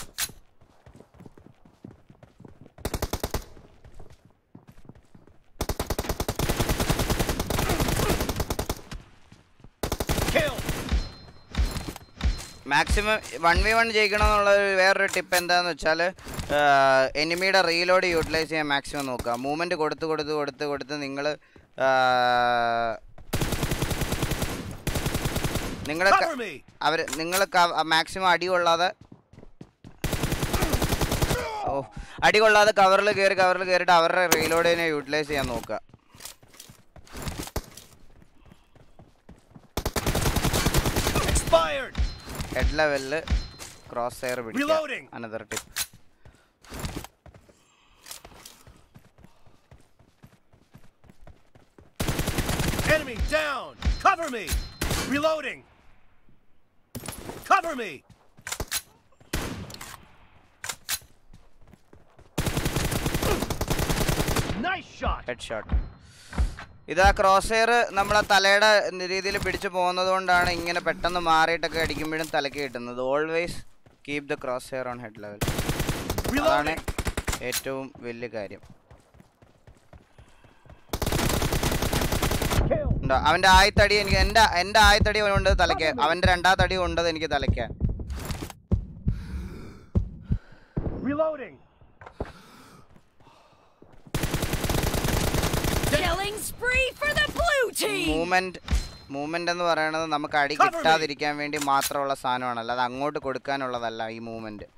Kill. Maximum one V one ജയിക്കണമെന്നുള്ള ഒരു വേറൊരു ടിപ്പ് എന്താന്ന് വെച്ചാൽ എനിമിയുടെ റീലോഡ് യൂട്ടിലൈസ് ചെയ്യാൻ മാക്സിമം നോക്കുക മൂവ്മെന്റ് കൊടുത്ത് കൊടുത്ത് കൊടുത്ത് കൊടുത്ത് നിങ്ങൾ നിങ്ങൾ Cover me. അവർ നിങ്ങൾ മാക്സിമം അടി കൊള്ളാതെ ഓ അടി കൊള്ളാതെ കവറിൽ കയറി കവറിൽ കയറിയിട്ട് അവരുടെ റീലോഡിനെ യൂട്ടിലൈസ് ചെയ്യാൻ നോക്കുക Expired. ഹെഡ് ലെവലിൽ ക്രോസ് എയർ പിടിക്കുക Reloading. Another tip Enemy down. Cover me. Reloading. Cover me. Nice shot. Head shot ഇതാ ക്രോസ് എയർ നമ്മളെ തലയുടെ രീതിയിൽ പിടിച്ചു പോകുന്നത് കൊണ്ടാണ് ഇങ്ങനെ പെട്ടെന്ന് മാറിയിട്ടൊക്കെ അടിക്കുമ്പോഴും തലയ്ക്ക് കിട്ടുന്നത് always keep the crosshair on head level അതാണ് ഏറ്റവും വലിയ കാര്യം ഉണ്ടോ അവന്റെ ആയത്തടി എനിക്ക് എന്റെ എന്റെ ആയത്തടി കൊണ്ട് തലയ്ക്ക് അവന്റെ രണ്ടാമത്തെ അടി കൊണ്ടത് എനിക്ക് തലയ്ക്ക് Reloading. Killing spree for the blue team. Movement movement എന്ന് പറയുന്നത് നമുക്ക് അടി Cover me. കിട്ടാതിരിക്കാൻ വേണ്ടി മാത്രമുള്ള സാധനമാണ് അല്ലാതെ അങ്ങോട്ട് കൊടുക്കാനുള്ളതല്ല ഈ മൂവ്മെന്റ്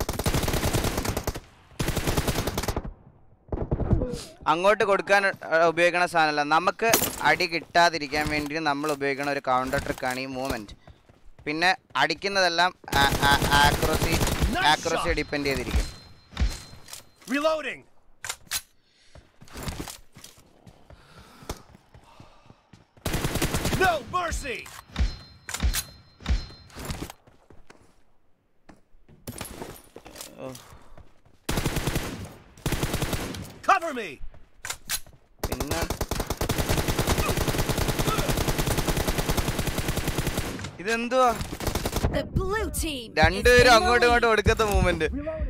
അങ്ങോട്ട് കൊടുക്കാൻ ഏർ, ഉപയോഗിക്കണ സാധനമല്ല നമുക്ക് അടി കിട്ടാതിരിക്കാൻ വേണ്ടി നമ്മൾ ഉപയോഗിക്കുന്ന ഒരു കൗണ്ടർ ട്രിക്കാണ് ഈ മൂവ്മെന്റ് പിന്നെ അടിക്കുന്നതെല്ലാം ആക്രോസി ആക്രോസി ഡിപ്പെൻഡ് ചെയ്തിരിക്കും Reloading. No mercy. Cover me. പിന്നെ ഇതെന്തുവാ The blue team is in രണ്ടുപേരും the അങ്ങോട്ടും lead. ഇങ്ങോട്ടും ഒടുക്കത്തെ മൂവ്മെന്റ്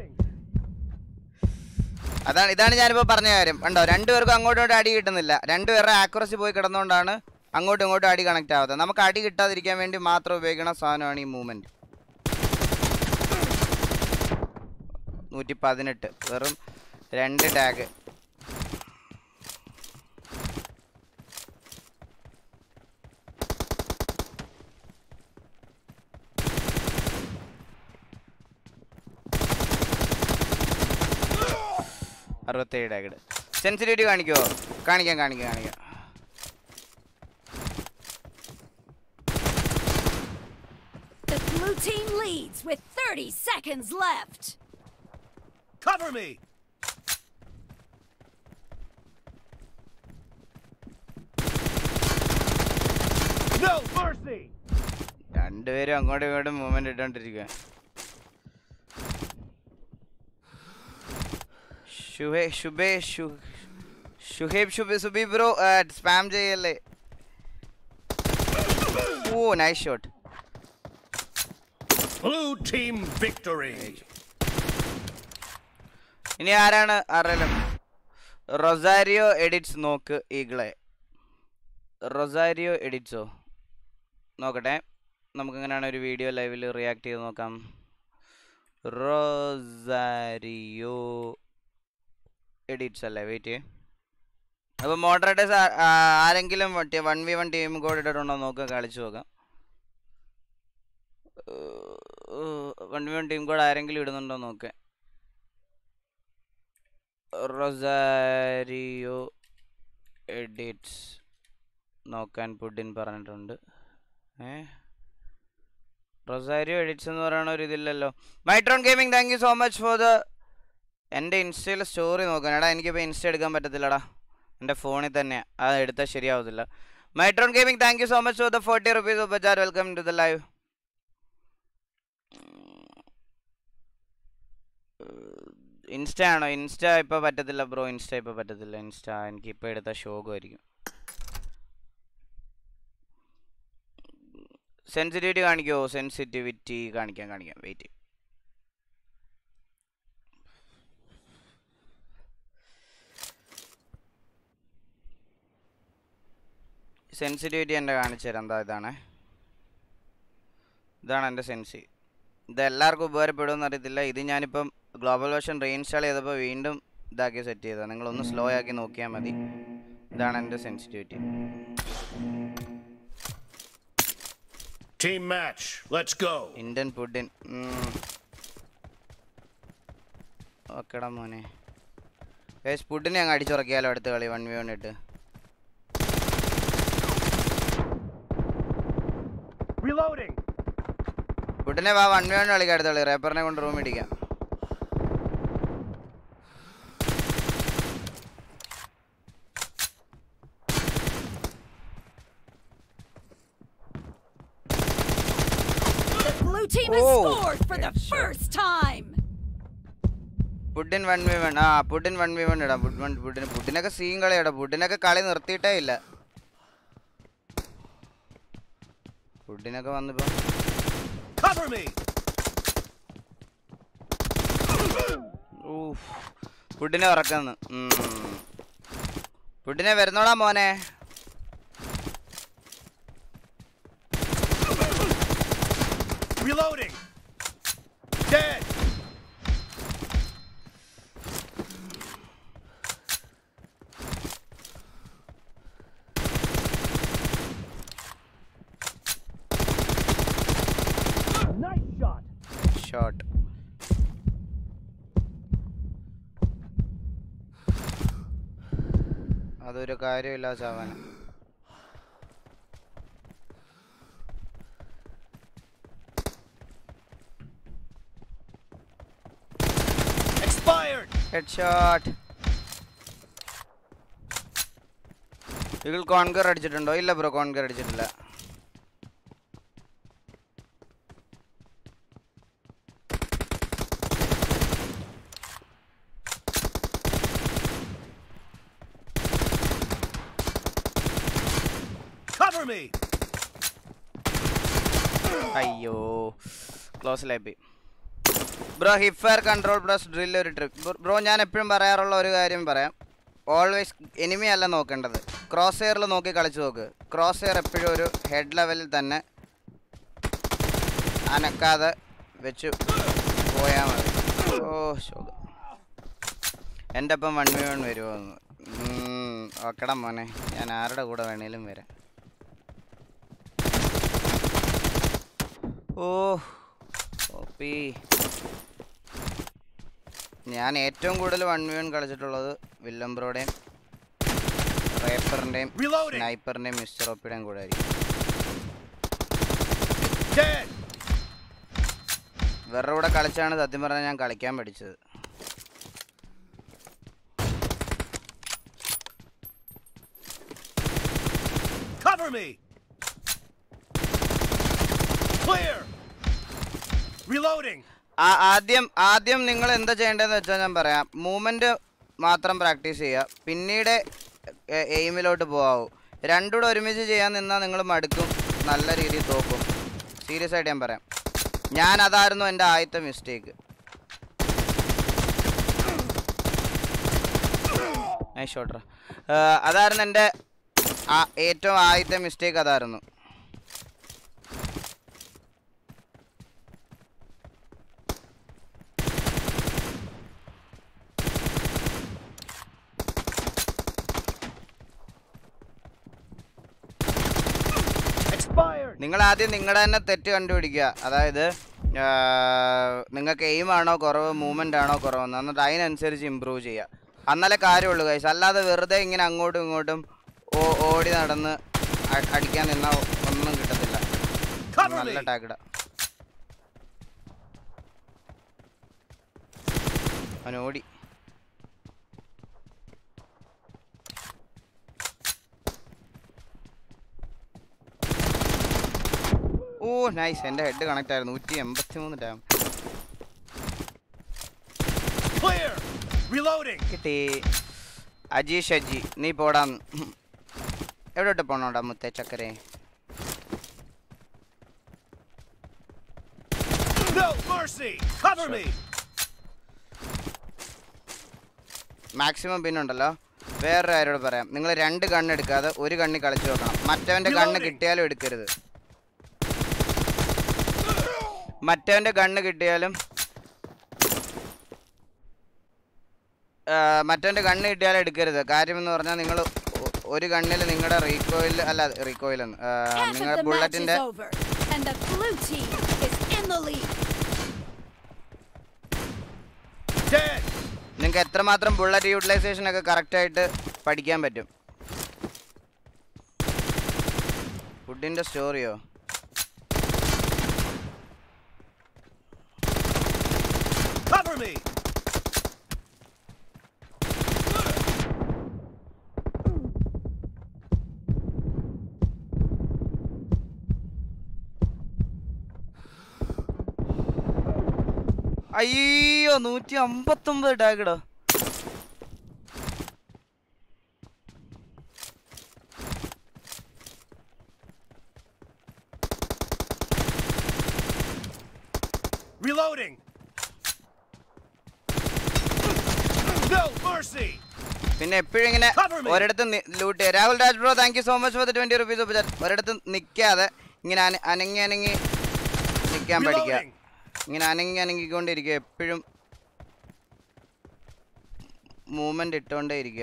അതാണ് ഇതാണ് ഞാനിപ്പോ പറഞ്ഞ കാര്യം കണ്ടോ രണ്ടുപേർക്കും അങ്ങോട്ടും ഇങ്ങോട്ടും അടി കിട്ടുന്നില്ല രണ്ടുപേരുടെ ആക്യുറസി പോയി കിടന്നുകൊണ്ടാണ് അങ്ങോട്ടും ഇങ്ങോട്ടും അടി കണക്ട് ആവാത്തത് നമുക്ക് അടി കിട്ടാതിരിക്കാൻ വേണ്ടി മാത്രം ഉപയോഗിക്കുന്ന സാധനമാണ് ഈ മൂവ്മെന്റ് നൂറ്റി പതിനെട്ട് വെറും രണ്ട് ടാഗ് അറുപത്തേഴ് ടാഗഡ് സെൻസിറ്റിവിറ്റി കാണിക്കുമോ കാണിക്കാം കാണിക്കാം കാണിക്കാം The blue team leads with 30 seconds left. Cover me! No mercy! രണ്ടുപേരും അങ്ങോട്ടും ഇങ്ങോട്ടും മൂവ്മെന്റ് ഇട്ടോണ്ടിരിക്കുക ഷുഹേ ഷുബേ ഷു ഷുഹേബ് ഷുബേ സുബി ബ്രോ സ്പാം ചെയ്യല്ലേ ഓ nice shot Blue team victory! ഇനി ആരാണ് ആരെല്ലാം റൊസാരിയോ എഡിറ്റ്സ് നോക്ക് ഈഗിളെ റൊസാരിയോ എഡിറ്റ്സോ നോക്കട്ടെ നമുക്ക് എങ്ങനെയാണ് ഒരു വീഡിയോ ലൈവിൽ റിയാക്ട് ചെയ്ത് നോക്കാം റൊസാരിയോ എഡിറ്റ്സ് അല്ലേ വെയിറ്റ് അപ്പോൾ മോഡറേറ്റേഴ്സ് ആരെങ്കിലും one V one team code ഇട്ടിട്ടുണ്ടോ നോക്കുക കളിച്ചു നോക്കാം one V one team code ആരെങ്കിലും ഇടുന്നുണ്ടോ നോക്കാം റൊസാരിയോ എഡിറ്റ്സ് നോക്കാൻ പുഡിൻ പറഞ്ഞിട്ടുണ്ട് ഏ റൊസാരിയോ എഡിറ്റ്സ് എന്ന് പറയുന്ന ഒരു ഇതില്ലല്ലോ Mytron gaming thank you so much for the എൻ്റെ ഇൻസ്റ്റയിൽ സ്റ്റോറി നോക്കാൻ എടാ എനിക്കിപ്പോൾ ഇൻസ്റ്റ എടുക്കാൻ പറ്റത്തില്ലടാ എൻ്റെ ഫോണിൽ തന്നെ അത് എടുത്താൽ ശരിയാവത്തില്ല Mytron gaming thank you so much for the forty rupees Upachar welcome to the live insta ആണോ ഇൻസ്റ്റ ഇപ്പോൾ പറ്റത്തില്ല ബ്രോ ഇൻസ്റ്റ ഇപ്പോൾ പറ്റത്തില്ല ഇൻസ്റ്റ എനിക്ക് ഇപ്പോൾ എടുത്ത ശോകമായിരിക്കും സെൻസിറ്റിവിറ്റി കാണിക്കുമോ സെൻസിറ്റിവിറ്റി കാണിക്കാം കാണിക്കാം വെയിറ്റ് സെൻസിറ്റിവിറ്റി എൻ്റെ കാണിച്ചു തരാം എന്താ ഇതാണ് ഇതാണ് എൻ്റെ സെൻസി ഇത് എല്ലാവർക്കും ഉപകാരപ്പെടുമെന്ന് അറിയത്തില്ല ഇത് ഞാനിപ്പം ഗ്ലോബൽ വേർഷൻ റീഇൻസ്റ്റാൾ ചെയ്തപ്പോൾ വീണ്ടും ഇതാക്കി സെറ്റ് ചെയ്തതാണ് നിങ്ങളൊന്ന് സ്ലോ ആക്കി നോക്കിയാൽ മതി ഇതാണ് എൻ്റെ sensitivity Team match, let's go! Indian Putin ഓക്കെടാ മോനെ ഗൈസ് പുഡിനെ അങ്ങ് അടിച്ചുറക്കിയാലോ അടുത്ത കളി വൺ വി വൺ ഇട്ട് Reloading! പുഡിനെ വാ വൺ വി വൺ കളിക്കാം അടുത്ത കളി റേപ്പറിനെ കൊണ്ട് റൂം ഇടിക്കാം The blue team has Oh, scored for the first time. Putin one V one ആ പുഡിൻ വൺ വി വൺ ഇടാം പുഡ് വൺ പുഡിന് പുഡിനൊക്കെ സീൻ കളിയാടാ പുഡിനൊക്കെ കളി നിർത്തിയിട്ടേ ഇല്ല പുഡിനൊക്കെ വന്നിപ്പോ Cover me! ഊഫ്. പുഡിനെ ഉറക്കുന്നു ഉം. പുഡിനെ വരുന്നോളാ മോനെ Reloading! Dead! Nice shot! Shot അതൊരു കാര്യമില്ല ചാവാൻ Expired! ഹെഡ് ഷോട്ട് ഇതിൽ കോൺകർ അടിച്ചിട്ടുണ്ടോ ഇല്ല ബ്രോ കോൺകർ അടിച്ചിട്ടില്ല Cover me! അയ്യോ ക്ലോസിലായി പോയി bro hip fire control plus drill ഒരു ട്രിപ്പ് ബ്രോ ഞാൻ എപ്പോഴും പറയാറുള്ള ഒരു കാര്യം പറയാം ഓൾവേസ് എനിമി അല്ല നോക്കേണ്ടത് ക്രോസ് എയറിൽ നോക്കി കളിച്ചു നോക്ക് ക്രോസ് എയർ എപ്പോഴും ഒരു ഹെഡ് ലെവലിൽ തന്നെ അനക്കാതെ വെച്ച് പോയാൽ മതി ഓ ശോകം എൻ്റെ ഒപ്പം വൺ വി വൺ വരുമോ എന്ന് ഓക്കടാ മോനെ ഞാൻ ആരുടെ കൂടെ വേണേലും വരാം ഓ ഓപ്പി ഞാൻ ഏറ്റവും കൂടുതൽ വൺ വി വൺ കളിച്ചിട്ടുള്ളത് വില്ലം ബ്രോയുടെയും റേപ്പറിൻ്റെയും സ്നൈപ്പറിൻ്റെയും മിസ്റ്റർ ഓപ്പിയുടെയും കൂടെ ആയിരിക്കും ഇവരുടെ കൂടെ കളിച്ചാണ് സത്യം പറഞ്ഞാൽ ഞാൻ കളിക്കാൻ പഠിച്ചത് Cover me! Clear! Reloading! ആ ആദ്യം ആദ്യം നിങ്ങൾ എന്താ ചെയ്യേണ്ടതെന്ന് വെച്ചാൽ ഞാൻ പറയാം മൂവ്മെന്റ് മാത്രം പ്രാക്ടീസ് ചെയ്യുക പിന്നീട് എയിമിലോട്ട് പോകാവൂ രണ്ടുകൂടെ ഒരുമിച്ച് ചെയ്യാൻ നിന്നാൽ നിങ്ങൾ മടുക്കും നല്ല രീതിയിൽ തോക്കും സീരിയസ് ആയിട്ട് ഞാൻ പറയാം ഞാൻ അതായിരുന്നു എൻ്റെ ആദ്യത്തെ മിസ്റ്റേക്ക് ഷോട്ടർ അതായിരുന്നു എൻ്റെ ആ- ഏറ്റവും ആദ്യത്തെ മിസ്റ്റേക്ക് അതായിരുന്നു നിങ്ങൾ ആദ്യം നിങ്ങളുടെ തന്നെ തെറ്റ് കണ്ടുപിടിക്കുക അതായത് നിങ്ങൾക്ക് എയിം ആണോ കുറവ് മൂവ്മെന്റ് ആണോ കുറവെന്ന് എന്നിട്ട് അതിനനുസരിച്ച് ഇമ്പ്രൂവ് ചെയ്യുക എന്നാലേ കാര്യമുള്ളൂ കൈസ് അല്ലാതെ വെറുതെ ഇങ്ങനെ അങ്ങോട്ടും ഇങ്ങോട്ടും ഓ- ഓടി നടന്ന് അ- അടിക്കാൻ നിന്നാൽ ഒന്നും കിട്ടത്തില്ല നല്ല ടാഗിട അവൻ ഓടി ഓ നൈസ് എൻ്റെ ഹെഡ് കണക്ട് ആയിരുന്നു നൂറ്റി എൺപത്തി മൂന്ന് ഡാം Clear! Reloading! കിട്ടി അജീഷ് അജി നീ പോടാന്ന് എവിടോട്ട് പോണോടാ മുത്തേ ചക്കരെ No mercy! Cover me! Maximum പിന്നുണ്ടല്ലോ വേറൊരു കാര്യോട് പറയാം നിങ്ങൾ രണ്ട് കണ്ണ് എടുക്കാതെ ഒരു കണ്ണി കളിച്ചു നോക്കണം മറ്റവന്റെ കണ്ണ് കിട്ടിയാലും എടുക്കരുത് മറ്റവന്റെ കണ്ണ് കിട്ടിയാലും ആ, മറ്റവന്റെ കണ്ണ് കിട്ടിയാലും എടുക്കരുത് കാര്യം എന്ന് പറഞ്ഞാൽ നിങ്ങൾ ഒരു കണ്ണിൽ നിങ്ങളുടെ റീകോയിൽ അല്ല റീകോയിൽ Half of നിങ്ങളുടെ the match is ബുള്ളറ്റിന്റെ over, and the blue team is in the lead. നിങ്ങൾക്ക് എത്രമാത്രം ബുള്ളറ്റ് യൂട്ടിലൈസേഷൻ ഒക്കെ കറക്റ്റ് ആയിട്ട് പഠിക്കാൻ പറ്റും ഫുഡിന്റെ സ്റ്റോറിയോ Cover me! അയ്യോ നൂറ്റി അമ്പത്തൊമ്പത് ടാഗിടോ Reloading! No mercy! പിന്നെ എപ്പോഴും ഇങ്ങനെ ഒരിടത്ത് ലൂട്ട് ചെയ്യുക Rahul Raj bro thank you so much for the twenty rupees ഒരിടത്ത് നിൽക്കാതെ ഇങ്ങനെ അന- അനങ്ങി അനങ്ങി നിൽക്കാൻ പഠിക്കുക ഇങ്ങനെ അനങ്ങി അനങ്ങിക്കൊണ്ടിരിക്കുക എപ്പോഴും മൂവ്മെന്റ് ഇട്ടുകൊണ്ടേ ഇരിക്കുക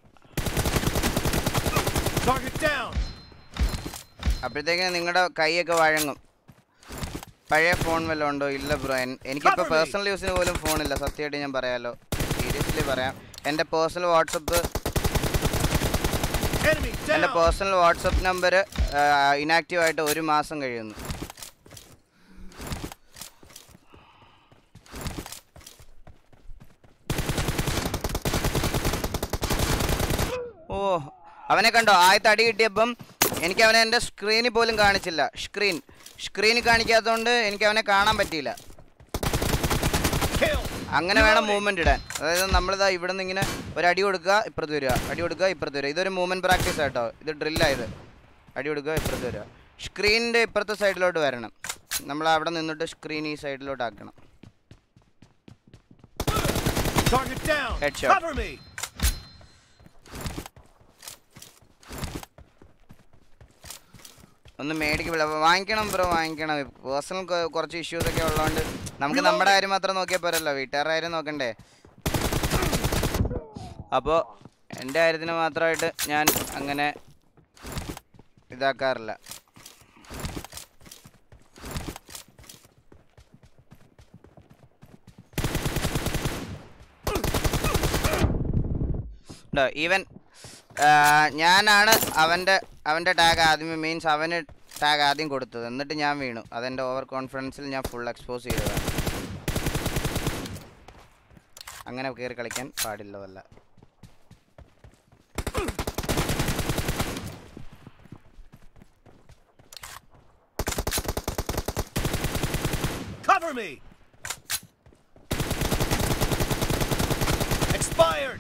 Target down! അപ്പോഴത്തേക്കിന് നിങ്ങളുടെ കൈയൊക്കെ വഴങ്ങും പഴയ ഫോൺ വല്ലതും ഉണ്ടോ ഇല്ല ബ്രോ എനിക്കിപ്പോൾ പേഴ്സണൽ യൂസിന് പോലും ഫോണില്ല സത്യമായിട്ട് ഞാൻ പറയാലോ സീരിയസ്ലി പറയാം എൻ്റെ പേഴ്സണൽ വാട്സപ്പ് എൻ്റെ പേഴ്സണൽ വാട്സപ്പ് നമ്പർ ഇനാക്റ്റീവ് ആയിട്ട് ഒരു മാസം കഴിയുന്നു ഓ അവനെ കണ്ടോ ആദ്യത്തെ അടി കിട്ടിയപ്പം എനിക്ക് അവനെ എൻ്റെ സ്ക്രീനിൽ പോലും കാണിച്ചില്ല സ്ക്രീൻ സ്ക്രീനിൽ കാണിക്കാത്തതുകൊണ്ട് എനിക്ക് അവനെ കാണാൻ പറ്റിയില്ല അങ്ങനെ വേണം മൂവ്മെന്റ് ഇടാൻ അതായത് നമ്മളിതാ ഇവിടെ നിന്ന് ഇങ്ങനെ ഒരു അടി കൊടുക്കുക ഇപ്പുറത്ത് വരിക അടി കൊടുക്കുക ഇപ്പുറത്ത് വരിക ഇതൊരു മൂവ്മെന്റ് പ്രാക്ടീസ് ആട്ടോ ഇത് ഡ്രില്ലായത് അടി കൊടുക്കുക ഇപ്പുറത്ത് വരിക സ്ക്രീനിന്റെ ഇപ്പുറത്തെ സൈഡിലോട്ട് വരണം നമ്മൾ അവിടെ നിന്നിട്ട് സ്ക്രീൻ ഈ സൈഡിലോട്ട് ആക്കണം Target down. Headshot. Cover me. ഒന്ന് മേടിക്കില്ല വാങ്ങിക്കണം ബ്രോ വാങ്ങിക്കണം പേഴ്സണൽ കുറച്ച് ഇഷ്യൂസ് ഒക്കെ ഉള്ളതുകൊണ്ട് നമുക്ക് നമ്മുടെ കാര്യം മാത്രം നോക്കിയാൽ പോരല്ലോ വീട്ടുകാരുടെ കാര്യം നോക്കണ്ടേ അപ്പോൾ എൻ്റെ കാര്യത്തിന് മാത്രമായിട്ട് ഞാൻ അങ്ങനെ ഇതാക്കാറില്ല ഉണ്ടോ ഈവൻ ഞാനാണ് അവൻ്റെ അവൻ്റെ ടാഗ് ആദ്യമേ മീൻസ് അവന് ടാഗ് ആദ്യം കൊടുത്തത് എന്നിട്ട് ഞാൻ വീണു അതെൻ്റെ ഓവർ കോൺഫിഡൻസിൽ ഞാൻ ഫുൾ എക്സ്പോസ് ചെയ്തതാണ് അങ്ങനെ കയറി കളിക്കാൻ പാടില്ലതല്ല Cover me. Expired.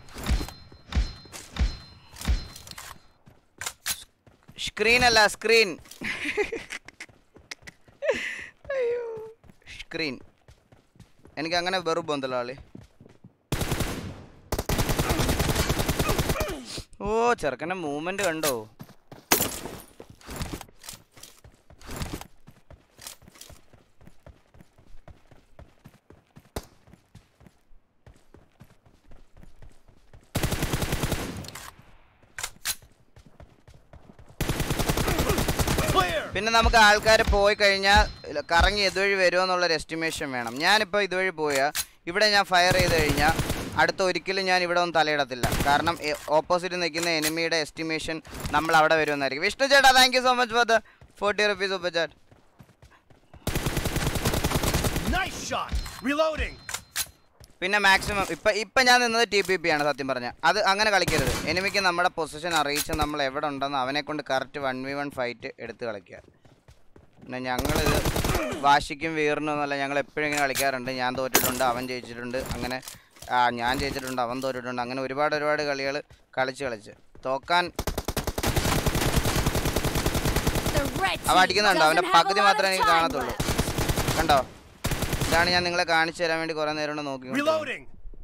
സ്ക്രീൻ അല്ല സ്ക്രീൻ അയ്യോ സ്ക്രീൻ എനിക്ക് അങ്ങനെ വെറും ബന്ധല്ലോ ആള് ഓ ചെറുക്കൻ്റെ മൂവ്മെന്റ് കണ്ടോ പിന്നെ നമുക്ക് ആൾക്കാർ പോയി കഴിഞ്ഞാൽ കറങ്ങി ഇതുവഴി വരുമോ എന്നുള്ളൊരു എസ്റ്റിമേഷൻ വേണം ഞാനിപ്പോൾ ഇതുവഴി പോയാൽ ഇവിടെ ഞാൻ ഫയർ ചെയ്ത് കഴിഞ്ഞാൽ അടുത്ത ഒരിക്കലും ഞാൻ ഇവിടെ ഒന്നും തലയിടത്തില്ല കാരണം ഓപ്പോസിറ്റ് നിൽക്കുന്ന എനിമിയുടെ എസ്റ്റിമേഷൻ നമ്മൾ അവിടെ വരുമെന്നായിരിക്കും വിഷ്ണു ചേട്ടാ thank you so much for the forty rupees super chat Nice shot. Reloading. പിന്നെ മാക്സിമം ഇപ്പം ഇപ്പം ഞാൻ നിന്നത് ടി പി പി ആണ് സത്യം പറഞ്ഞാൽ അത് അങ്ങനെ കളിക്കരുത് എനിമിക്ക് നമ്മുടെ പൊസിഷൻ അറിയിച്ച് നമ്മൾ എവിടെ ഉണ്ടെന്ന് അവനെ കൊണ്ട് correct one V one fight എടുത്ത് കളിക്കുക പിന്നെ ഞങ്ങളിത് വാശിക്കും വീറിനും എന്നല്ല ഞങ്ങൾ എപ്പോഴും ഇങ്ങനെ കളിക്കാറുണ്ട് ഞാൻ തോറ്റിട്ടുണ്ട് അവൻ ജയിച്ചിട്ടുണ്ട് അങ്ങനെ ആ, ഞാൻ ജയിച്ചിട്ടുണ്ട് അവൻ തോറ്റിട്ടുണ്ട് അങ്ങനെ ഒരുപാട് ഒരുപാട് കളികൾ കളിച്ച് കളിച്ച് തോക്കാൻ The red അവൻ team അടിക്കുന്നുണ്ടോ അവൻ്റെ doesn't have a പകുതി lot മാത്രമേ of എനിക്ക് time കാണത്തുള്ളൂ കണ്ടോ ഇതാണ് ഞാൻ നിങ്ങളെ കാണിച്ചു തരാൻ വേണ്ടി കുറേ നേരം കൊണ്ട് നോക്കി Reloading.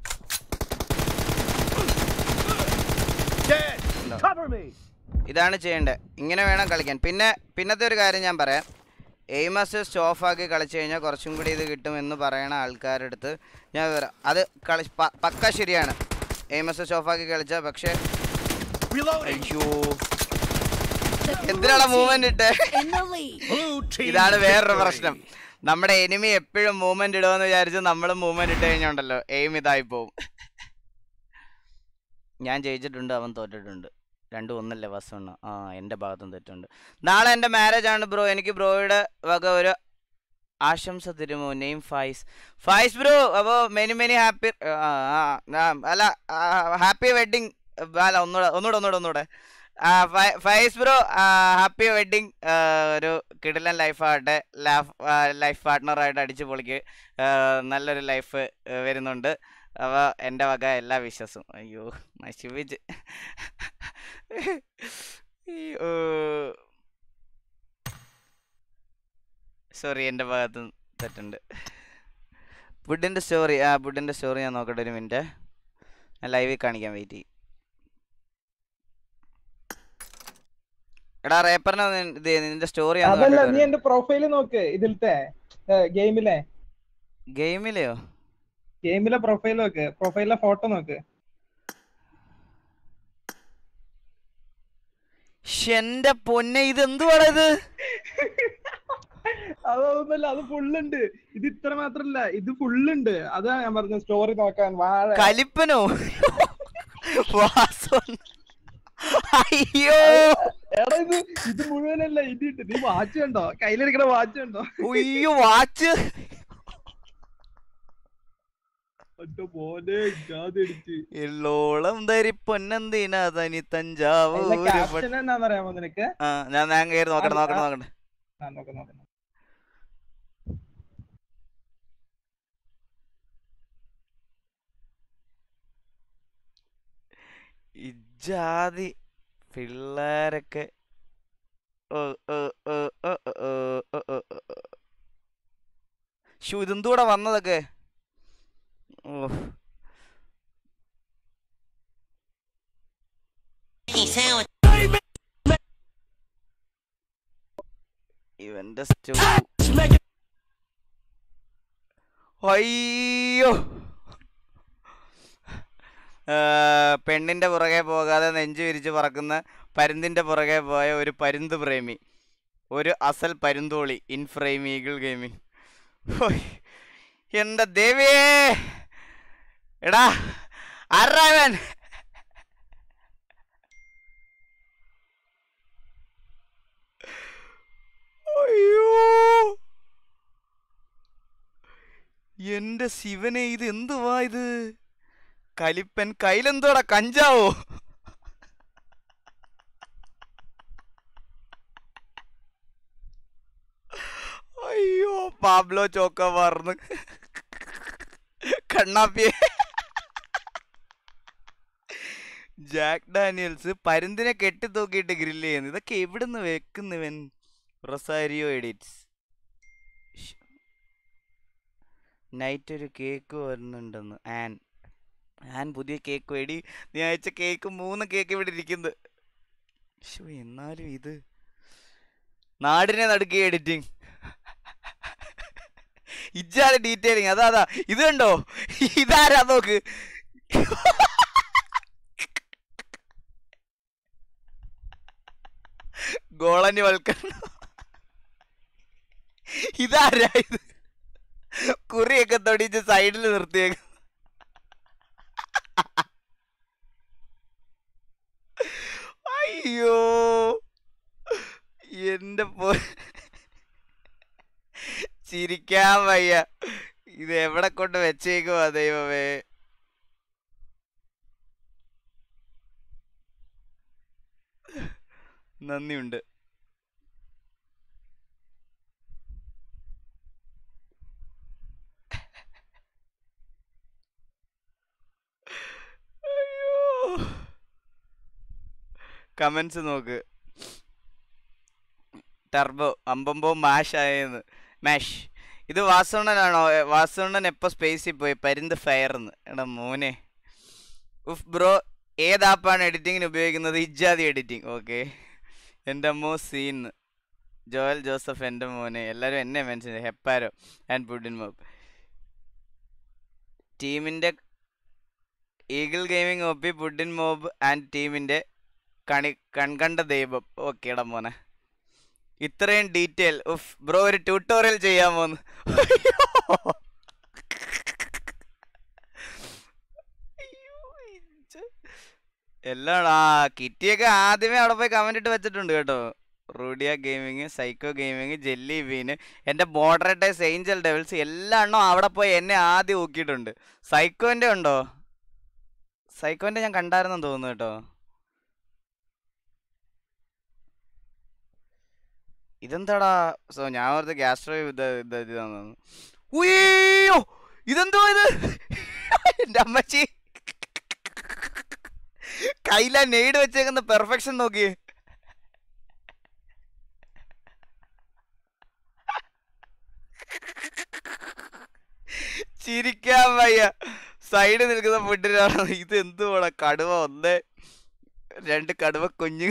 Dead. No. Cover me. ഇതാണ് ചെയ്യേണ്ടത് ഇങ്ങനെ വേണം കളിക്കാൻ പിന്നെ പിന്നത്തെ ഒരു കാര്യം ഞാൻ പറയാം എയിം അസിസ്റ്റ് ഓഫ് ആക്കി കളിച്ചു കഴിഞ്ഞാൽ കുറച്ചും കൂടി ഇത് കിട്ടും എന്ന് പറയണ ആൾക്കാരുടെ അടുത്ത് ഞാൻ വരാം അത് കളി പ- പക്ക ശരിയാണ് എയിം അസിസ്റ്റ് ഓഫ് ആക്കി കളിച്ചാൽ പക്ഷേ അയ്യോ എന്തിനാണ് മൂവ്മെന്റ് ഇട്ടേ in the lead. ഇതാണ് വേറൊരു പ്രശ്നം നമ്മുടെ എനിമി എപ്പോഴും മൂവ്മെന്റ് ഇടുമെന്ന് വിചാരിച്ച് നമ്മൾ മൂവ്മെന്റ് ഇട്ട് കഴിഞ്ഞുണ്ടല്ലോ എയിം ഇതായി പോവും ഞാൻ ജയിച്ചിട്ടുണ്ട് അവൻ തോറ്റിട്ടുണ്ട് രണ്ടും ഒന്നല്ലേ വസണ്ണ ആ എൻ്റെ ഭാഗത്തും തെറ്റുണ്ട് നാളെ എൻ്റെ മാരേജ് ആണ് ബ്രോ എനിക്ക് ബ്രോയുടെ വക ഒരു ആശംസ തരുമോ നെയിം ഫൈസ് ഫൈസ് ബ്രോ അപ്പോൾ മെനി മെനി ഹാപ്പി അല്ല ഹാപ്പി വെഡിങ് അല്ല ഒന്നുകൂടെ ഒന്നുകൂടെ ഒന്നുകൂടെ ഒന്നുകൂടെ ഫൈസ് ബ്രോ ഹാപ്പി വെഡിങ് ഒരു കിടിലൻ ലൈഫ് ആകട്ടെ ലൈഫ് പാർട്ട്ണറായിട്ട് അടിച്ചു പൊളിക്ക് ആ, നല്ലൊരു ലൈഫ് വരുന്നുണ്ട് അപ്പോൾ എൻ്റെ വക എല്ലാ വിശ്വസും അയ്യോ നശിപ്പിച്ച് അയ്യോ സോറി എൻ്റെ ഭാഗത്ത് തെറ്റുണ്ട് ഫുഡിൻ്റെ സ്റ്റോറി ആ ഫുഡിൻ്റെ സ്റ്റോറി ഞാൻ നോക്കട്ടെ ഒരു മിനിറ്റ് ഞാൻ ലൈവിൽ കാണിക്കാൻ വെയിറ്റ് ചെയ്യും എടാ റേപ്പറിനെ ഒന്ന് ഇത് ചെയ്യ്, നിന്റെ സ്റ്റോറി അതല്ല നീ എന്റെ പ്രൊഫൈല് നോക്ക് ഇതിലത്തെ ഗെയിമിലെ ഗെയിമിലെയോ ഗെയിമിലെ പ്രൊഫൈൽ നോക്ക് പ്രൊഫൈലിലെ ഫോട്ടോ നോക്ക് ശ്ശെ, എന്റെ പൊന്നെ ഇത് എന്തുവാടാ ഇത് അതൊന്നുമല്ല അത് ഫുള്ളുണ്ട് ഇത് ഇത്ര മാത്രല്ല ഇത് ഫുള്ളുണ്ട് അതാ ഞാൻ പറഞ്ഞ സ്റ്റോറി നോക്കാൻ വാഴ കലിപ്പനോ വാസവൻ. അയ്യോ എടാ ഇത് ഇത് മുഴുവനല്ല ഇത് ഇട്ട് നീ വാച്ച് കണ്ടോ കയ്യിലിരിക്കണ വാച്ച് കണ്ടോ അയ്യോ വാച്ച് ഒറ്റ പോലെ ജാതിടിച്ച് എല്ലോളം ധരി പൊന്നെന്തിനാ തനി തഞ്ചാവൂര് ക്യാപ്ഷൻ എന്നാന്നറിയാമോ നിനക്ക് ആ ഞാൻ ഞാൻ കയറി നോക്കട്ടെ നോക്കട്ടെ നോക്കട്ടെ ആ നോക്കാം നോക്കാം ഇജാതി പിള്ളേരൊക്കെ ഓ, ഓ, ഓ, ഓ, ഓ, ഓ, ഓ, ഓ, ഓ, ഓ. ഷൂ ഇതെന്തൂടെ വന്നതൊക്കെ ഓ ഇവന്റെ സ്റ്റൂ അയ്യോ ആ, പെണ്ണിന്റെ പുറകെ പോകാതെ നെഞ്ചു വിരിച്ച് പറക്കുന്ന പരുന്തിന്റെ പുറകെ പോയ ഒരു പരുന്ത് പ്രേമി ഒരു അസൽ പരുന്തോളി ഇൻ ഫ്രെയിം ഈഗിൾ ഗെയിമിംഗ് എന്റെ ദേവിയേ എടാ ആരാവൻ അയ്യോ എന്റെ ശിവനെ ഇത് എന്തുവാ ഇത് കലിപ്പൻ കയ്യിലെന്തോടാ കഞ്ചാവോ അയ്യോ പാബ്ലോ ചോക്ക മറന്ന് കണ്ണാപ്പിയെ ജാക്ക് ഡാനിയൽസ് പരുന്തിനെ കെട്ടി തൂക്കിയിട്ട് ഗ്രില്ല് ചെയ്യുന്നു ഇതൊക്കെ എവിടുന്ന് വെക്കുന്നുവൻ റൊസാരിയോ എഡിറ്റ്സ് നൈറ്റ് ഒരു കേക്ക് വരുന്നുണ്ടെന്ന് ആൻ ആൻ പുതിയ കേക്ക് എടി നീ അയച്ച കേക്ക് മൂന്ന് കേക്ക് ഇവിടെ ഇരിക്കുന്നത് ശോ എന്നാലും ഇത് നാടിനെ നടുക്കിയ എഡിറ്റിംഗ് ഇജാണ് ഡീറ്റെയിലിങ് അതാ അതാ ഇത് കണ്ടോ ഇതാരാ നോക്ക് ഗോളനി വൽക്കരണം ഇതാരാ ഇത് കുറിയൊക്കെ തൊടിച്ച് സൈഡിൽ നിർത്തിയേക്ക് അയ്യോ എന്റെ പോ ചിരിക്കാൻ വയ്യ ഇത് എവിടെ കൊണ്ട് വെച്ചേക്കുവാ ദൈവമേ നന്ദിയുണ്ട് കമന്റ്സ് നോക്ക് ടർബോ അമ്പമ്പോ മാഷ് ആയെന്ന് മാഷ് ഇത് വാസുണ്ണനാണോ എ, വാസുണ്ണൻ എപ്പോ സ്പേസിൽ പോയി പരുന്ത് ഫയർന്ന് എടാ മോനെ ഉഫ് ബ്രോ ഏത് ആപ്പാണ് എഡിറ്റിങ്ങിന് ഉപയോഗിക്കുന്നത് ഇജാതി എഡിറ്റിംഗ് ഓക്കെ എൻ്റെ അമ്മോ സീൻ ജോയൽ ജോസഫ് എൻ്റെ മോനെ എല്ലാവരും എന്നെ മെൻഷൻ ഹെപ്പാരോ ആൻഡ് പുഡിൻ മോബ് ടീമിൻ്റെ ഈഗിൾ ഗെയിമിംഗ് ഒപ്പി പുഡിൻ മോബ് ആൻഡ് ടീമിൻ്റെ കണി കൺകണ്ട ദൈവം ഓക്കേടാ മോനെ ഇത്രയും ഡീറ്റെയിൽ ഉഫ് ബ്രോ ഒരു ട്യൂട്ടോറിയൽ ചെയ്യാമോന്ന് എല്ലാം ആ കിറ്റിയൊക്കെ ആദ്യമേ അവിടെ പോയി കമന്റ് ഇട്ട് വെച്ചിട്ടുണ്ട് കേട്ടോ റൂഡിയ gaming psycho gaming jelly bean എൻ്റെ മോഡറേറ്റേഴ്സ് ഏഞ്ചൽ ഡെവിൾസ് എല്ലാ എണ്ണം അവിടെ പോയി എന്നെ ആദ്യം ഊക്കിയിട്ടുണ്ട് സൈക്കോൻ്റെ ഉണ്ടോ സൈക്കോൻ്റെ ഞാൻ കണ്ടായിരുന്നെന്ന് തോന്നുന്നു കേട്ടോ ഇതെന്താടാ സോ ഞാൻ ഓർത്ത് ഗ്യാസ്ട്രോ ഇത് ഇത് ഇതാന്ന് ഉയ്യോ ഇതെന്തോ ഇത് എൻ്റെ അമ്മച്ചി കയ്യില നെയ്ഡ് വെച്ചേക്കുന്ന പെർഫെക്ഷൻ നോക്കി ചിരിക്കാൻ വയ്യ സൈഡിൽ നിൽക്കുന്ന ഫുഡിനാണ് ഇത് എന്തുവാടാ കടുവ ഒന്ന് രണ്ട് കടുവ കുഞ്ഞു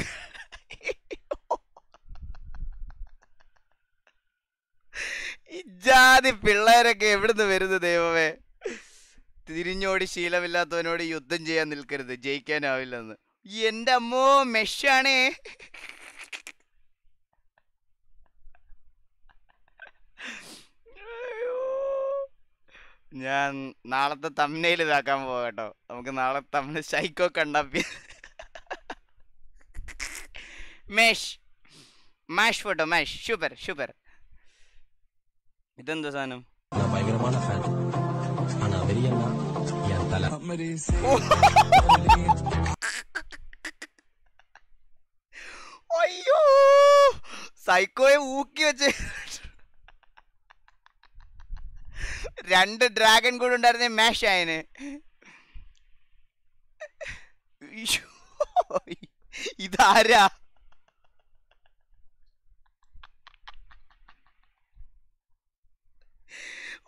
ഇജാതി പിള്ളേരൊക്കെ എവിടുന്ന് വരുന്നു ദൈവമേ തിരിഞ്ഞോടി ശീലമില്ലാത്തവനോട് യുദ്ധം ചെയ്യാൻ നിൽക്കരുത് ജയിക്കാനാവില്ലെന്ന് എന്റെ അമ്മോ മെഷാണേ ഞാൻ നാളത്തെ തമ്മനയിൽ ഇതാക്കാൻ പോവാ കേട്ടോ നമുക്ക് നാളെ തമ്മന സൈക്കോ കണ്ടാപ്പി മേഷ് മാഷ് ഫോട്ടോ മാഷ് സൂപ്പർ സൂപ്പർ ഇതെന്താ സാധനം நான் பயங்கரமான ஃபேன் ஆனா வெறியன்னா என் தலை അയ്യോ സൈക്കോയെ ഊക്കി വെച്ച് രണ്ട് ഡ്രാഗൺ കൂടെ ഉണ്ടായിരുന്ന മാഷ് ആയന് ഇയ്യോ, ഇതാരാ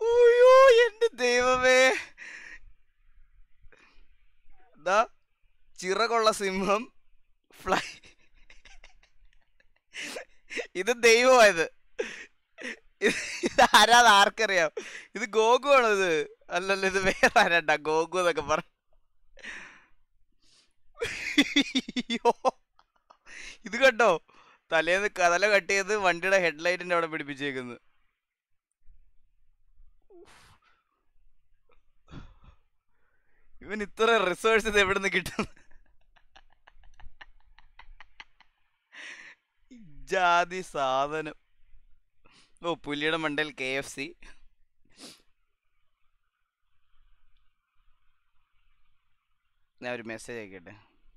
ഉയ്യോ, എന്റെ ദൈവമേ ദാ ചിറകുള്ള സിംഹം ഫ്ലൈ ഇത് ദൈവമായത് ഇത് ആരാത് ആർക്കറിയാം ഇത് ഗോകു ആണോ ഇത് അല്ലല്ല ഇത് വേറെ ആരാണ്ടാ ഗോകു എന്നൊക്കെ പറ അയ്യോ. ഇത് കണ്ടോ തലേന്ന് കതല കട്ട് ചെയ്ത് വണ്ടിയുടെ ഹെഡ്ലൈറ്റിന്റെ അവിടെ പിടിപ്പിച്ചേക്കുന്നു ഇവൻ ഇത്ര റിസോഴ്സ് ഇത് എവിടെ നിന്ന് കിട്ടുന്നു ജാതി സാധനം ഓ പുലിയുടെ മണ്ടയിൽ കെ എഫ് സി ഞാൻ ഒരു മെസ്സേജ് അയക്കട്ടെ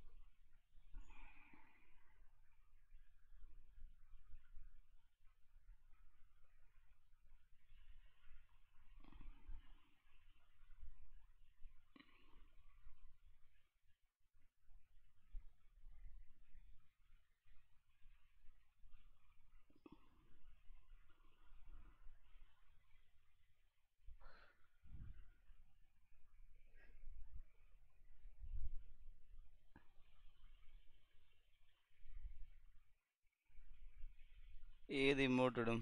ഏത് ഇങ്ങോട്ടിടും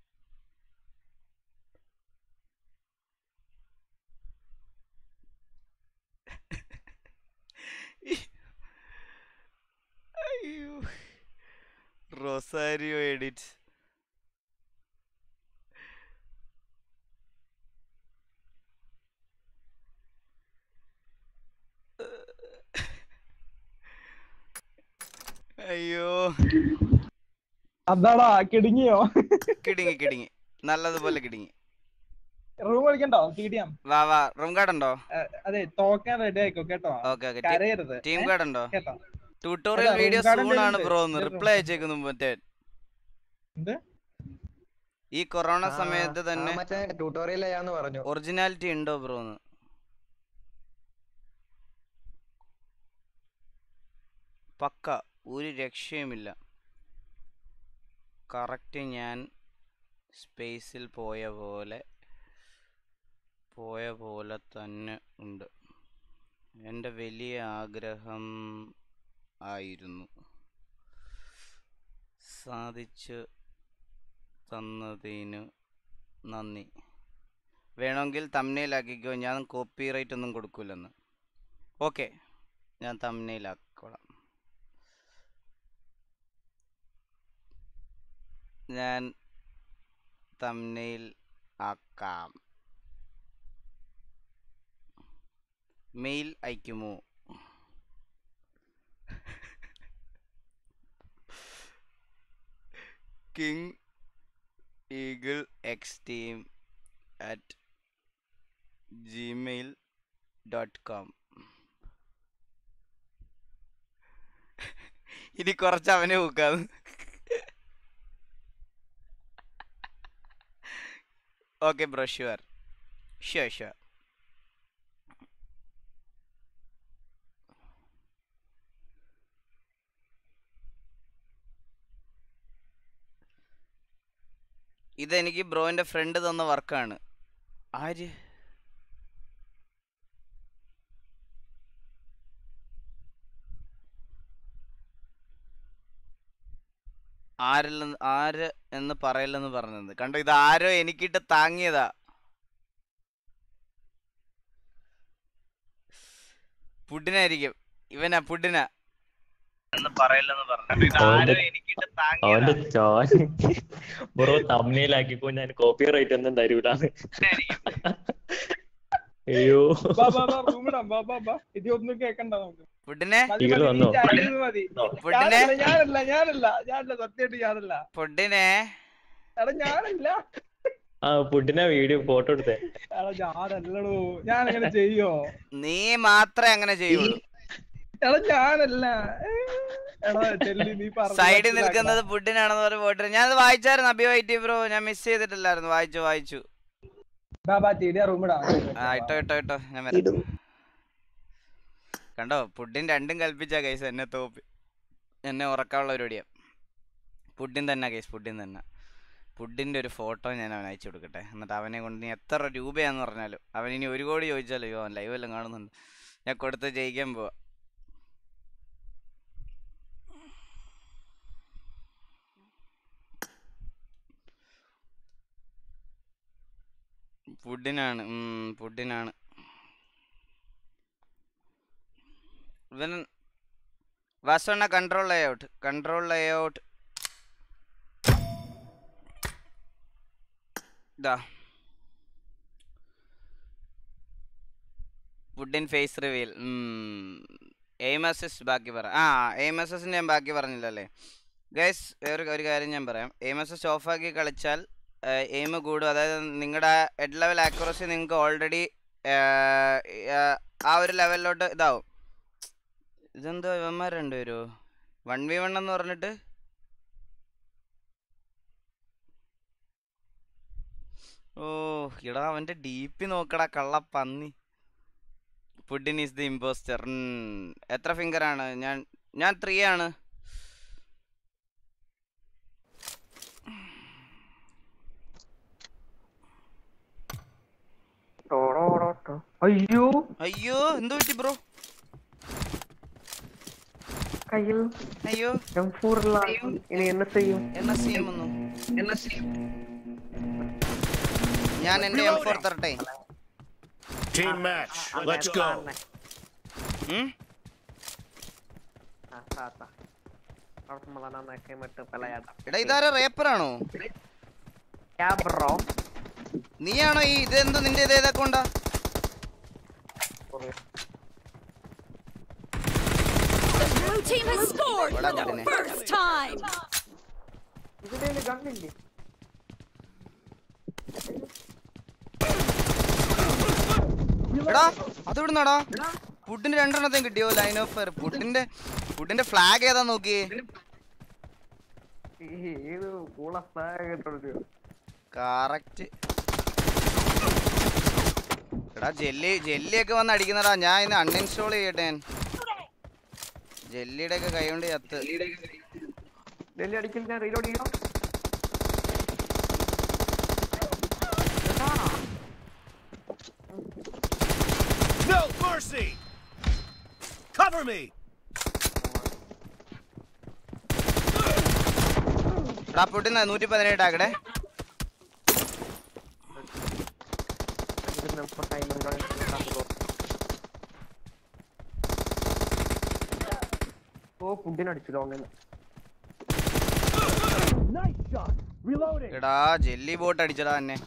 അയ്യോ റൊസാരിയോ എഡിറ്റ് അയ്യോ അതാടാ കിടുങ്ങിയോ കിടുങ്ങി കിടുങ്ങി നല്ലതുപോലെ കിടുങ്ങി റൂം കളിക്കണ്ടോ ടി ഡി എം വാ വാ റൂം കാർഡ് ഉണ്ടോ അതെ തോക്കാൻ റെഡി ആയിക്കോ കേട്ടോ ഓക്കെ ഓക്കെ കരയരുത് ടീം ഏ? കാർഡ് ഉണ്ടോ കേട്ടോ ട്യൂട്ടോറിയൽ അല്ല, room വീഡിയോ card സൂൺ എൻ്റെ ആണ് ഉണ്ട്. ബ്രോ ഒന്ന് എൻ്റെ റിപ്ലൈ അയച്ചേക്കുന്നു മറ്റേ എന്ത് ഈ കൊറോണ സമയത്ത് തന്നെ മറ്റേ ട്യൂട്ടോറിയൽ ചെയ്യാന്ന് പറഞ്ഞു ഒറിജിനാലിറ്റി ഉണ്ടോ ബ്രോ എന്ന് പക്ക ഒരു രക്ഷയുമില്ല കറക്റ്റ് ഞാൻ സ്പേസിൽ പോയ പോലെ പോയ പോലെ തന്നെ ഉണ്ട് എൻ്റെ വലിയ ആഗ്രഹം ആയിരുന്നു സാധിച്ചു തന്നതിന് നന്ദി വേണമെങ്കിൽ തമ്നയിലാക്കിക്കോ ഞാൻ കോപ്പിറൈറ്റ് ഒന്നും കൊടുക്കൂലെന്ന് ഓക്കെ ഞാൻ തമ്നയിലാക്കോളാം ഞാൻ തമ്നയിൽ ആക്കാം മെയിൽ അയക്കുമോ king eagle X team at Gmail dot com ഇനി കുറച്ച് അവനെ നോക്കാം okay bro sure sure sure ഇതെനിക്ക് ബ്രോന്റെ ഫ്രണ്ട് തന്ന വർക്കാണ് ആര് ആരില്ലെന്ന് ആര് എന്ന് പറയില്ലെന്ന് പറഞ്ഞത് കണ്ടോ ഇത് ആരോ എനിക്കിട്ട് താങ്ങിയതാ പുഡിനായിരിക്കും ഇവനാ പുഡിനാ എന്ന് പറയില്ലെന്ന് പറഞ്ഞു ഇത് ആരോ എനിക്കിട്ട് അവന്റെ താങ്ങിയതാ ചോൻ ബ്രോ തമ്മിലാക്കിക്കോ ഞാൻ കോപ്പി റൈറ്റ് ഒന്നും തരൂലാന്ന് അയ്യോ ബാ ബാ ബാ റൂം ഇടാം ബാ ബാ ബാ ഇത് ഒന്നും കേക്കണ്ട നമുക്ക് പുഡിനെ മതി, ഇങ്ങള് മതി, വന്നോ? ഈ ചാനൽ ഇത് മതി പുഡിനെ? ഞാനല്ല ഞാനല്ല ഞാനല്ല ഞാനല്ല സത്യമായിട്ട് ഞാനല്ല പുഡിനെ എടാ ഞാനല്ല ആ പുഡിനെ വീഡിയോ ഫോട്ടോ എടുത്തേ എടാ ഞാനല്ലടോ ഞാൻ അങ്ങനെ ചെയ്യോ നീ മാത്രമേ അങ്ങനെ ചെയ്യുള്ളൂ എടാ ഞാനല്ല ഏ, എടാ ചെല്ലി നീ പറഞ്ഞത് സൈഡിൽ മനസ്സിലാക്കണം. നിൽക്കുന്നത് പുഡിനാണെന്ന് പറഞ്ഞ് പോയിട്ട് ഞാൻ വായിച്ചായിരുന്നു അഭി വൈറ്റി ബ്രോ ഞാൻ മിസ് ചെയ്തിട്ടില്ലായിരുന്നു വായിച്ചു വായിച്ചു ബാ ബാ ടി ഡി റൂം ഇടാം ആ ഇട്ടോ ഇട്ടോ ഇട്ടോ ഞാൻ വരാം കണ്ടോ പുഡിൻ രണ്ടും കൽപ്പിച്ച കേസ് എന്നെ തോപ്പി എന്നെ ഉറക്കാനുള്ള പരിപാടിയാ പുഡിൻ തന്നെ കേസ് പുഡിൻ തന്നെ ഫുഡിൻ്റെ ഒരു ഫോട്ടോ ഞാൻ അവൻ അയച്ചു കൊടുക്കട്ടെ എന്നിട്ട് അവനെ കൊണ്ട് നീ എത്ര രൂപയാന്ന് പറഞ്ഞാലും അവൻ ഇനി ഒരു കോടി ചോദിച്ചാലോ അയ്യോ അവൻ ലൈവ് എല്ലാം കാണുന്നുണ്ട് ഞാൻ കൊടുത്ത് ജയിക്കാൻ പോവാ ഫുഡിനാണ് ഉം, ഫുഡിനാണ് ഇവൻ വാസണ്ണ കൺട്രോൾ ലേഔട്ട് കൺട്രോൾ ലേഔട്ട് ഇതാ വുഡിൻ ഫേസ് റിവീൽ എയിം അസിസ്റ്റ് ബാക്കി പറ ആ എയിം അസിസ്റ്റ് ഞാൻ ബാക്കി പറഞ്ഞില്ലല്ലേ ഗൈസ് വേറെ ഒരു കാര്യം ഞാൻ പറയാം എയിം അസിസ്റ്റ് ഓഫാക്കി കളിച്ചാൽ എയിം കൂടും അതായത് നിങ്ങളുടെ ഹെഡ് ലെവൽ ആക്യുറസി നിങ്ങൾക്ക് ഓൾറെഡി ആ ഒരു ലെവലിലോട്ട് ഇതാവും ഇതെന്തോ ഇവന്മാർ രണ്ടുപേരോ വൺ വി വൺ എന്ന് പറഞ്ഞിട്ട് ഓ ഇടാ അവന്റെ ഡി പി നോക്കടാ കള്ള പന്നി പുഡിൻ ഈസ് ദി ഇമ്പോസ്റ്റർ എത്ര ഫിംഗർ ആണ് ഞാൻ ഞാൻ ത്രീ ആണ് അയ്യോ അയ്യോ എന്ത് പറ്റി ബ്രോ കയ്യിൽ അയ്യോ എം ഫോറിലാണ് ഇനി എന്നെ ചെയ്യും എന്നാ ചെയ്യും ഒന്നും എന്നാ ചെയ്യും ഞാൻ എന്റെ എം ഫോർ തരട്ടെ Team match. Let's go. ഉം? എടാ ഇതാരാ റേപ്പറാണോ നീയാണോ ഈ ഇതെന്ത് നിന്റെ ഇത് ഏതൊക്കെ ഉണ്ടാ The blue team has scored for Hola, the Marine. first time. ഇതിന്റെ ഗണ്ണില്ലേ എടാ അത് ഇവിടുന്നാടാ ഫുഡിന്റെ രണ്ടെണ്ണத்தைയും കിട്ടിയോ ലൈൻ ഓഫ് ഫയർ ഫുഡിന്റെ ഫുഡിന്റെ ഫ്ലാഗ് ഏതാ നോക്കിയേ ഏത് കൂള കേട്ടോ കറക്റ്റ് എടാ ജെല്ലി ജെല്ലിയൊക്കെ വന്ന് അടിക്കുന്നടാ ഞാൻ ഇന്ന് അൺഇൻസ്റ്റാൾ ചെയ്യട്ടെ ഞാൻ ജെല്ലിയുടെ ഒക്കെ കൈ കൊണ്ട് ചത്ത് ഡൽഹി അടിക്കൽ ഞാൻ റീലോഡ് ചെയ്യണം No mercy. Cover me. എടാ ഫുഡിന് നൂറ്റി പതിനേഴ് ആക്കടെ ഓ ഫുഡിന് അടിച്ചു ലോങ്ങിന് Nice shot. Reloading. എടാ ജെല്ലി ബോട്ട് അടിച്ചടാ എന്നെ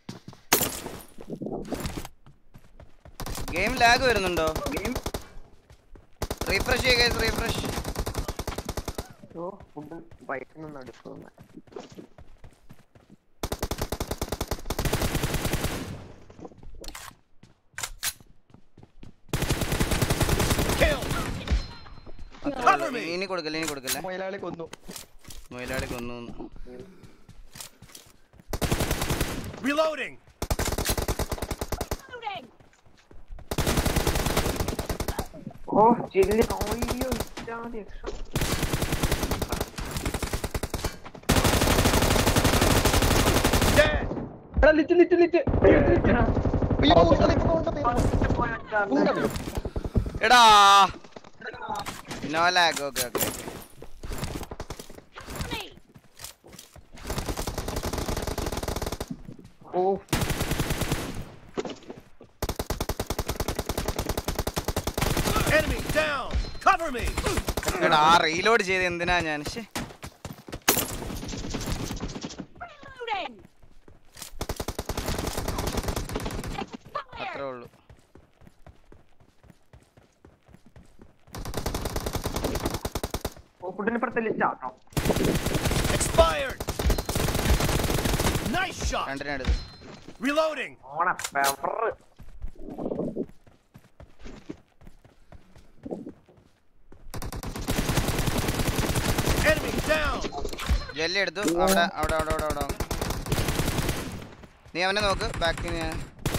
ഗെയിം ലാഗ് വരുന്നുണ്ടോ റീഫ്രഷ് ചെയ്യുക റീഫ്രഷ് ഓ ഫുഡ് ബൈക്കിൽ നിന്ന് അടിച്ചു ഇനി കൊടുക്കല്ലേ ഇനി കൊടുക്കല്ലേ മുതലാളി കൊന്നു മുതലാളി കൊന്നു Reloading. ഓ ജില്ലി അയ്യോ ഇറ്റാതി എക്സ്ട്രാ എടാ ലിറ്റ് ലിറ്റ് ലിറ്റ് എടാ നോ ലാഗ് ഓക്കെ ഓക്കെ ഓ Enemy down. Cover me. എടാ റീലോഡ് ചെയ്ത് എന്തിനാ ഞാൻ ശ്ശെ. അത്രേ ഉള്ളൂ ഓ ഫുഡിന് ഇപ്പുറത്തെ ലിസ്റ്റ് ആട്ടോ Expired. Nice shot. രണ്ടിനടുത്ത് Reloading. ഓണ പെവർ Enemy down. ജെല്ലി എടുത്തു അവിടെ അവിടെ അവിടെ അവിടെ അവിടെ നീ അവനെ നോക്ക് ബാക്കി ഞാൻ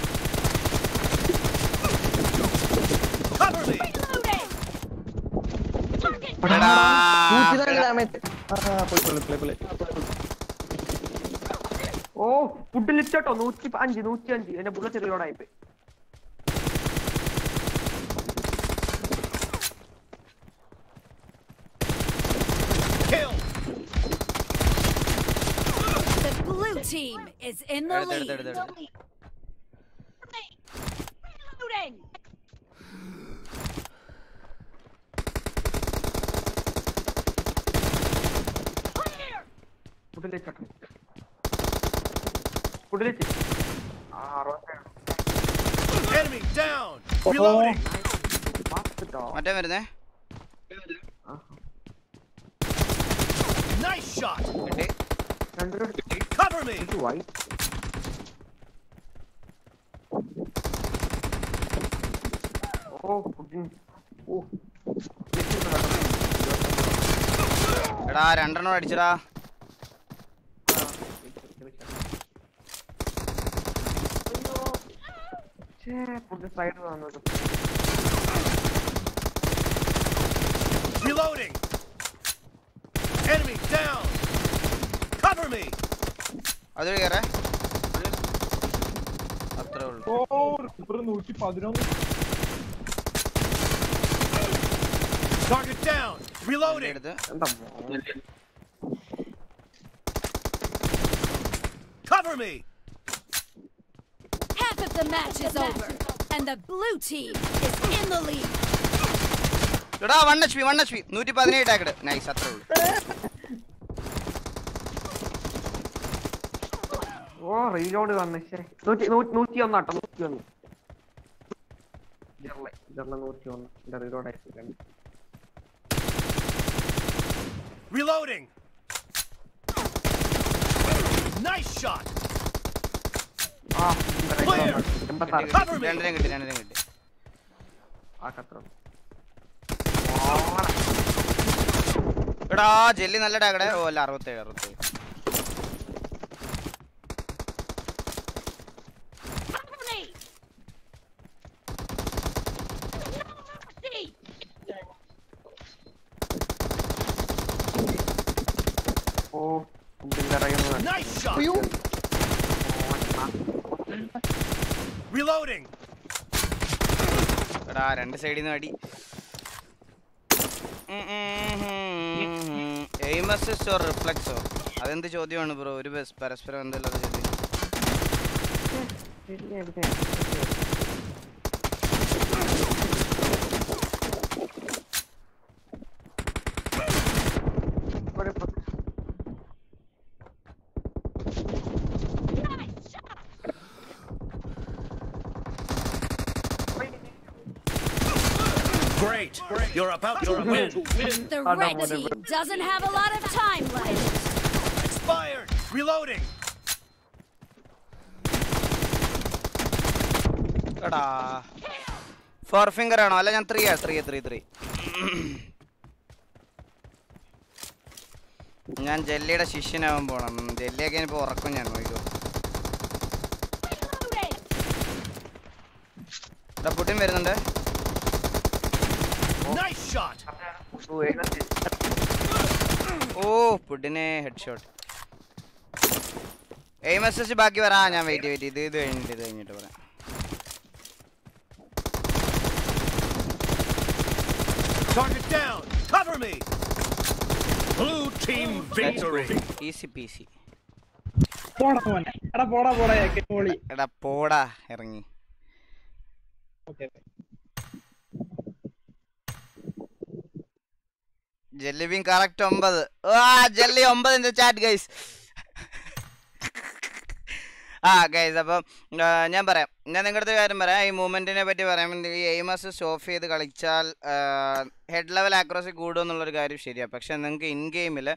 Cover me. എടാ. നൂറ്റിനാല് ഡാമേജ് ആ പോയി കൊള്ളു പ്ലേ പ്ലേ ഓ ഫുഡ് ലിസ്റ്റോ നൂറ്റി അഞ്ച് നൂറ്റി അഞ്ച് എന്റെ ബുള്ളറ്റ് റീലോഡായി പോയി Kill. The blue team is in the എടുത്ത് lead. എടുത്ത് എടുത്ത് എടുത്ത്. Reloading. ഫുഡ് ലിസ്റ്റോ ഫുഡ് ലിസ്റ്റ് ആ അറുപത്തേഴ് Enemy down. Reloading. മറ്റേ വരുന്നേ Nice shot. കിട്ടി Cover me. ഓ ഫുഡ് ഓ എടാ രണ്ടെണ്ണം അടിച്ചടാ ഫുഡ് സൈഡ് വന്നത് Reloading. Enemy down. Cover me. അതുവഴി കയറേ അത്രേ ഉള്ളൂ ഓ റിപ്പർ നൂറ്റി പതിനൊന്ന് Target down. Reloading. എടുത്ത് Cover me. Half of the match is over, and the blue team is in the lead. എടാ one H P one H P നൂറ്റി പതിനേഴ് ടാക്കഡ് nice അത്രേ ഉള്ളൂ ഓ റീലോഡ് വന്നു ശരി നൂറ്റി നൂ- നൂറ്റി ഒന്നാട്ടോ നൂറ്റി ഒന്ന് ജെർല ജെർല നൂറ്റി ഒന്ന് എന്റെ റീലോഡ് ആയിട്ട് Reloading. Nice shot. ആ Clear. എൺപത്താറ് Cover me. രണ്ടിനും കിട്ടി രണ്ടിനും കിട്ടി ആ കത്ര എടാ ജെല്ലി നല്ല ടാക്കഡേ ഓ അല്ല അറുപത്തേഴ് അറുപത്തേഴ് Cover me. Mercy. ഓ ഫുഡിന്റെ ഇറങ്ങുന്നത് Nice shot. Reloading. എടാ രണ്ട് സൈഡിൽ നിന്ന് അടി എയിം അസിസ്റ്റോ റിഫ്ലക്സോ അതെന്ത് ചോദ്യമാണ് ബ്രോ ഒരു ബസ് പരസ്പരം എന്തല്ലാത്ത ചോദ്യം Great. You're about to win. The red team doesn't have a lot of time left. Expired. Reloading. എടാ ഫോർ ഫിംഗർ ആണോ അല്ല ഞാൻ ത്രീ ആ ത്രീ ത്രീ ത്രീ ഞാൻ ജെല്ലിയുടെ ശിഷ്യനാവാൻ പോണം ജെല്ലിയൊക്കെ ഇനിയിപ്പോ ഉറക്കും ഞാൻ നോക്കൂ എടാ പുട്ടിൻ വരുന്നുണ്ട് Nice shot. ഓ പുഡിനെ ഹെഡ് ഷോട്ട് എയിം അസിസ്റ്റ് ബാക്കി പറ ഞാൻ വെയിറ്റ് വെയിറ്റ് ഇത് ഇത് കഴിഞ്ഞിട്ട് ഇത് കഴിഞ്ഞിട്ട് പറയാം Target down. Cover me. Blue team victory. Easy peasy പോടാ മോനെ എടാ പോടാ പോടാ മോളി എടാ പോടാ ഇറങ്ങി ഓക്കെ ജെല്ലി ബീൻ കറക്റ്റ് ഒമ്പത് ആ ജെല്ലി ഒമ്പതിന്റെ ചാറ്റ് ഗൈസ് ആ ഗൈസ് അപ്പം ആ, ഞാൻ പറയാം ഞാൻ നിങ്ങളുടെ അടുത്ത് കാര്യം പറയാം ഈ മൂവ്മെന്റിനെ പറ്റി പറയാൻ വേണ്ടി ഈ എയിം അസിസ്റ്റ് ഓഫ് ചെയ്ത് കളിച്ചാൽ ഹെഡ് ലെവൽ ആക്രോസി കൂടും എന്നുള്ളൊരു കാര്യം ശരിയാണ് പക്ഷെ നിങ്ങൾക്ക് ഇൻ ഗെയിമിൽ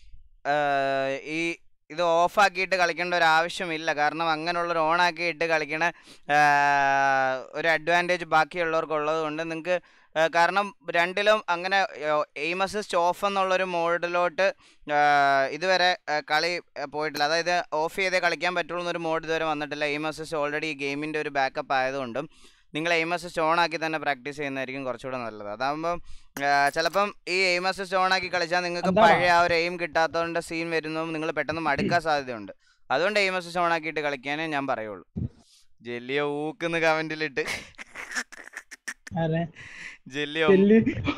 ഈ ഇത് ഓഫ് ആക്കിയിട്ട് കളിക്കേണ്ട ഒരു ആവശ്യമില്ല കാരണം അങ്ങനെയുള്ളൊരു ഓൺ ആക്കിയിട്ട് കളിക്കണ ആ, ഒരു അഡ്വാൻറ്റേജ് ബാക്കിയുള്ളവർക്ക് ഉള്ളത് കൊണ്ട് നിങ്ങൾക്ക് കാരണം രണ്ടിലും അങ്ങനെ എയിം അസിസ്റ്റ് ഓഫ് എന്നുള്ളൊരു മോഡിലോട്ട് ഇതുവരെ ആ, കളി ആ, പോയിട്ടില്ല അതായത് ഓഫ് ചെയ്തേ കളിക്കാൻ പറ്റുള്ളൂ എന്നൊരു മോഡ് ഇതുവരെ വന്നിട്ടില്ല എയിം അസിസ്റ്റ് ഓൾറെഡി ഈ ഗെയിമിൻ്റെ ഒരു ബാക്കപ്പ് ആയതുകൊണ്ടും നിങ്ങൾ എയിം അസിസ്റ്റ് ഓൺ ആക്കി തന്നെ പ്രാക്ടീസ് ചെയ്യുന്നതായിരിക്കും കുറച്ചുകൂടെ നല്ലത് അതാകുമ്പം ചിലപ്പം ഈ എയിം അസിസ്റ്റ് ഓൺ ആക്കി കളിച്ചാൽ നിങ്ങൾക്ക് എന്താടാ? പഴയ ആ ഒരു എയിം കിട്ടാത്തതുകൊണ്ട് സീൻ വരുന്നു നിങ്ങൾ പെട്ടെന്ന് മടുക്കാൻ സാധ്യതയുണ്ട് അതുകൊണ്ട് എയിം അസിസ്റ്റ് ഓൺ ആക്കിയിട്ട് കളിക്കാനേ ഞാൻ പറയുള്ളൂ ജെല്ലിയോ ഊക്കുന്ന് കമന്റിലിട്ട് ആരെ? ജെല്ലിയോ ജെല്ലി.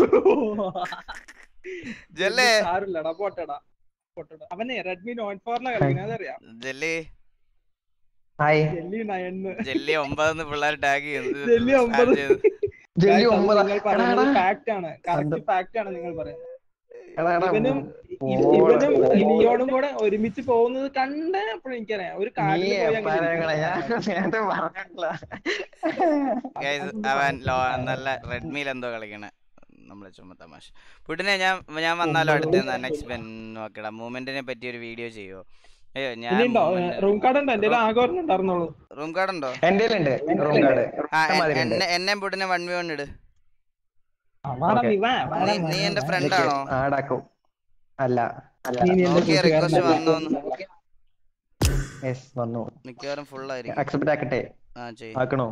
ജെല്ലേ സാരമില്ലടാ പോട്ടെടാ പോട്ടെടാ അവനെ റെഡ്മി നോട്ട് ഫോറിലെ കളിക്കുന്നത് അതറിയാം ജെല്ലി ഹായ് ജെല്ലി നയന്ന് ജെല്ലി ഒമ്പതെന്ന് പിള്ളേർ ടാഗ് ചെയ്യുന്നു ജെല്ലി ഒമ്പത് ജെല്ലി Guys, അത് ഒമ്പതാ. നിങ്ങൾ പറയുന്നത് എടാ, എടാ. ഫാക്ട് ആണ് കറക്റ്റ് ഫാക്ട് ആണ് നിങ്ങൾ പറയുന്നത് എടാ, എടാ, ഇവനും ഇ- ഓടാ. ഇവനും ലിയോണും കൂടെ ഒരുമിച്ച് പോകുന്നത് കണ്ടപ്പോഴും എനിക്കറിയാം ഒരു നീ കാട്ടിൽ പോയി അങ്ങനെ എപ്പാരങ്ങളെ ഞാൻ ഇരിക്കും. നേരത്തെ പറഞ്ഞിട്ടില്ല Guys, അവൻ ലോ നല്ല റെഡ്മിയിൽ എന്തോ കളിക്കണേ നമ്മളെ ചുമ്മാ തമാശ പുട്ടിനെ ഞാൻ ഞാൻ വന്നാലോ അടുത്ത് നെക്സ്റ്റ് ബെൻ നോക്കടാ മൂവ്മെന്റിനെ പറ്റി ഒരു വീഡിയോ ചെയ്യുവോ അയ്യോ ഞാൻ ഇനിയുണ്ടോ റൂം കാർഡ് ഉണ്ടോ എന്റെ ആകെ ഒരെണ്ണം ഉണ്ടായിരുന്നുള്ളൂ റൂം കാർഡ് ഉണ്ടോ എന്റെ ഉണ്ട് റൂം കാർഡ് ആ എൻ- എന്നെ എന്നെ പുട്ടിനെ വൺ വി വൺ ഇട് വാടാ Okay. നീ വാ, വാടാ നീ- നീ വാ, എന്റെ വാ. ഫ്രണ്ട് ആണോ ആടാക്കും അല്ല അല്ല നീ- നീ എന്റെ നോക്കിയ റിക്വസ്റ്റ് കൂട്ടുകാരനല്ലേ? വന്നോന്ന് യെസ് വന്നു മിക്കവാറും ഫുൾ ആയിരിക്കും അക്സെപ്റ്റ് ആക്കട്ടെ ആ ചെയ് ആക്കണോ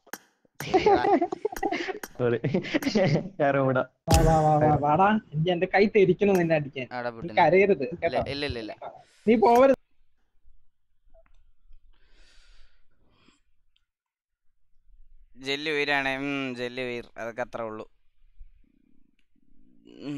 സോറി ഞാൻ റൂമിടാ വാ, വാ, വാ, വാ, വാടാ എനിക്ക് എന്റെ കൈ തെരിക്കണം നിന്നെ അടിക്കാൻ ആടാ നീ പുട്ടിനെ കരയരുത് ഇല്ല കേട്ടോ ഇല്ല ഇല്ല ഇല്ല നീ പോവരുത് ജെല്ലി ഉയരാണേ ഉം ജെല്ലി ഉയർ അതൊക്കെ അത്ര ഉള്ളൂ ഉം.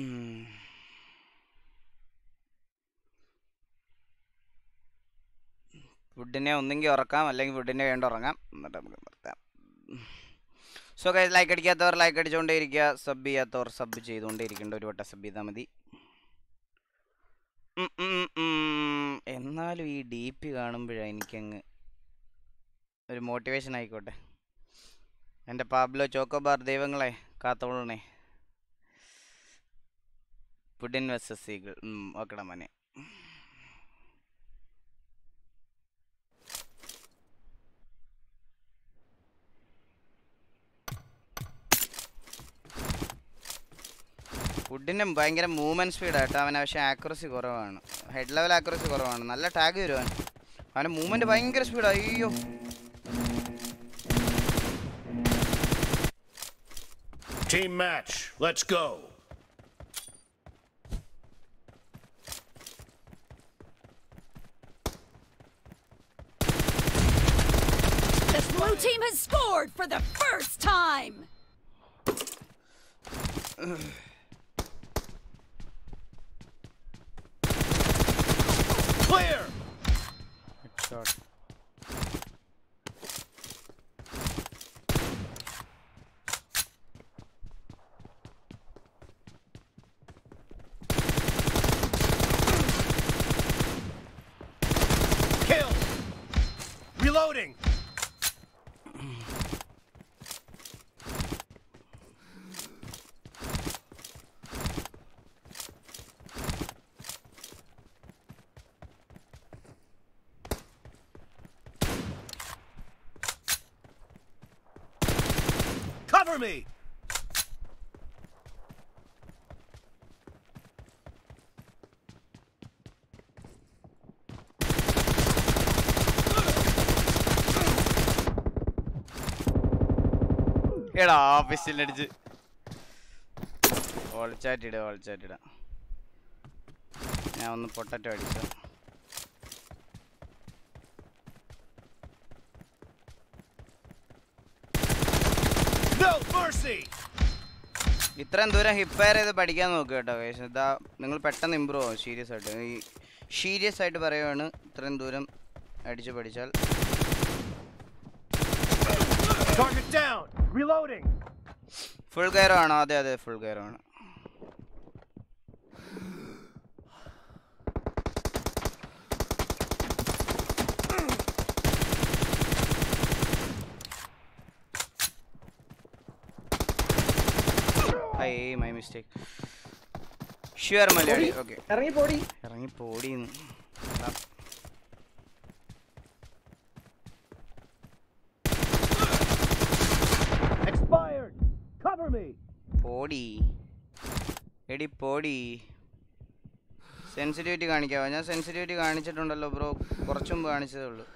ഫുഡിനെ ഒന്നെങ്കിൽ ഉറക്കാം അല്ലെങ്കിൽ ഫുഡിനെ വേണ്ട ഉറങ്ങാം എന്നിട്ട് നമുക്ക് നിർത്താം സോ ഗൈസ് ലൈക്ക് അടിക്കാത്തവർ ലൈക്ക് അടിച്ചുകൊണ്ടേ ഇരിക്കുക സബ് ചെയ്യാത്തവർ സബ് ചെയ്തുകൊണ്ടേ ഇരിക്കേണ്ട ഒരു വട്ടം സബ് ചെയ്താൽ മതി ഉം, ഉം, ഉം. എന്നാലും ഈ ഡി പി കാണുമ്പോഴാണ് എനിക്കങ്ങ് ഒരു മോട്ടിവേഷൻ ആയിക്കോട്ടെ എൻ്റെ പാബ്ലോ ചോക്കോബാർ ദൈവങ്ങളെ കാത്തോളണേ പുഡിൻ വെസസ് സീഗിൾ ഓക്കെടാ മോനെ ഫുഡിൻ്റെ ഭയങ്കര മൂവ്മെൻറ്റ് സ്പീഡ് ആട്ടോ അവന് പക്ഷേ ആക്യുറസി കുറവാണ് ഹെഡ് ലെവൽ ആക്യുറസി കുറവാണ് നല്ല ടാഗ് വരും അവൻ അവൻ്റെ മൂവ്മെൻറ്റ് ഭയങ്കര സ്പീഡ് അയ്യോ Team match. Let's go. The blue team has scored for the first time. Clear. Shot. Kill. Reloading. Cover me. എടാ പിസ്റ്റലടിച്ച് ഓൾച്ചാറ്റിട ഓൾച്ചാറ്റിട ഞാൻ ഒന്ന് പൊട്ടറ്റോ അടിച്ച No mercy. ഇത്രയും ദൂരം ഹിപ്പയർ ചെയ്ത് പഠിക്കാൻ നോക്കുക കേട്ടോ guys. ഇതാ നിങ്ങൾ പെട്ടെന്ന് ഇമ്പ്രൂവ് ആവും സീരിയസ് ആയിട്ട് ഈ സീരിയസ് ആയിട്ട് പറയുവാണ് ഇത്രയും ദൂരം അടിച്ച് പഠിച്ചാൽ Target down. Reloading. Full gyro ആണോ അതെ അതെ ഫുൾ കയറോ ആണ് I my mistake sure Malayali okay ഇറങ്ങി പോടി ഇറങ്ങി പോടിന്ന് Expired. Cover me. പോടി എടി പോടി സെൻസിറ്റിവിറ്റി കാണിക്കാവോ ഞാൻ സെൻസിറ്റിവിറ്റി കാണിച്ചിട്ടുണ്ടല്ലോ ബ്രോ കുറച്ചു മുമ്പ് കാണിച്ചതേ ഉള്ളൂ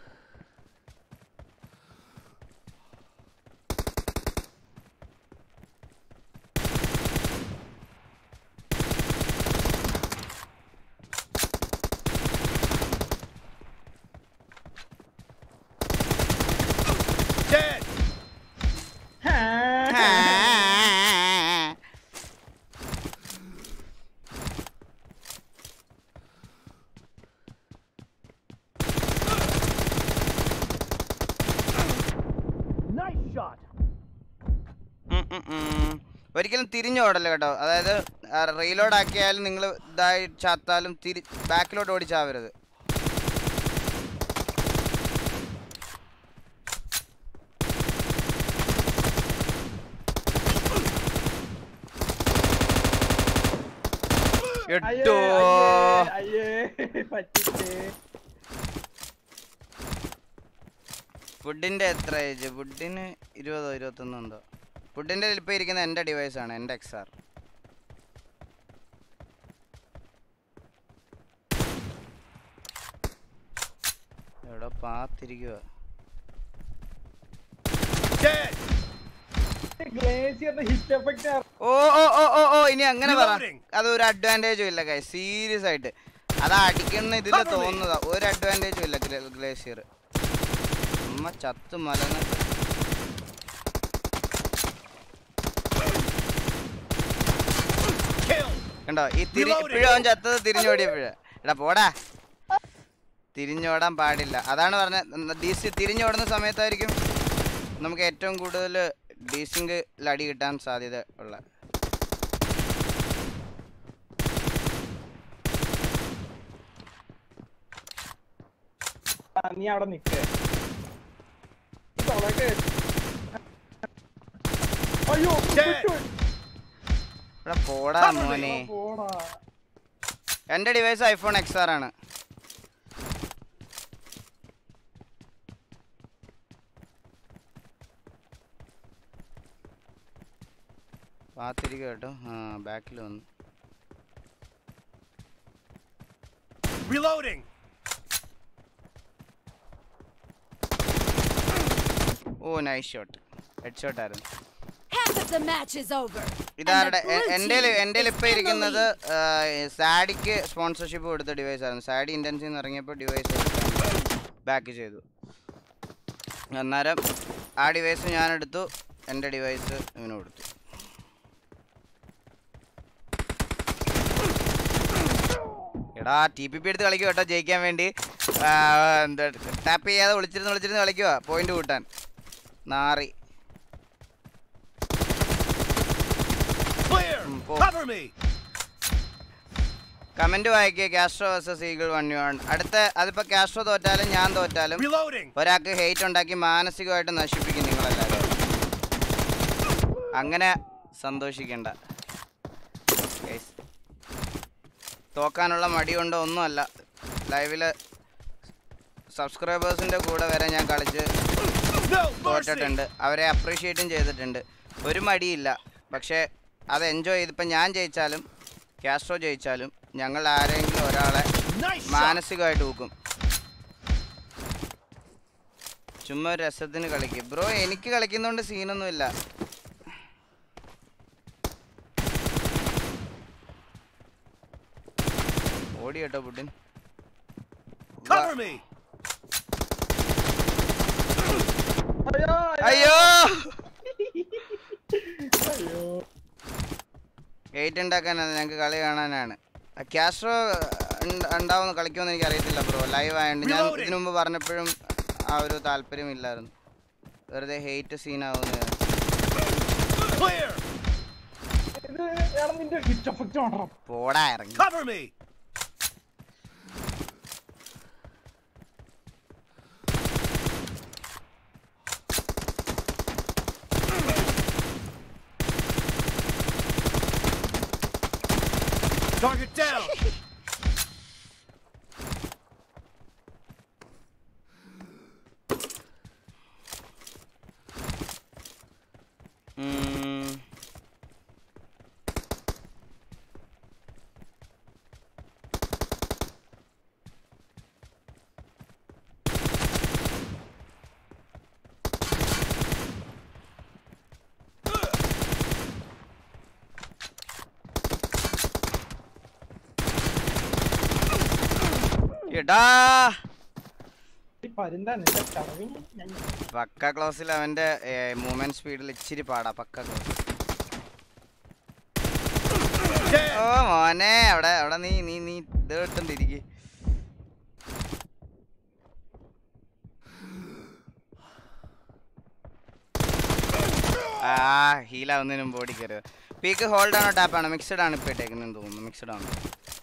ഉം ഉം. ഒരിക്കലും തിരിഞ്ഞോടല്ല കേട്ടോ അതായത് റീലോഡ് ആക്കിയാലും നിങ്ങൾ ഇതായി ചാത്താലും തിരി ബാക്കിലോട്ട് ഓടിച്ചാവരുത് എട്ടോ അയ്യേ പറ്റിച്ചേ ഫുഡിന്റെ എത്ര ഏജ് ഫുഡിന് ഇരുപതോ ഇരുപത്തൊന്നോ എന്തോ ഫുഡിന്റെ ഇപ്പൊ ഇരിക്കുന്ന എന്റെ ഡിവൈസ് ആണ് എന്റെ എക്സ് ആർ എവിടെ പാത്തിരിക്കുക ഗ്ലേസിയറിന്റെ ഹിറ്റ് എഫക്റ്റ് ഓ ഓ ഓ ഓ ഓ ഇനി അങ്ങനെ പറ അതൊരു അഡ്വാൻറ്റേജും ഇല്ല കൈ സീരിയസ് ആയിട്ട് അത് അടിക്കുന്ന ഇതിൽ തോന്നുന്നതാ ഒരു അഡ്വാൻറ്റേജും ഇല്ല ഗ്ലേഷ്യർ അമ്മ ചത്തു മലന്ന് കണ്ടോ ഈ തിരി ഇപ്പോഴും അവൻ ചത്തത് തിരിഞ്ഞോടിയപ്പോഴാ എടാ പോടാ തിരിഞ്ഞോടാൻ പാടില്ല അതാണ് പറഞ്ഞ ഡി സി തിരിഞ്ഞോടുന്ന സമയത്തായിരിക്കും നമുക്ക് ഏറ്റവും കൂടുതൽ ഡീസിങ്കിൽ അടി കിട്ടാൻ സാധ്യത ഉള്ള നീ അവിടെ നിക്കേ ഈ തൊളയൊക്കെ അയ്യോ വിട്ടു. ഇവിടെ പോടാ മോനെ പോടാ എൻ്റെ ഡിവൈസ് ഐഫോൺ എക്സ് ആർ ആണ് പാത്തിരിക്കുക കേട്ടോ ആ ബാക്കിൽ വന്നു Reloading. ഓ നൈസ് ഷോട്ട് ഹെഡ് ഷോട്ട് ആയിരുന്നു Half of the match is over. ഇതാരുടെ And the blue എൻ്റെ team എൻ്റെ is ഇപ്പം in the ഇരിക്കുന്നത് lead. സാഡിക്ക് സ്പോൺസർഷിപ്പ് കൊടുത്ത ഡിവൈസ് ആയിരുന്നു സാഡി ഇൻറ്റൻസിൽ നിന്ന് ഇറങ്ങിയപ്പോൾ ഡിവൈസ് ബാക്ക് ചെയ്തു അന്നേരം ആ ഡിവൈസ് ഞാൻ എടുത്തു എൻ്റെ ഡിവൈസ് ഇവന് കൊടുത്തു എടാ ടി പി പി എടുത്ത് കളിക്കുക കേട്ടോ ജയിക്കാൻ വേണ്ടി ആ, എന്താ ടാപ്പ് ചെയ്യാതെ വിളിച്ചിരുന്ന് വിളിച്ചിരുന്ന് കളിക്കുക പോയിന്റ് കൂട്ടാൻ നാറി Clear. Cover me. കമന്റ് വായിക്കുക Castro versus eagle one one അടുത്ത അതിപ്പോ കാസ്ട്രോ തോറ്റാലും ഞാൻ തോറ്റാലും ഒരാൾക്ക് ഹെയ്റ്റ് ഉണ്ടാക്കി മാനസികമായിട്ട് നശിപ്പിക്കും നിങ്ങളെല്ലാവരും അങ്ങനെ സന്തോഷിക്കണ്ട Guys, തോക്കാനുള്ള മടി കൊണ്ടോ ഒന്നുമല്ല ലൈവില് സബ്സ്ക്രൈബേഴ്സിന്റെ കൂടെ വരെ ഞാൻ കളിച്ച് തോറ്റിട്ടുണ്ട് അവരെ അപ്രീഷിയേറ്റും ചെയ്തിട്ടുണ്ട് ഒരു മടിയില്ല പക്ഷേ അത് എൻജോയ് ചെയ്തിപ്പോൾ ഞാൻ ജയിച്ചാലും കാസ്ട്രോ ജയിച്ചാലും ഞങ്ങൾ ആരെങ്കിലും ഒരാളെ മാനസികമായിട്ട് ഊക്കും ചുമ്മാ ഒരു രസത്തിന് കളിക്കും ബ്രോ എനിക്ക് കളിക്കുന്നതുകൊണ്ട് സീനൊന്നുമില്ല ഓടി കേട്ടോ പുട്ടിൻ Cover me. അയ്യോ അയ്യോ എയ്റ്റ് ഉണ്ടാക്കാനാണ് ഞങ്ങൾക്ക് കളി കാണാനാണ് ക്യാസ്ട്രോ ഉണ്ടാവുന്ന കളിക്കുമെന്ന് എനിക്ക് അറിയത്തില്ല ബ്രോ ലൈവ് ആയതുകൊണ്ട് ഞാൻ Reloading. ഇതിനു മുമ്പ് പറഞ്ഞപ്പോഴും ആ ഒരു താല്പര്യം ഇല്ലായിരുന്നു വെറുതെ ഹെയ്റ്റ് സീനാവുന്ന Clear. ഇത് എടാ നിന്റെ ഹിറ്റ് എഫക്റ്റ് മാത്രം പോടാ ഇറങ്ങി Cover me. Target down. ഉം. എടാ ഈ പരുന്താ നിന്റെ ചടവിന് ഞാൻ പക്ക ക്ലോസിൽ അവന്റെ മൂവ്മെന്റ് സ്പീഡിൽ ഇച്ചിരി പാടാ പക്ക ക്ലോസ് ഓ മോനെ അവിടെ അവിടെ നീ നീ നീ ഇത് കിട്ടുന്നിരിക്കും ആ ഹീലാവുന്നതിന് മുമ്പ് ഓടിക്കരുത് പീക്ക് ഹോൾഡ് ആണോ ടാപ്പ് ആണോ മിക്സഡ് ആണ് ഇപ്പൊ ഇട്ടേക്കുന്നത് തോന്നുന്നു മിക്സഡ് ആണ്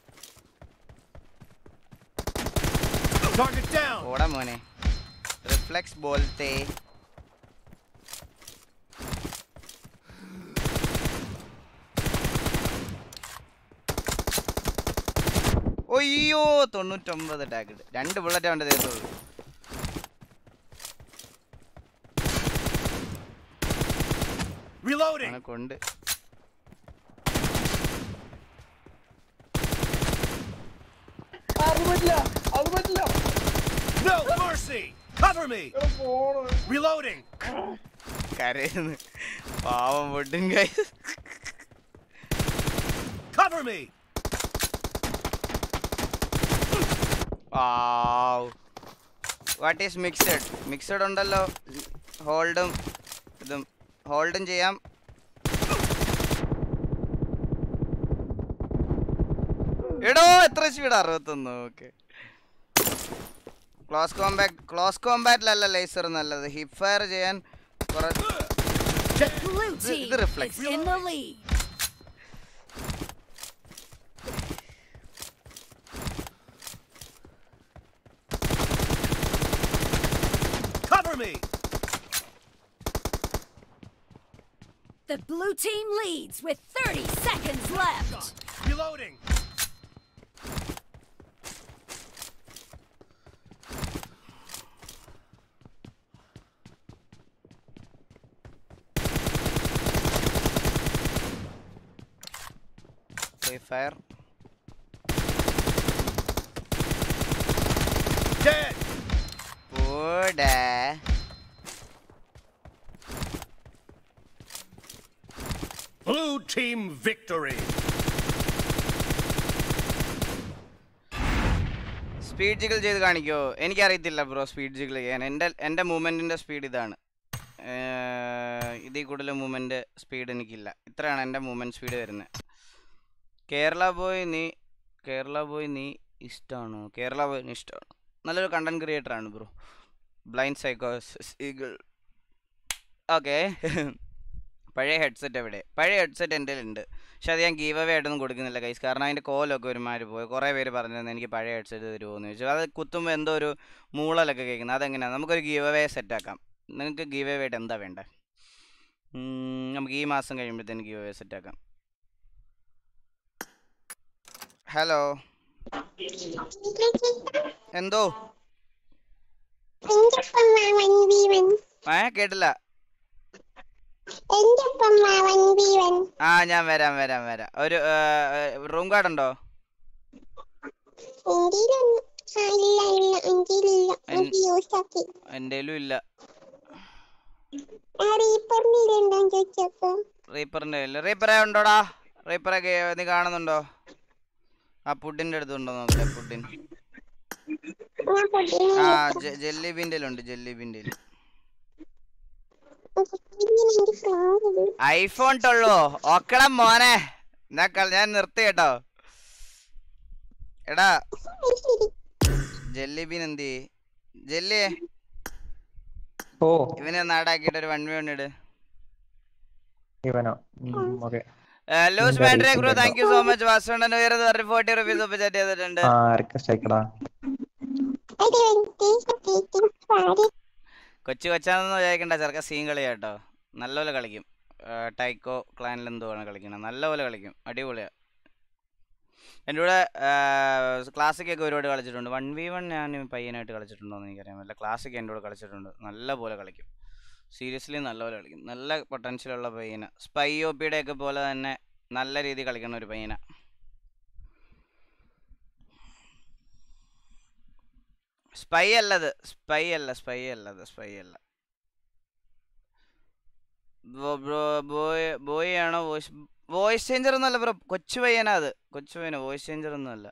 Target down. ഓടാ മോനെ റിഫ്ലെക്സ് ബോൾത്തെ ഒയ്യോ തൊണ്ണൂറ്റൊമ്പത് ടാഗ് രണ്ട് ബുള്ളറ്റ് അവൻ്റെ ദേഹത്തുള്ളൂ Reloading. അവനെ കൊണ്ട് അത് പറ്റില്ല അത് പറ്റില്ല No mercy. Cover me. Reloading. കരയുന്നു പാവം പൊട്ടും കൈ Cover me. What is mixed mixed ഉണ്ടല്ലോ ഹോൾഡും ഇതും ഹോൾഡും ചെയ്യാം എടോ എത്ര സ്പീഡ് അറുപത്തൊന്ന് ഓക്കെ ക്ലോസ് കോമ്പാക്ട് ക്ലോസ് കോമ്പാറ്റിലല്ല ലേസർ നല്ലത് ഹിപ്പ് ഫയർ ചെയ്യാൻ കുറെ Blue ഇത് team ഇത് reflex is in the lead. Cover me. The blue team leads with 30 seconds left. Reloading. Free fire Dead. പോടാ Blue team victory. Speed jiggle ചെയ്ത് കാണിക്കോ എനിക്കറിയത്തില്ല ബ്രോ സ്പീഡ് ജിഗിൾ ചെയ്യാൻ എൻ്റെ എൻ്റെ മൂവ്മെൻറ്റിൻ്റെ സ്പീഡ് ഇതാണ് ഏർ, ഇതിൽ കൂടുതൽ മൂവ്മെൻറ്റ് സ്പീഡ് എനിക്കില്ല ഇത്രയാണ് എൻ്റെ മൂവ്മെൻറ്റ് സ്പീഡ് വരുന്നത് കേരള ബോയ് നീ കേരള ബോയ് നീ ഇഷ്ടമാണോ കേരള ബോയ് നീ ഇഷ്ടമാണ് നല്ലൊരു കണ്ടന്റ് ക്രിയേറ്റർ ആണ് ബ്രോ ബ്ലൈൻഡ് സൈക്കോസിസ് ഈഗിൾ ഓക്കെ പഴയ ഹെഡ്സെറ്റ് എവിടെ പഴയ ഹെഡ്സെറ്റ് എൻ്റെ ഉണ്ട് പക്ഷെ അത് ഞാൻ ഗീവ് അവേ ആയിട്ടൊന്നും കൊടുക്കുന്നില്ല കൈസ് കാരണം അതിൻ്റെ കോലൊക്കെ ഒരുമാതിരി പോയി കുറേ പേര് പറഞ്ഞിരുന്നു എനിക്ക് പഴയ ഹെഡ്സെറ്റ് തരുമോ എന്ന് ചോദിച്ചു അത് കുത്തുമ്പോൾ എന്തോ ഒരു മൂളലൊക്കെ കേൾക്കുന്നത് അതെങ്ങനെയാണ് നമുക്കൊരു ഗീവ് അവേ സെറ്റാക്കാം നിങ്ങൾക്ക് ഗീവ് അവേ ആയിട്ട് എന്താ വേണ്ടേ ഉം, നമുക്ക് ഈ മാസം കഴിയുമ്പോഴത്തേന് ഗീവ് അവേ സെറ്റാക്കാം ഹലോ എന്തോ ഏ കേട്ടില്ല ആ ഞാൻ വരാം വരാം വരാം ഒരു റൂം കാർഡ് ഉണ്ടോ എൻ്റെലും ഇല്ല റീപ്പറിന്റെ ഇല്ല റീപ്പറെ ഉണ്ടോടാ റീപ്പറെ നീ കാണുന്നുണ്ടോ ആ പുഡിന്റെ അടുത്തുണ്ടോ നോക്കട്ടെ പുഡിൻ ആ ജെല്ലി ബിൻ്റെ ജെല്ലി ബിൻ്റെ ഐഫോൺ തൊള്ളോ ഓക്കടാ മോനെ എന്നാ കള- ഞാൻ നിർത്തി കേട്ടോ എടാ ജെല്ലി ബീൻ എന്തി ജെല്ലി ഓ ഇവനെ നാടാക്കിയിട്ട് ഒരു വൺ വി വൺ ഇട് ഇവനോ ഓക്കെ ലൂസ് ബാൻഡ്രേ bro thank you so much വാസുണ്ടൻ ഉയർന്ന് പറഞ്ഞ് ഫോർട്ടി റുപ്പീസ് ഒപ്പ് ചാറ്റ് ചെയ്തിട്ടുണ്ട് ആ റിക്വസ്റ്റ് അയക്കടാ കൊച്ചു കൊച്ചാണെന്ന് വിചാരിക്കണ്ട ചെറുക്ക സീൻ കളി കേട്ടോ നല്ലപോലെ കളിക്കും ഏർ ടൈക്കോ ക്ലാനിൽ എന്തോ ആണ് കളിക്കണം നല്ലപോലെ കളിക്കും അടിപൊളിയാ എൻ്റെ കൂടെ ക്ലാസ്സിക്കൊക്കെ ഒരുപാട് കളിച്ചിട്ടുണ്ട് വൺ വി വൺ ഞാൻ പയ്യനായിട്ട് കളിച്ചിട്ടുണ്ടോ എന്ന് എനിക്കറിയാൻ പറ്റില്ല ക്ലാസ്സിക്ക് എൻ്റെ കൂടെ കളിച്ചിട്ടുണ്ട് നല്ല പോലെ കളിക്കും സീരിയസ്ലി നല്ലപോലെ കളിക്കും നല്ല പൊട്ടൻഷ്യലുള്ള പയ്യന സ്പൈ ഒ പിയുടെ ഒക്കെ പോലെ തന്നെ നല്ല രീതിയിൽ കളിക്കുന്ന ഒരു പയ്യന സ്പൈ അല്ലത് സ്പൈ അല്ല സ്പൈ അല്ലത് സ്പൈ അല്ല ബോയ് ബോയ് ആണോ വോയിസ് വോയിസ് ചേഞ്ചർ ഒന്നുമല്ല ബ്രോ കൊച്ചു പയ്യനാ അത് കൊച്ചു പയ്യന വോയിസ് ചേഞ്ചർ ഒന്നുമല്ല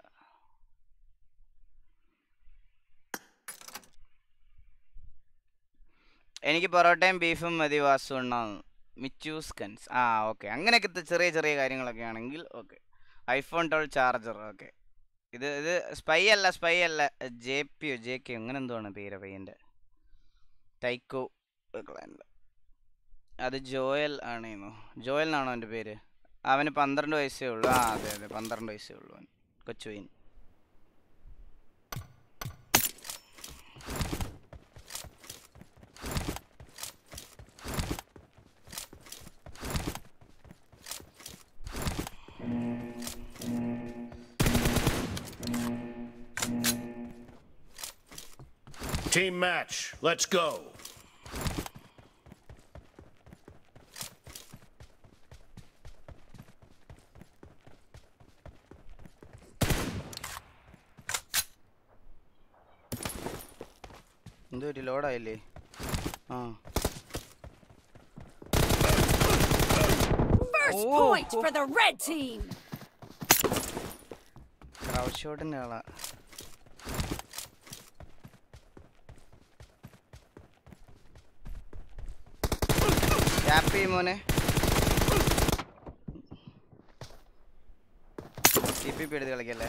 എനിക്ക് പൊറോട്ടയും ബീഫും മതി വാസു ഉണ്ടാകുന്നു മിച്ചൂസ് കൻസ് ആ ഓക്കെ അങ്ങനെയൊക്കെ ത- ചെറിയ ചെറിയ കാര്യങ്ങളൊക്കെ ആണെങ്കിൽ okay iPhone twelve charger okay ഇത് ഇത് സ്പൈ അല്ല സ്പൈ അല്ല ജെ പി ജെ കെ അങ്ങനെ എന്തോ ആണ് പേര് പയ്യൻ്റെ ടൈക്കോ ക്ലാനിൽ അത് ജോയൽ ആണേന്നോ ജോയൽ എന്നാണോ എൻ്റെ പേര് അവന് പന്ത്രണ്ട് വയസ്സേ ഉള്ളൂ ആ അതെ അതെ പന്ത്രണ്ട് വയസ്സേ ഉള്ളൂ അവൻ കൊച്ചുവൈൻ Team match. Let's go. എന്തോ ഒരു ലോഡായില്ലേ ആ First Oh. point for the red team. Crowd ഷോട്ടിൻ്റെ ആളാ ടാപ്പ് ചെയ്യും മോനെ ടി പി പി എടുത്ത് കളിക്കല്ലേ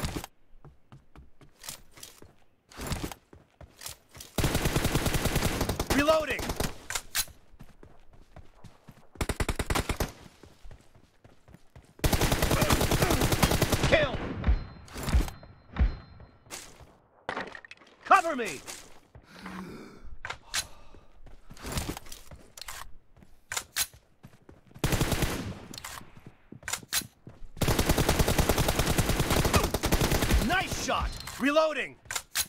Reloading. Kill. Cover me. Nice shot. Reloading.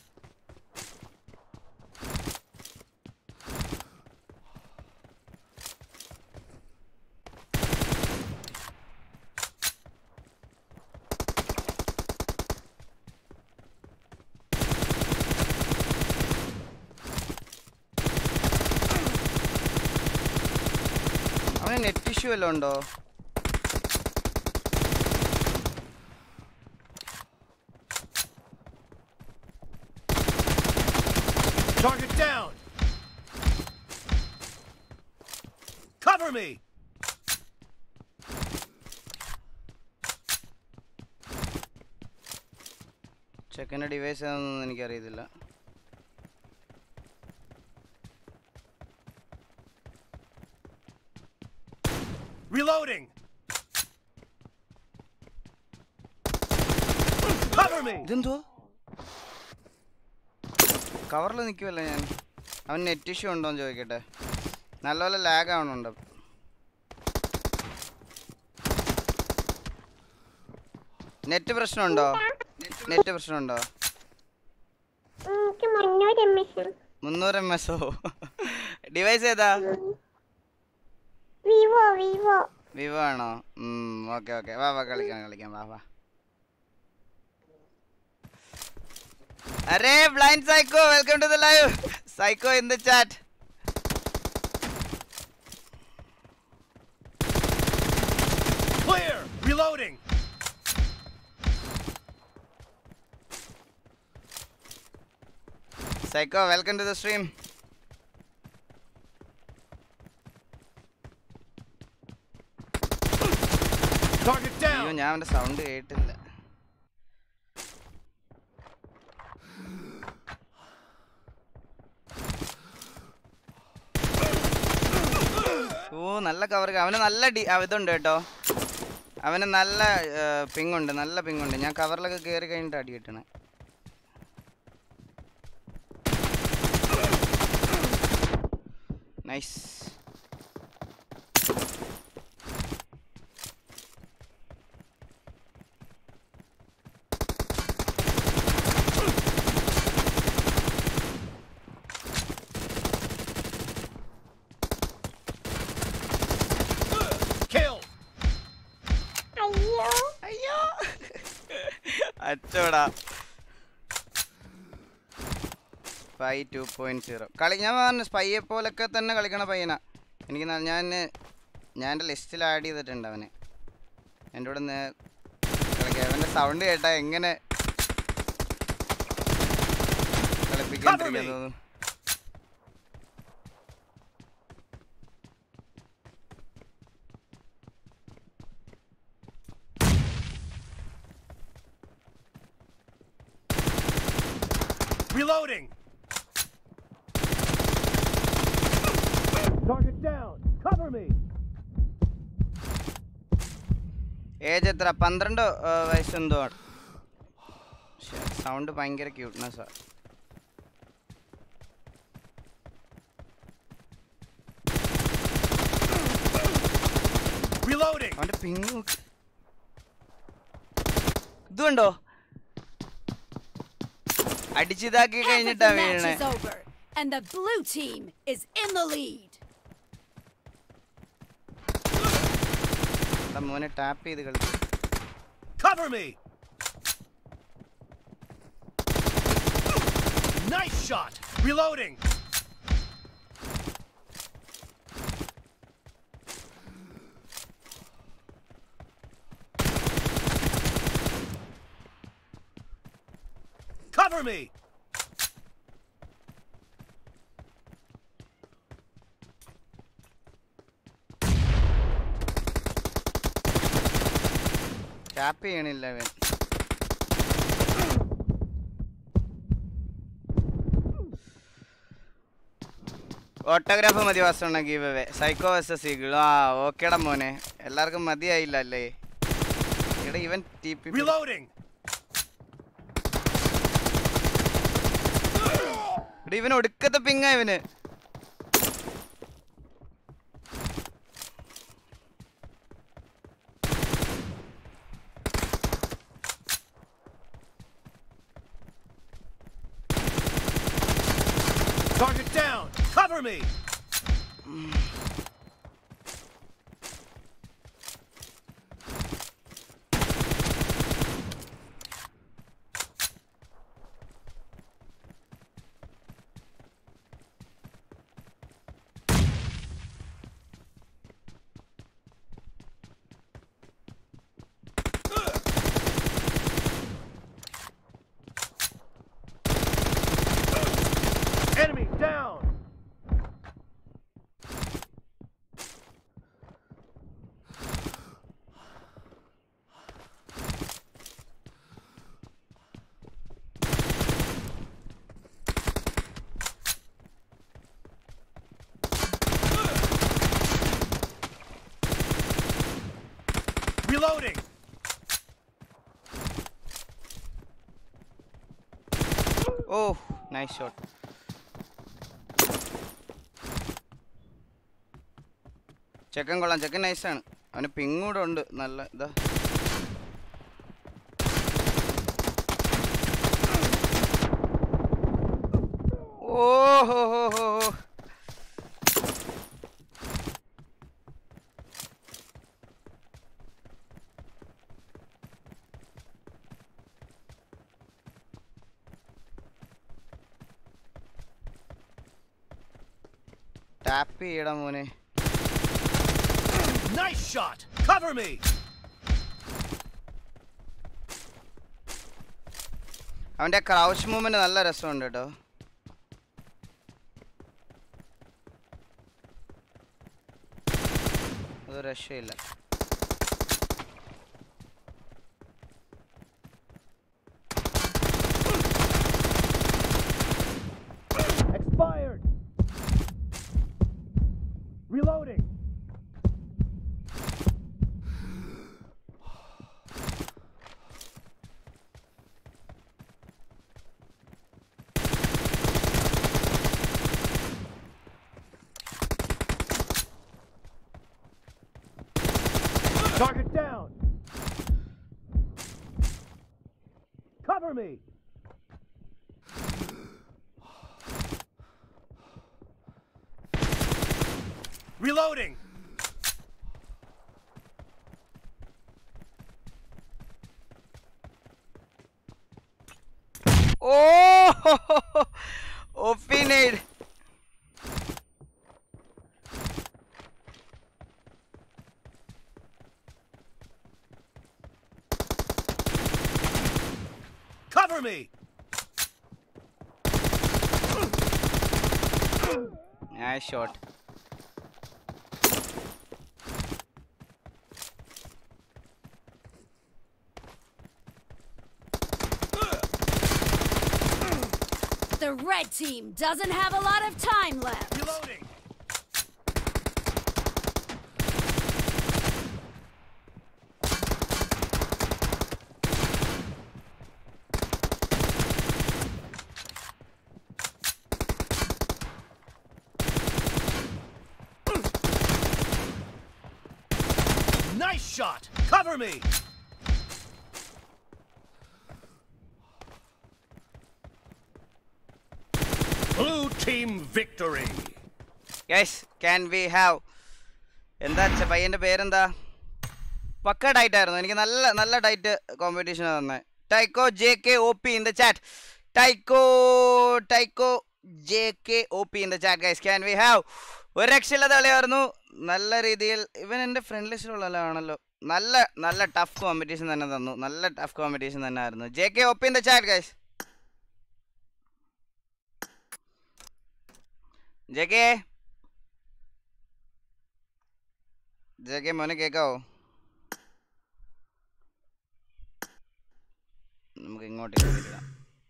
അവന് നെറ്റ് ഇഷ്യൂ വല്ലതും ഉണ്ടോ Target down. Cover me. ചെക്കൻ്റെ ഡിവൈസ് ഏതാണെന്നൊന്നും എനിക്കറിയത്തില്ല Reloading. Cover me. ഇതെന്തോ കവറിൽ നിൽക്കുമല്ലോ ഞാൻ അവൻ നെറ്റ് ഇഷ്യൂ ഉണ്ടോന്ന് ചോദിക്കട്ടെ നല്ലപോലെ ലാഗ് ആവണുണ്ട് നെറ്റ് പ്രശ്നമുണ്ടോ നെറ്റ് പ്രശ്നമുണ്ടോ എനിക്ക് മുന്നൂറ് എം എസ് മുന്നൂറ് എം എസ് ഓ ഡിവൈസ് ഏതാ വിവോ വിവോ വിവോ ആണോ ഓക്കെ ഓക്കെ വാ വാ കളിക്കാം കളിക്കാം വാ വാ അരേ blind psycho welcome to the live psycho in the chat Clear. Reloading. Psycho welcome to the stream Target അയ്യോ down. ഞാൻ അവന്റെ സൗണ്ട് കേട്ടില്ല ഓ നല്ല കവർ അവന് നല്ല ഡി ആ, ഇതുണ്ട് കേട്ടോ അവന് നല്ല പിങ് ഉണ്ട് നല്ല പിങ് ഉണ്ട് ഞാൻ കവറിലൊക്കെ കയറി കഴിഞ്ഞിട്ട് അടി കിട്ടണേ നൈസ് Kill. അയ്യോ അയ്യോ അച്ചോടാ സ്പൈ ടു പോയിന്റ് സീറോ കളി ഞാൻ പറഞ്ഞു സ്പൈയെ പോലൊക്കെ തന്നെ കളിക്കണ പയ്യനാ എനിക്ക് ന- ഞാൻ ഞാൻ എൻ്റെ ലിസ്റ്റിൽ ആഡ് ചെയ്തിട്ടുണ്ട് അവനെ എൻ്റെ കൂടെ നിന്ന് കളിക്കുക അവൻ്റെ സൗണ്ട് കേട്ടാ എങ്ങനെ കളിപ്പിക്കാണ്ടിരിക്കാൻ തോന്നുന്നു Reloading. Target down. Cover me. Age എത്ര പന്ത്രണ്ട് ആ, വയസ്സെന്തോ സൗണ്ട് ഭയങ്കര ക്യൂട്ട്നെസ്സാ Reloading. അവന്റെ പിങ് നോക്ക് ഇത് കണ്ടോ അടിച്ചിതാക്കി Half of കഴിഞ്ഞിട്ടാ the match വീഴണേ is over, and the blue team is in the lead. എടാ മോനെ ടാപ്പ് ചെയ്ത് കളിക്കും Cover me. Nice shot. Reloading. Cover me. Tap ചെയ്യണില്ല അവൻ ഓട്ടോഗ്രാഫ് മതി വാസണ give away psycho versus eagle ആ ഓക്കേടാ മോനെ എല്ലാവർക്കും മതിയായില്ല അല്ലേ എടാ ഇവൻ ടി പി Reloading. എടാ ഇവൻ ഒടുക്കത്തെ പിങ്ങ ഇവന് Target down. Cover me. Enemy down. Reloading. ഓ നൈസ് ഷോട്ട് ചെക്കൻ കൊള്ളാം ചെക്കൻ നൈസാണ് അവന് പിങ് കൂടെ ഉണ്ട് നല്ല ഇതാ ഓ ഹോ ഹോ ഹോ ഹോ ടാപ്പ് ചെയ്യടാ മോനെ Nice shot. Cover me. അവന്റെ ക്രൗച്ച് മൂവ്മെന്റ് നല്ല രസമുണ്ട് കേട്ടോ അത് രക്ഷയില്ല Expired. Reloading. Target down. Cover me. Reloading. ഓ ഒപ്പിനേഡ് Cover me. Nice shot The red team doesn't have a lot of time left. Reloading. Nice shot! Cover me! Blue team victory! Yes can we have എന്താ ചെ- പയ്യന്റെ പേരെന്താ പക്ക diet ആയിരുന്നു എനിക്ക് നല്ല നല്ല ഡയറ്റ് കോമ്പറ്റീഷൻ തന്നെ ടൈക്കോ J K O P in the chat ടൈക്കോ ടൈക്കോ J K O P in the chat guys can we have ഒരു രക്ഷയില്ലാത്ത കളിയായിരുന്നു നല്ല രീതിയിൽ ഇവൻ എൻ്റെ ഫ്രണ്ട് ലിസ്റ്റിലുള്ള ആണല്ലോ നല്ല നല്ല ടഫ് കോമ്പറ്റീഷൻ തന്നെ തന്നു നല്ല ടഫ് കോമ്പറ്റീഷൻ തന്നെ ആയിരുന്നു J K O P in the chat guys J K J മോനെ കേക്കാവോ നമുക്ക് ഇങ്ങോട്ടേക്ക് വരിക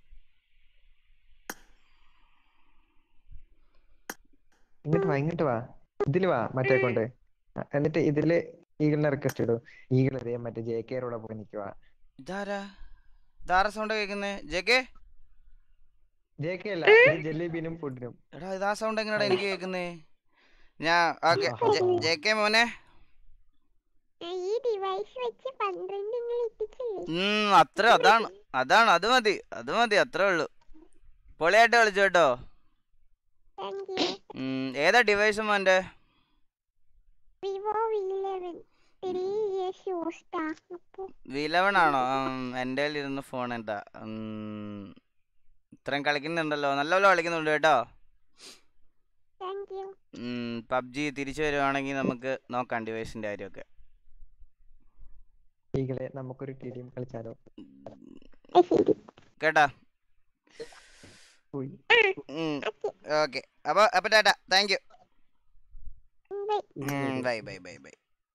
ഇങ്ങോട്ട് വാ ഇങ്ങോട്ട് വാ ഇതില് വാ മറ്റേ കൊണ്ട് എന്നിട്ട് ഇതില് ഈഗിളിനെ റിക്വസ്റ്റ് ഇടൂ ഈഗിൾ ഇതേ മറ്റേ ജെ കെയുടെ പോയി നിൽക്കുക ഇതാരാ ഇതാരാ സൗണ്ട് കേൾക്കുന്നേ ജെ കെ ജെ കെ അല്ല ഇത് ജെല്ലിബീനും ഫുഡിനും എടാ ഇതാ സൗണ്ട് എങ്ങനെയാടാ എനിക്ക് കേൾക്കുന്നേ ഞാൻ ഓക്കെ ജെ കെ മോനെ ഈ ഡിവൈസ് വെച്ച് പന്ത്രണ്ട് നിങ്ങൾ എത്തിച്ചില്ലേ ഉം അത്ര അതാണ് അതാണ് അത് മതി അത് മതി അത്രേ ഉള്ളൂ പൊളിയായിട്ട് കളിച്ചു കേട്ടോ താങ്ക് യു ഉം, ഏതാ ഡിവൈസ് മോന്റെ Vivo V eleven three years യൂസ്ഡാ അപ്പൊ വിലവൺ ആണോ എൻ്റെ ഇരുന്ന് ഫോൺ എന്താ ഇത്രയും കളിക്കുന്നുണ്ടല്ലോ നല്ലപോലെ കളിക്കുന്നുണ്ട് കേട്ടോ താങ്ക് യു പബ്ജി തിരിച്ചു വരുവാണെങ്കിൽ നമുക്ക് നോക്കാം ഡിവൈസിന്റെ കാര്യമൊക്കെ ഈഗിളെ നമുക്കൊരു ടീം കളിച്ചാലോ കേട്ടാ പോയി ഓക്കെ അപ്പൊ അപ്പൊ ടാറ്റ thank you bye bye bye bye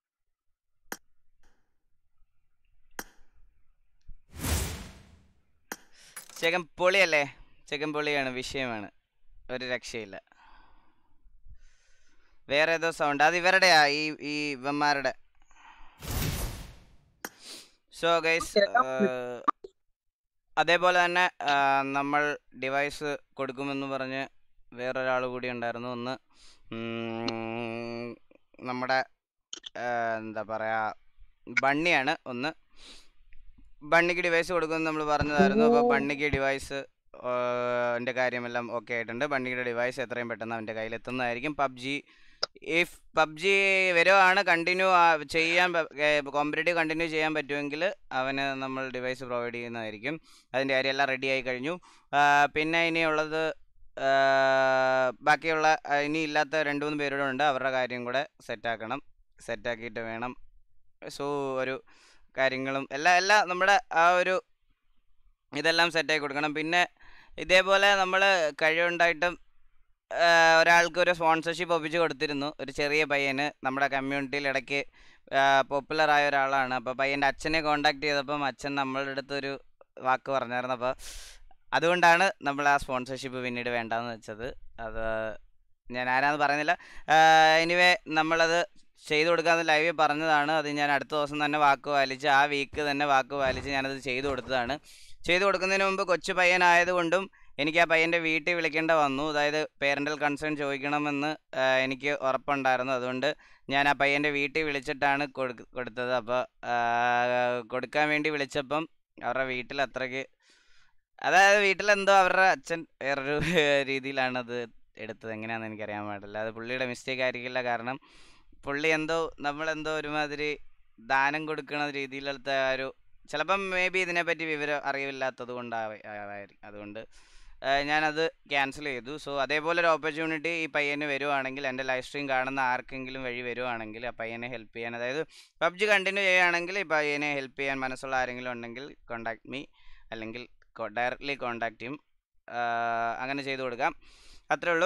ചെക്കൻ പൊളിയല്ലേ ചെക്കൻ പൊളിയാണ് വിഷയമാണ് ഒരു രക്ഷയില്ല വേറെ ഏതോ സൗണ്ട് അത് ഇവരുടെയാ ഈ ഈ ഇവന്മാരുടെ സോ ഗൈസ് അതേപോലെ തന്നെ ആ, നമ്മൾ ഡിവൈസ് കൊടുക്കുമെന്ന് പറഞ്ഞ് വേറൊരാൾ കൂടി ഉണ്ടായിരുന്നു ഒന്ന് ഉം, നമ്മുടെ ആ, എന്താ പറയുക ബണ്ണിയാണ് ഒന്ന് ബണ്ണിക്ക് ഡിവൈസ് കൊടുക്കുമെന്ന് നമ്മൾ പറഞ്ഞതായിരുന്നു അപ്പോൾ ബണ്ണിക്ക് ഡിവൈസ് എൻ്റെ കാര്യമെല്ലാം ഓക്കെ ആയിട്ടുണ്ട് ബണ്ണിയുടെ ഡിവൈസ് എത്രയും പെട്ടെന്ന് അവൻ്റെ കയ്യിൽ എത്തുന്നതായിരിക്കും പബ്ജി ഇഫ് പബ്ജി വരുവാണ് കണ്ടിന്യൂ ചെയ്യാൻ കോമ്പറ്റേറ്റീവ് കണ്ടിന്യൂ ചെയ്യാൻ പറ്റുമെങ്കിൽ അവന് നമ്മൾ ഡിവൈസ് പ്രൊവൈഡ് ചെയ്യുന്നതായിരിക്കും അതിൻ്റെ കാര്യം എല്ലാം റെഡി ആയി കഴിഞ്ഞു ആ, പിന്നെ ഇനിയുള്ളത് ആ, ബാക്കിയുള്ള ആ, ഇനി ഇല്ലാത്ത രണ്ട് മൂന്ന് പേരുടെ ഉണ്ട് അവരുടെ കാര്യം കൂടെ സെറ്റാക്കണം സെറ്റാക്കിയിട്ട് വേണം സോ ഒരു കാര്യങ്ങളും എല്ലാം എല്ലാം നമ്മുടെ ആ ഒരു ഇതെല്ലാം സെറ്റാക്കി കൊടുക്കണം പിന്നെ ഇതേപോലെ നമ്മൾ കഴിവുണ്ടായിട്ടും ആ, ഒരാൾക്ക് ഒരു സ്പോൺസർഷിപ്പ് ഒപ്പിച്ച് കൊടുത്തിരുന്നു ഒരു ചെറിയ പയ്യന് നമ്മുടെ കമ്മ്യൂണിറ്റിയിൽ ഇടയ്ക്ക് പോപ്പുലർ ആയ ഒരാളാണ് അപ്പോൾ പയ്യൻ്റെ അച്ഛനെ കോണ്ടാക്ട് ചെയ്തപ്പം അച്ഛൻ നമ്മളുടെ അടുത്ത് ഒരു വാക്ക് പറഞ്ഞായിരുന്നു അപ്പോൾ അതുകൊണ്ടാണ് നമ്മൾ ആ സ്പോൺസർഷിപ്പ് പിന്നീട് വേണ്ടാന്ന് വെച്ചത് അത് ഞാൻ ആരാന്ന് പറയുന്നില്ല എനിവേ നമ്മളത് ചെയ്തു കൊടുക്കാമെന്ന് ലൈവിൽ പറഞ്ഞതാണ് അത് ഞാൻ അടുത്ത ദിവസം തന്നെ വാക്ക് പാലിച്ച് ആ വീക്ക് തന്നെ വാക്ക് പാലിച്ച് ഞാനത് ചെയ്തു കൊടുത്തതാണ് ചെയ്തു കൊടുക്കുന്നതിന് മുമ്പ് കൊച്ചു പയ്യനായതുകൊണ്ടും എനിക്ക് ആ പയ്യൻ്റെ വീട്ടിൽ വിളിക്കേണ്ട വന്നു അതായത് പേരൻ്റൽ കൺസേൺ ചോദിക്കണമെന്ന് ആ, എനിക്ക് ഉറപ്പുണ്ടായിരുന്നു അതുകൊണ്ട് ഞാൻ ആ പയ്യൻ്റെ വീട്ടിൽ വിളിച്ചിട്ടാണ് കൊടുക്ക- കൊടുത്തത് അപ്പോൾ കൊടുക്കാൻ വേണ്ടി വിളിച്ചപ്പം അവരുടെ വീട്ടിൽ അത്രയ്ക്ക് അതായത് വീട്ടിലെന്തോ അവരുടെ അച്ഛൻ വേറൊരു രീതിയിലാണ് അത് എടുത്തത് എങ്ങനെയാണെന്ന് എനിക്കറിയാൻ പാടില്ല അത് പുള്ളിയുടെ മിസ്റ്റേക്ക് ആയിരിക്കില്ല കാരണം പുള്ളി എന്തോ നമ്മളെന്തോ ഒരുമാതിരി ദാനം കൊടുക്കണ രീതിയിലത്തെ ആ ഒരു ചിലപ്പം മേ ബി ഇതിനെപ്പറ്റി വിവരം അറിവില്ലാത്തത് കൊണ്ടായിരിക്കും അതുകൊണ്ട് ആ, ഞാനത് ക്യാൻസൽ ചെയ്തു സോ അതേപോലെ ഒരു ഓപ്പർച്യൂണിറ്റി ഈ പയ്യന് വരുവാണെങ്കിൽ എൻ്റെ ലൈവ് സ്ട്രീം കാണുന്ന ആർക്കെങ്കിലും വഴി വരുവാണെങ്കിൽ ആ പയ്യനെ ഹെൽപ്പ് ചെയ്യാൻ അതായത് പബ്ജി കണ്ടിന്യൂ ചെയ്യുകയാണെങ്കിൽ ഈ പയ്യനെ ഹെൽപ്പ് ചെയ്യാൻ മനസ്സുള്ള ആരെങ്കിലും ഉണ്ടെങ്കിൽ കോണ്ടാക്ട് മീ അല്ലെങ്കിൽ ഡയറക്റ്റ്ലി കോണ്ടാക്ട് ചെയ്യും ആ, അങ്ങനെ ചെയ്തു കൊടുക്കാം അത്രേ ഉള്ളൂ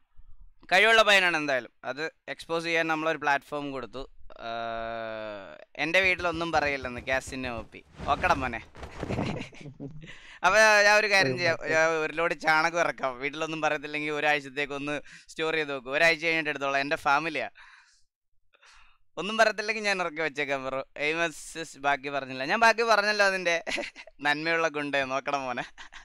കഴിവുള്ള പയ്യനാണ് എന്തായാലും അത് എക്സ്പോസ് ചെയ്യാൻ നമ്മളൊരു പ്ലാറ്റ്ഫോം കൊടുത്തു ആ, എൻ്റെ വീട്ടിലൊന്നും പറയില്ലെന്ന് ഗ്യാസിന് ഒപ്പി ഓക്കട മോനെ അപ്പോൾ ഞാൻ ഒരു കാര്യം ചെയ്യാം ഞാൻ ഒരു ലോഡ് ചാണകം ഇറക്കാം വീട്ടിലൊന്നും പറയത്തില്ലെങ്കിൽ ഒരാഴ്ചത്തേക്ക് ഒന്ന് സ്റ്റോർ ചെയ്ത് വെക്കും ഒരാഴ്ച കഴിഞ്ഞിട്ട് എടുത്തോളാം എൻ്റെ ഫാമിലിയാ ഒന്നും പറയത്തില്ലെങ്കിൽ ഞാൻ ഇറക്കി വെച്ചേക്കാം ബ്രോ എയ്മസ് ബാക്കി പറഞ്ഞില്ല ഞാൻ ബാക്കി പറഞ്ഞല്ലോ അതിൻ്റെ നന്മയുള്ള ഗുണ്ടേ നോക്കണം മോനെ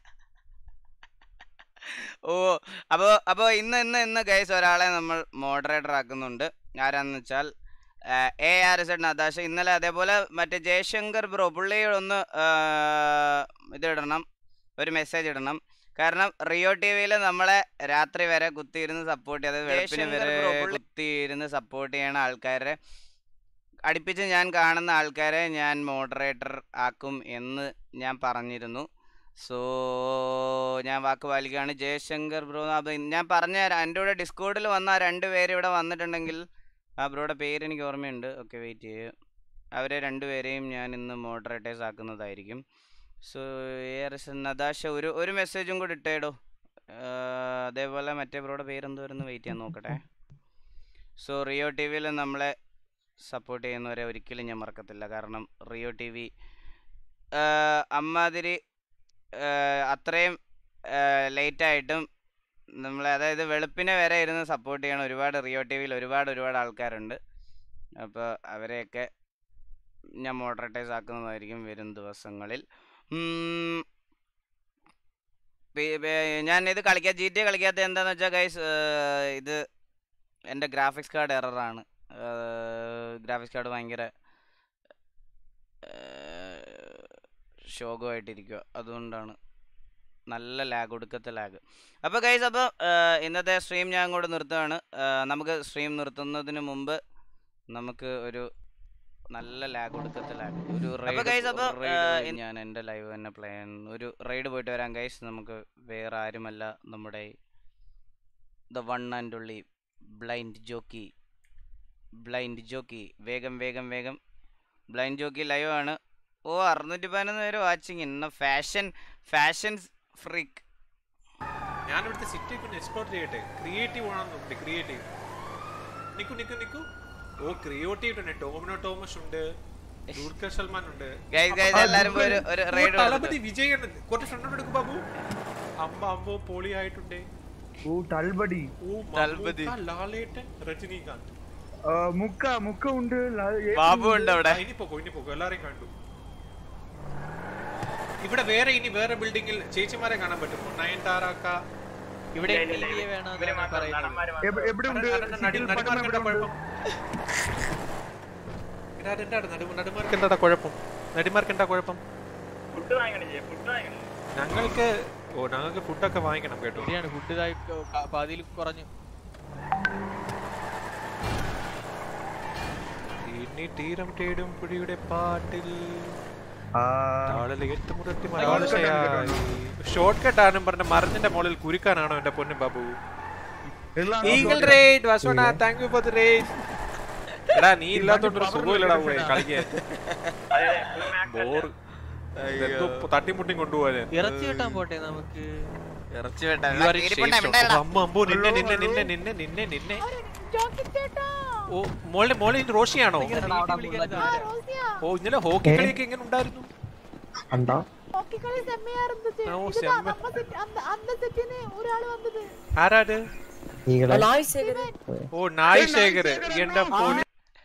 ഓ അപ്പോൾ അപ്പോൾ ഇന്ന് ഇന്ന് ഇന്ന് ഗൈസ് ഒരാളെ നമ്മൾ മോഡറേറ്റർ ആക്കുന്നുണ്ട് ആരാന്ന് വെച്ചാൽ എ ആർ എസ് നദാശ ഇന്നലെ അതേപോലെ മറ്റേ ജയശങ്കർ ബ്രോ പുള്ളി ഒന്ന് ആ, ഇതിടണം ഒരു മെസ്സേജ് ഇടണം കാരണം റിയോ ടി വിയിൽ നമ്മളെ രാത്രി വരെ കുത്തിയിരുന്ന് സപ്പോർട്ട് ചെയ്ത് വെളുപ്പിന് വരെ കുത്തിയിരുന്ന് സപ്പോർട്ട് ചെയ്യണ ആൾക്കാരെ അടുപ്പിച്ച് ഞാൻ കാണുന്ന ആൾക്കാരെ ഞാൻ മോഡറേറ്റർ ആക്കും എന്ന് ഞാൻ പറഞ്ഞിരുന്നു സോ ഞാൻ വാക്ക് പാലിക്കുകയാണ് ജയശങ്കർ ബ്രോ അത് ഞാൻ പറഞ്ഞ എൻ്റെ കൂടെ ഡിസ്കോഡിൽ വന്ന ആ രണ്ട് പേര് ഇവിടെ വന്നിട്ടുണ്ടെങ്കിൽ ആ ബ്രോയുടെ പേര് എനിക്ക് ഓർമ്മയുണ്ട് ഓക്കെ വെയിറ്റ് ചെയ്യൂ അവരെ രണ്ടുപേരെയും ഞാൻ ഇന്ന് മോഡറേറ്റേഴ്സ് ആക്കുന്നതായിരിക്കും സോ എസ് നദാശ ഒരു ഒരു മെസ്സേജും കൂടി ഇട്ടേടോ അതേപോലെ മറ്റേ ബ്രോയുടെ പേരെന്തുവരെന്ന് വെയിറ്റ് ചെയ്യാൻ നോക്കട്ടെ സോ റിയോ ടി വിയിൽ നമ്മളെ സപ്പോർട്ട് ചെയ്യുന്നവരെ ഒരിക്കലും ഞാൻ മറക്കത്തില്ല കാരണം റിയോ ടി വി അമ്മാതിരി ആ, അത്രയും ലേറ്റായിട്ടും നമ്മളെ അതായത് വെളുപ്പിനെ വരെ ഇരുന്ന് സപ്പോർട്ട് ചെയ്യണ ഒരുപാട് റിയോ ടി വിയിൽ ഒരുപാട് ഒരുപാട് ആൾക്കാരുണ്ട് അപ്പോൾ അവരെയൊക്കെ ഞാൻ മോഡറേറ്റൈസ് ആക്കുന്നതായിരിക്കും വരും ദിവസങ്ങളിൽ ഉം, പി- പി- ഞാൻ ഇത് കളിക്കാൻ ജി ടി കളിക്കാത്ത എന്താന്ന് വെച്ചാൽ ഗൈസ് ഇത് എൻ്റെ ഗ്രാഫിക്സ് കാർഡ് എററാണ് ഗ്രാഫിക്സ് കാർഡ് ഭയങ്കര ശോകമായിട്ടിരിക്കുക അതുകൊണ്ടാണ് നല്ല ലാഗ് ഒടുക്കത്തെ ലാഗ് അപ്പോൾ ഗൈസ് അപ്പോൾ ഇന്നത്തെ സ്ട്രീം ഞാൻ അങ്ങോട്ട് നിർത്തുകയാണ് ആ, നമുക്ക് സ്ട്രീം നിർത്തുന്നതിന് മുമ്പ് നമുക്ക് ഒരു നല്ല ലാഗ് ഒടുക്കത്തെ ലാഗ് ഒരു റൈഡ് ഗൈസ് അപ്പോൾ ഞാൻ എൻ്റെ ലൈവ് തന്നെ പ്ലേ ഒരു റൈഡ് പോയിട്ട് വരാം ഗൈസ് നമുക്ക് വേറെ ആരുമല്ല നമ്മുടെ the one and only blind jockey blind jockey വേഗം വേഗം വേഗം ബ്ലൈൻഡ് ജോക്കി ലൈവ് ആണ് ഓ അറുന്നൂറ്റി പതിനൊന്ന് പേര് വാച്ചിങ് ഇന്ന ഫാഷൻ ഫാഷൻ ഫ്രീക്ക് ഞാൻ ഇവിടുത്തെ സിറ്റി ഒന്ന് എക്സ്പ്ലോർ ചെയ്യട്ടെ ക്രിയേറ്റീവ് ആണെന്നുണ്ട് ക്രിയേറ്റീവ് നിക്കു നിക്കു നിക്കു ഓ ക്രിയേറ്റീവ് ഉണ്ട് ടോമിനോ തോമസ് ഉണ്ട് ദുർഗ സൽമാൻ ഉണ്ട് Guys, guys, അപ്പൊ എല്ലാരും ദുർഗ- ഒരു- ഒരു ഓ, raid തളപതി കൊടുത്തു. വിജയ് ഉണ്ട് കുറച്ച് ഫ്രണ്ടോട് എടുക്കും ബാബു അമ്പ അമ്പോ പൊളിയായിട്ടുണ്ട് ഓ ടൽബടി ഓ തളപതി. മമ്മൂക്ക, ലാലേട്ടൻ രജനീകാന്ത് മുക്ക മുക്ക ഉണ്ട് ല- ഏ- ബാബു ഉണ്ട് അവിടെ ആ, ഇനി പോക്കോ ഇനി പോക്കോ എല്ലാരെയും കണ്ടു ഇവിടെ വേറെ ഇനി വേറെ ബിൽഡിങ്ങിൽ ചേച്ചിമാരെ കാണാൻ പറ്റുമോ നയൻതാറാക്ക ഇവിടെ ടിവിയെ വേണമെന്നാണ് പറയുന്നത്. എവിടെ- എവിടെ ഉണ്ട്? സിറ്റിയിൽ പട്ടണം എവിടെ ഉണ്ട്? നടുമാർക്ക് എന്താ കുഴപ്പം നടിമാർക്ക് എന്താ കുഴപ്പം ഞങ്ങൾക്ക് ഓ ഞങ്ങൾക്ക് ഫുഡൊക്കെ വാങ്ങിക്കണം കേട്ടോ ശരിയാണ് ഫുഡ് ഇതായി ക- പാതിയിൽ കുറഞ്ഞു ഇനി തീരം തേടും പുഴിയുടെ പാട്ടിൽ ഷോർട്ട് കട്ട് ആണെന്നും പറഞ്ഞ മരത്തിന്റെ മുകളിൽ കുരുക്കാനാണോ എന്റെ പൊന്നും ബാബു ഈഗിൾ റേഡ് വസോണ thank you for the raid എടാ നീ ഇല്ലാത്തോണ്ടൊരു സുഖമില്ലടാ പോയി കളിക്കാൻ ബോർ എന്തോ തട്ടിമുട്ടി കൊണ്ടുപോകാൻ ഇറച്ചി കിട്ടാൻ പോട്ടെ നമുക്ക് ഇറച്ചി വെട്ടാൻ You are in shade shop. അമ്മ അമ്പോ നിന്നെ നിന്നെ നിന്നെ നിന്നെ നിന്നെ നിന്നെ ഓ മോളിന്റെ മോളിൽ റോഷിയാണോ ഓ ഇന്നലെ ഹോക്കി കളിയൊക്കെ എങ്ങനെ ഉണ്ടായിരുന്നു കണ്ടോ ഓ, സെമ്മ. ആരാത് ഓ നായ് ശേഖർ എന്റെ പൊന്ന്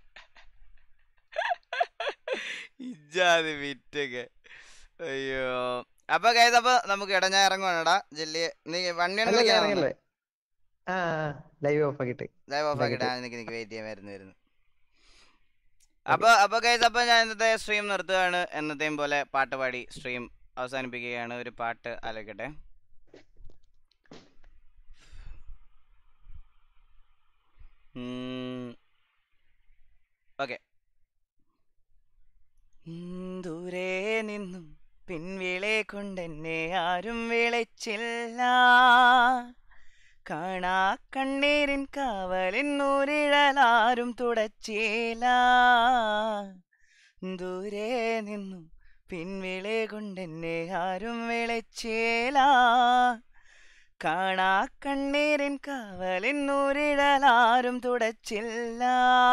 ഇജാതി വിറ്റൊക്കെ അയ്യോ അപ്പൊ കൈസ് അപ്പൊ നമുക്ക് ഇടഞ്ഞാ ഇറങ്ങുവാണടാ ജെല്ലി നീ വണ്ടി അല്ല, ഇല്ല, ഇറങ്ങല്ലേ. ആ ലൈവ് ഓഫ് ആക്കിട്ട് ലൈവ് ഓഫ് ആക്കിട്ട് നിക്ക് നിക്ക് വെയിറ്റ് ചെയ്യാൻ വരുന്നു വരുന്നു അപ്പൊ അപ്പൊ ഗൈസ് അപ്പൊ ഞാൻ ഇന്നത്തെ സ്ട്രീം നിർത്തുകയാണ് എന്നത്തെയും പോലെ പാട്ട് പാടി സ്ട്രീം അവസാനിപ്പിക്കുകയാണ് ഒരു പാട്ട് ആലോചിക്കട്ടെ ഓക്കെ ദൂരെ നിന്നും പിൻവിളെ കൊണ്ടെന്നെ ആരും വിളിച്ചില്ല കാണാ കണ്ണീരിൻ കാവലിൻ നൂരിഴലാരും തുടച്ചില്ല ദൂരെ നിന്നും പിൻവിളെ കൊണ്ടെന്നെ ആരും വിളിച്ചില്ല കാണാ കണ്ണീരിൻ കാവലിൻ നൂരിഴലാരും തുടച്ചില്ല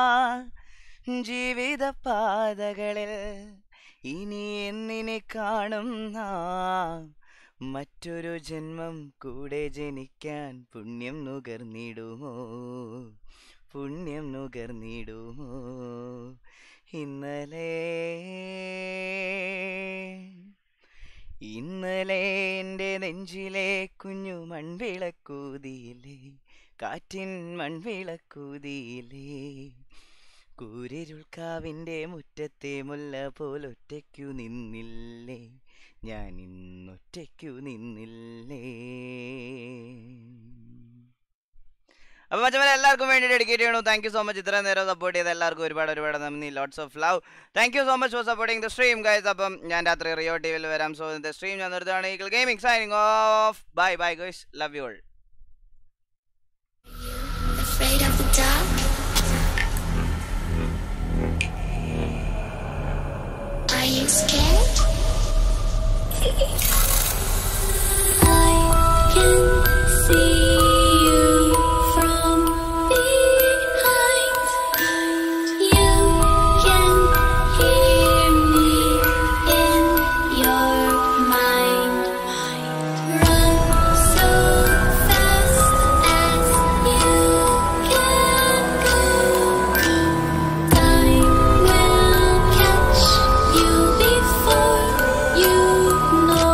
ജീവിത പാതകളിൽ ഇനി എന്നിനെ കാണും നാം മറ്റൊരു ജന്മം കൂടെ ജനിക്കാൻ പുണ്യം നുകർന്നിടുമോ പുണ്യം നുകർന്നിടുമോ ഇന്നലെ ഇന്നലെ എൻ്റെ നെഞ്ചിലെ കുഞ്ഞു മൺവിളക്കൂതിയില്ലേ കാറ്റിൻ മൺവിളക്കൂതിയില്ലേ കൂരിരുൾക്കാവിൻ്റെ മുറ്റത്തെ മുല്ല പോലൊറ്റയ്ക്കു നിന്നില്ലേ ഞാൻ ഇന്നൊറ്റയ്ക്കു നിന്നില്ലേ അപ്പൊ മച്ചമ്മ എല്ലാവർക്കും വേണ്ടി ഡെഡിക്കേറ്റ് ചെയ്യണു താങ്ക് യു സോ മച്ച് ഇത്രയും നേരം സപ്പോർട്ട് ചെയ്ത എല്ലാവർക്കും ഒരുപാട് ഒരുപാട് നന്ദി lots of love thank you so much for supporting the stream guys അപ്പം ഞാൻ രാത്രി റിയോ ടി വിയിൽ വരാം സോ ദ സ്ട്രീം ഞാൻ നിർത്തുകയാണ് Eagle gaming signing off bye bye guys love you all Afraid of the dark? Are you scared? I can see you from behind. You can hear me in your mind. Run so fast as you can go. Time will catch you before you know.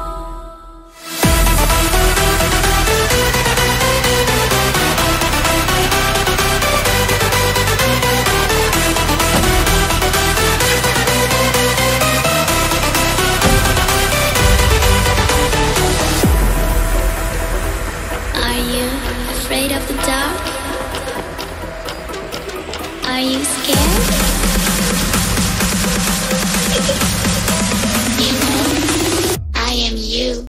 Are you afraid of the dark? Are you scared?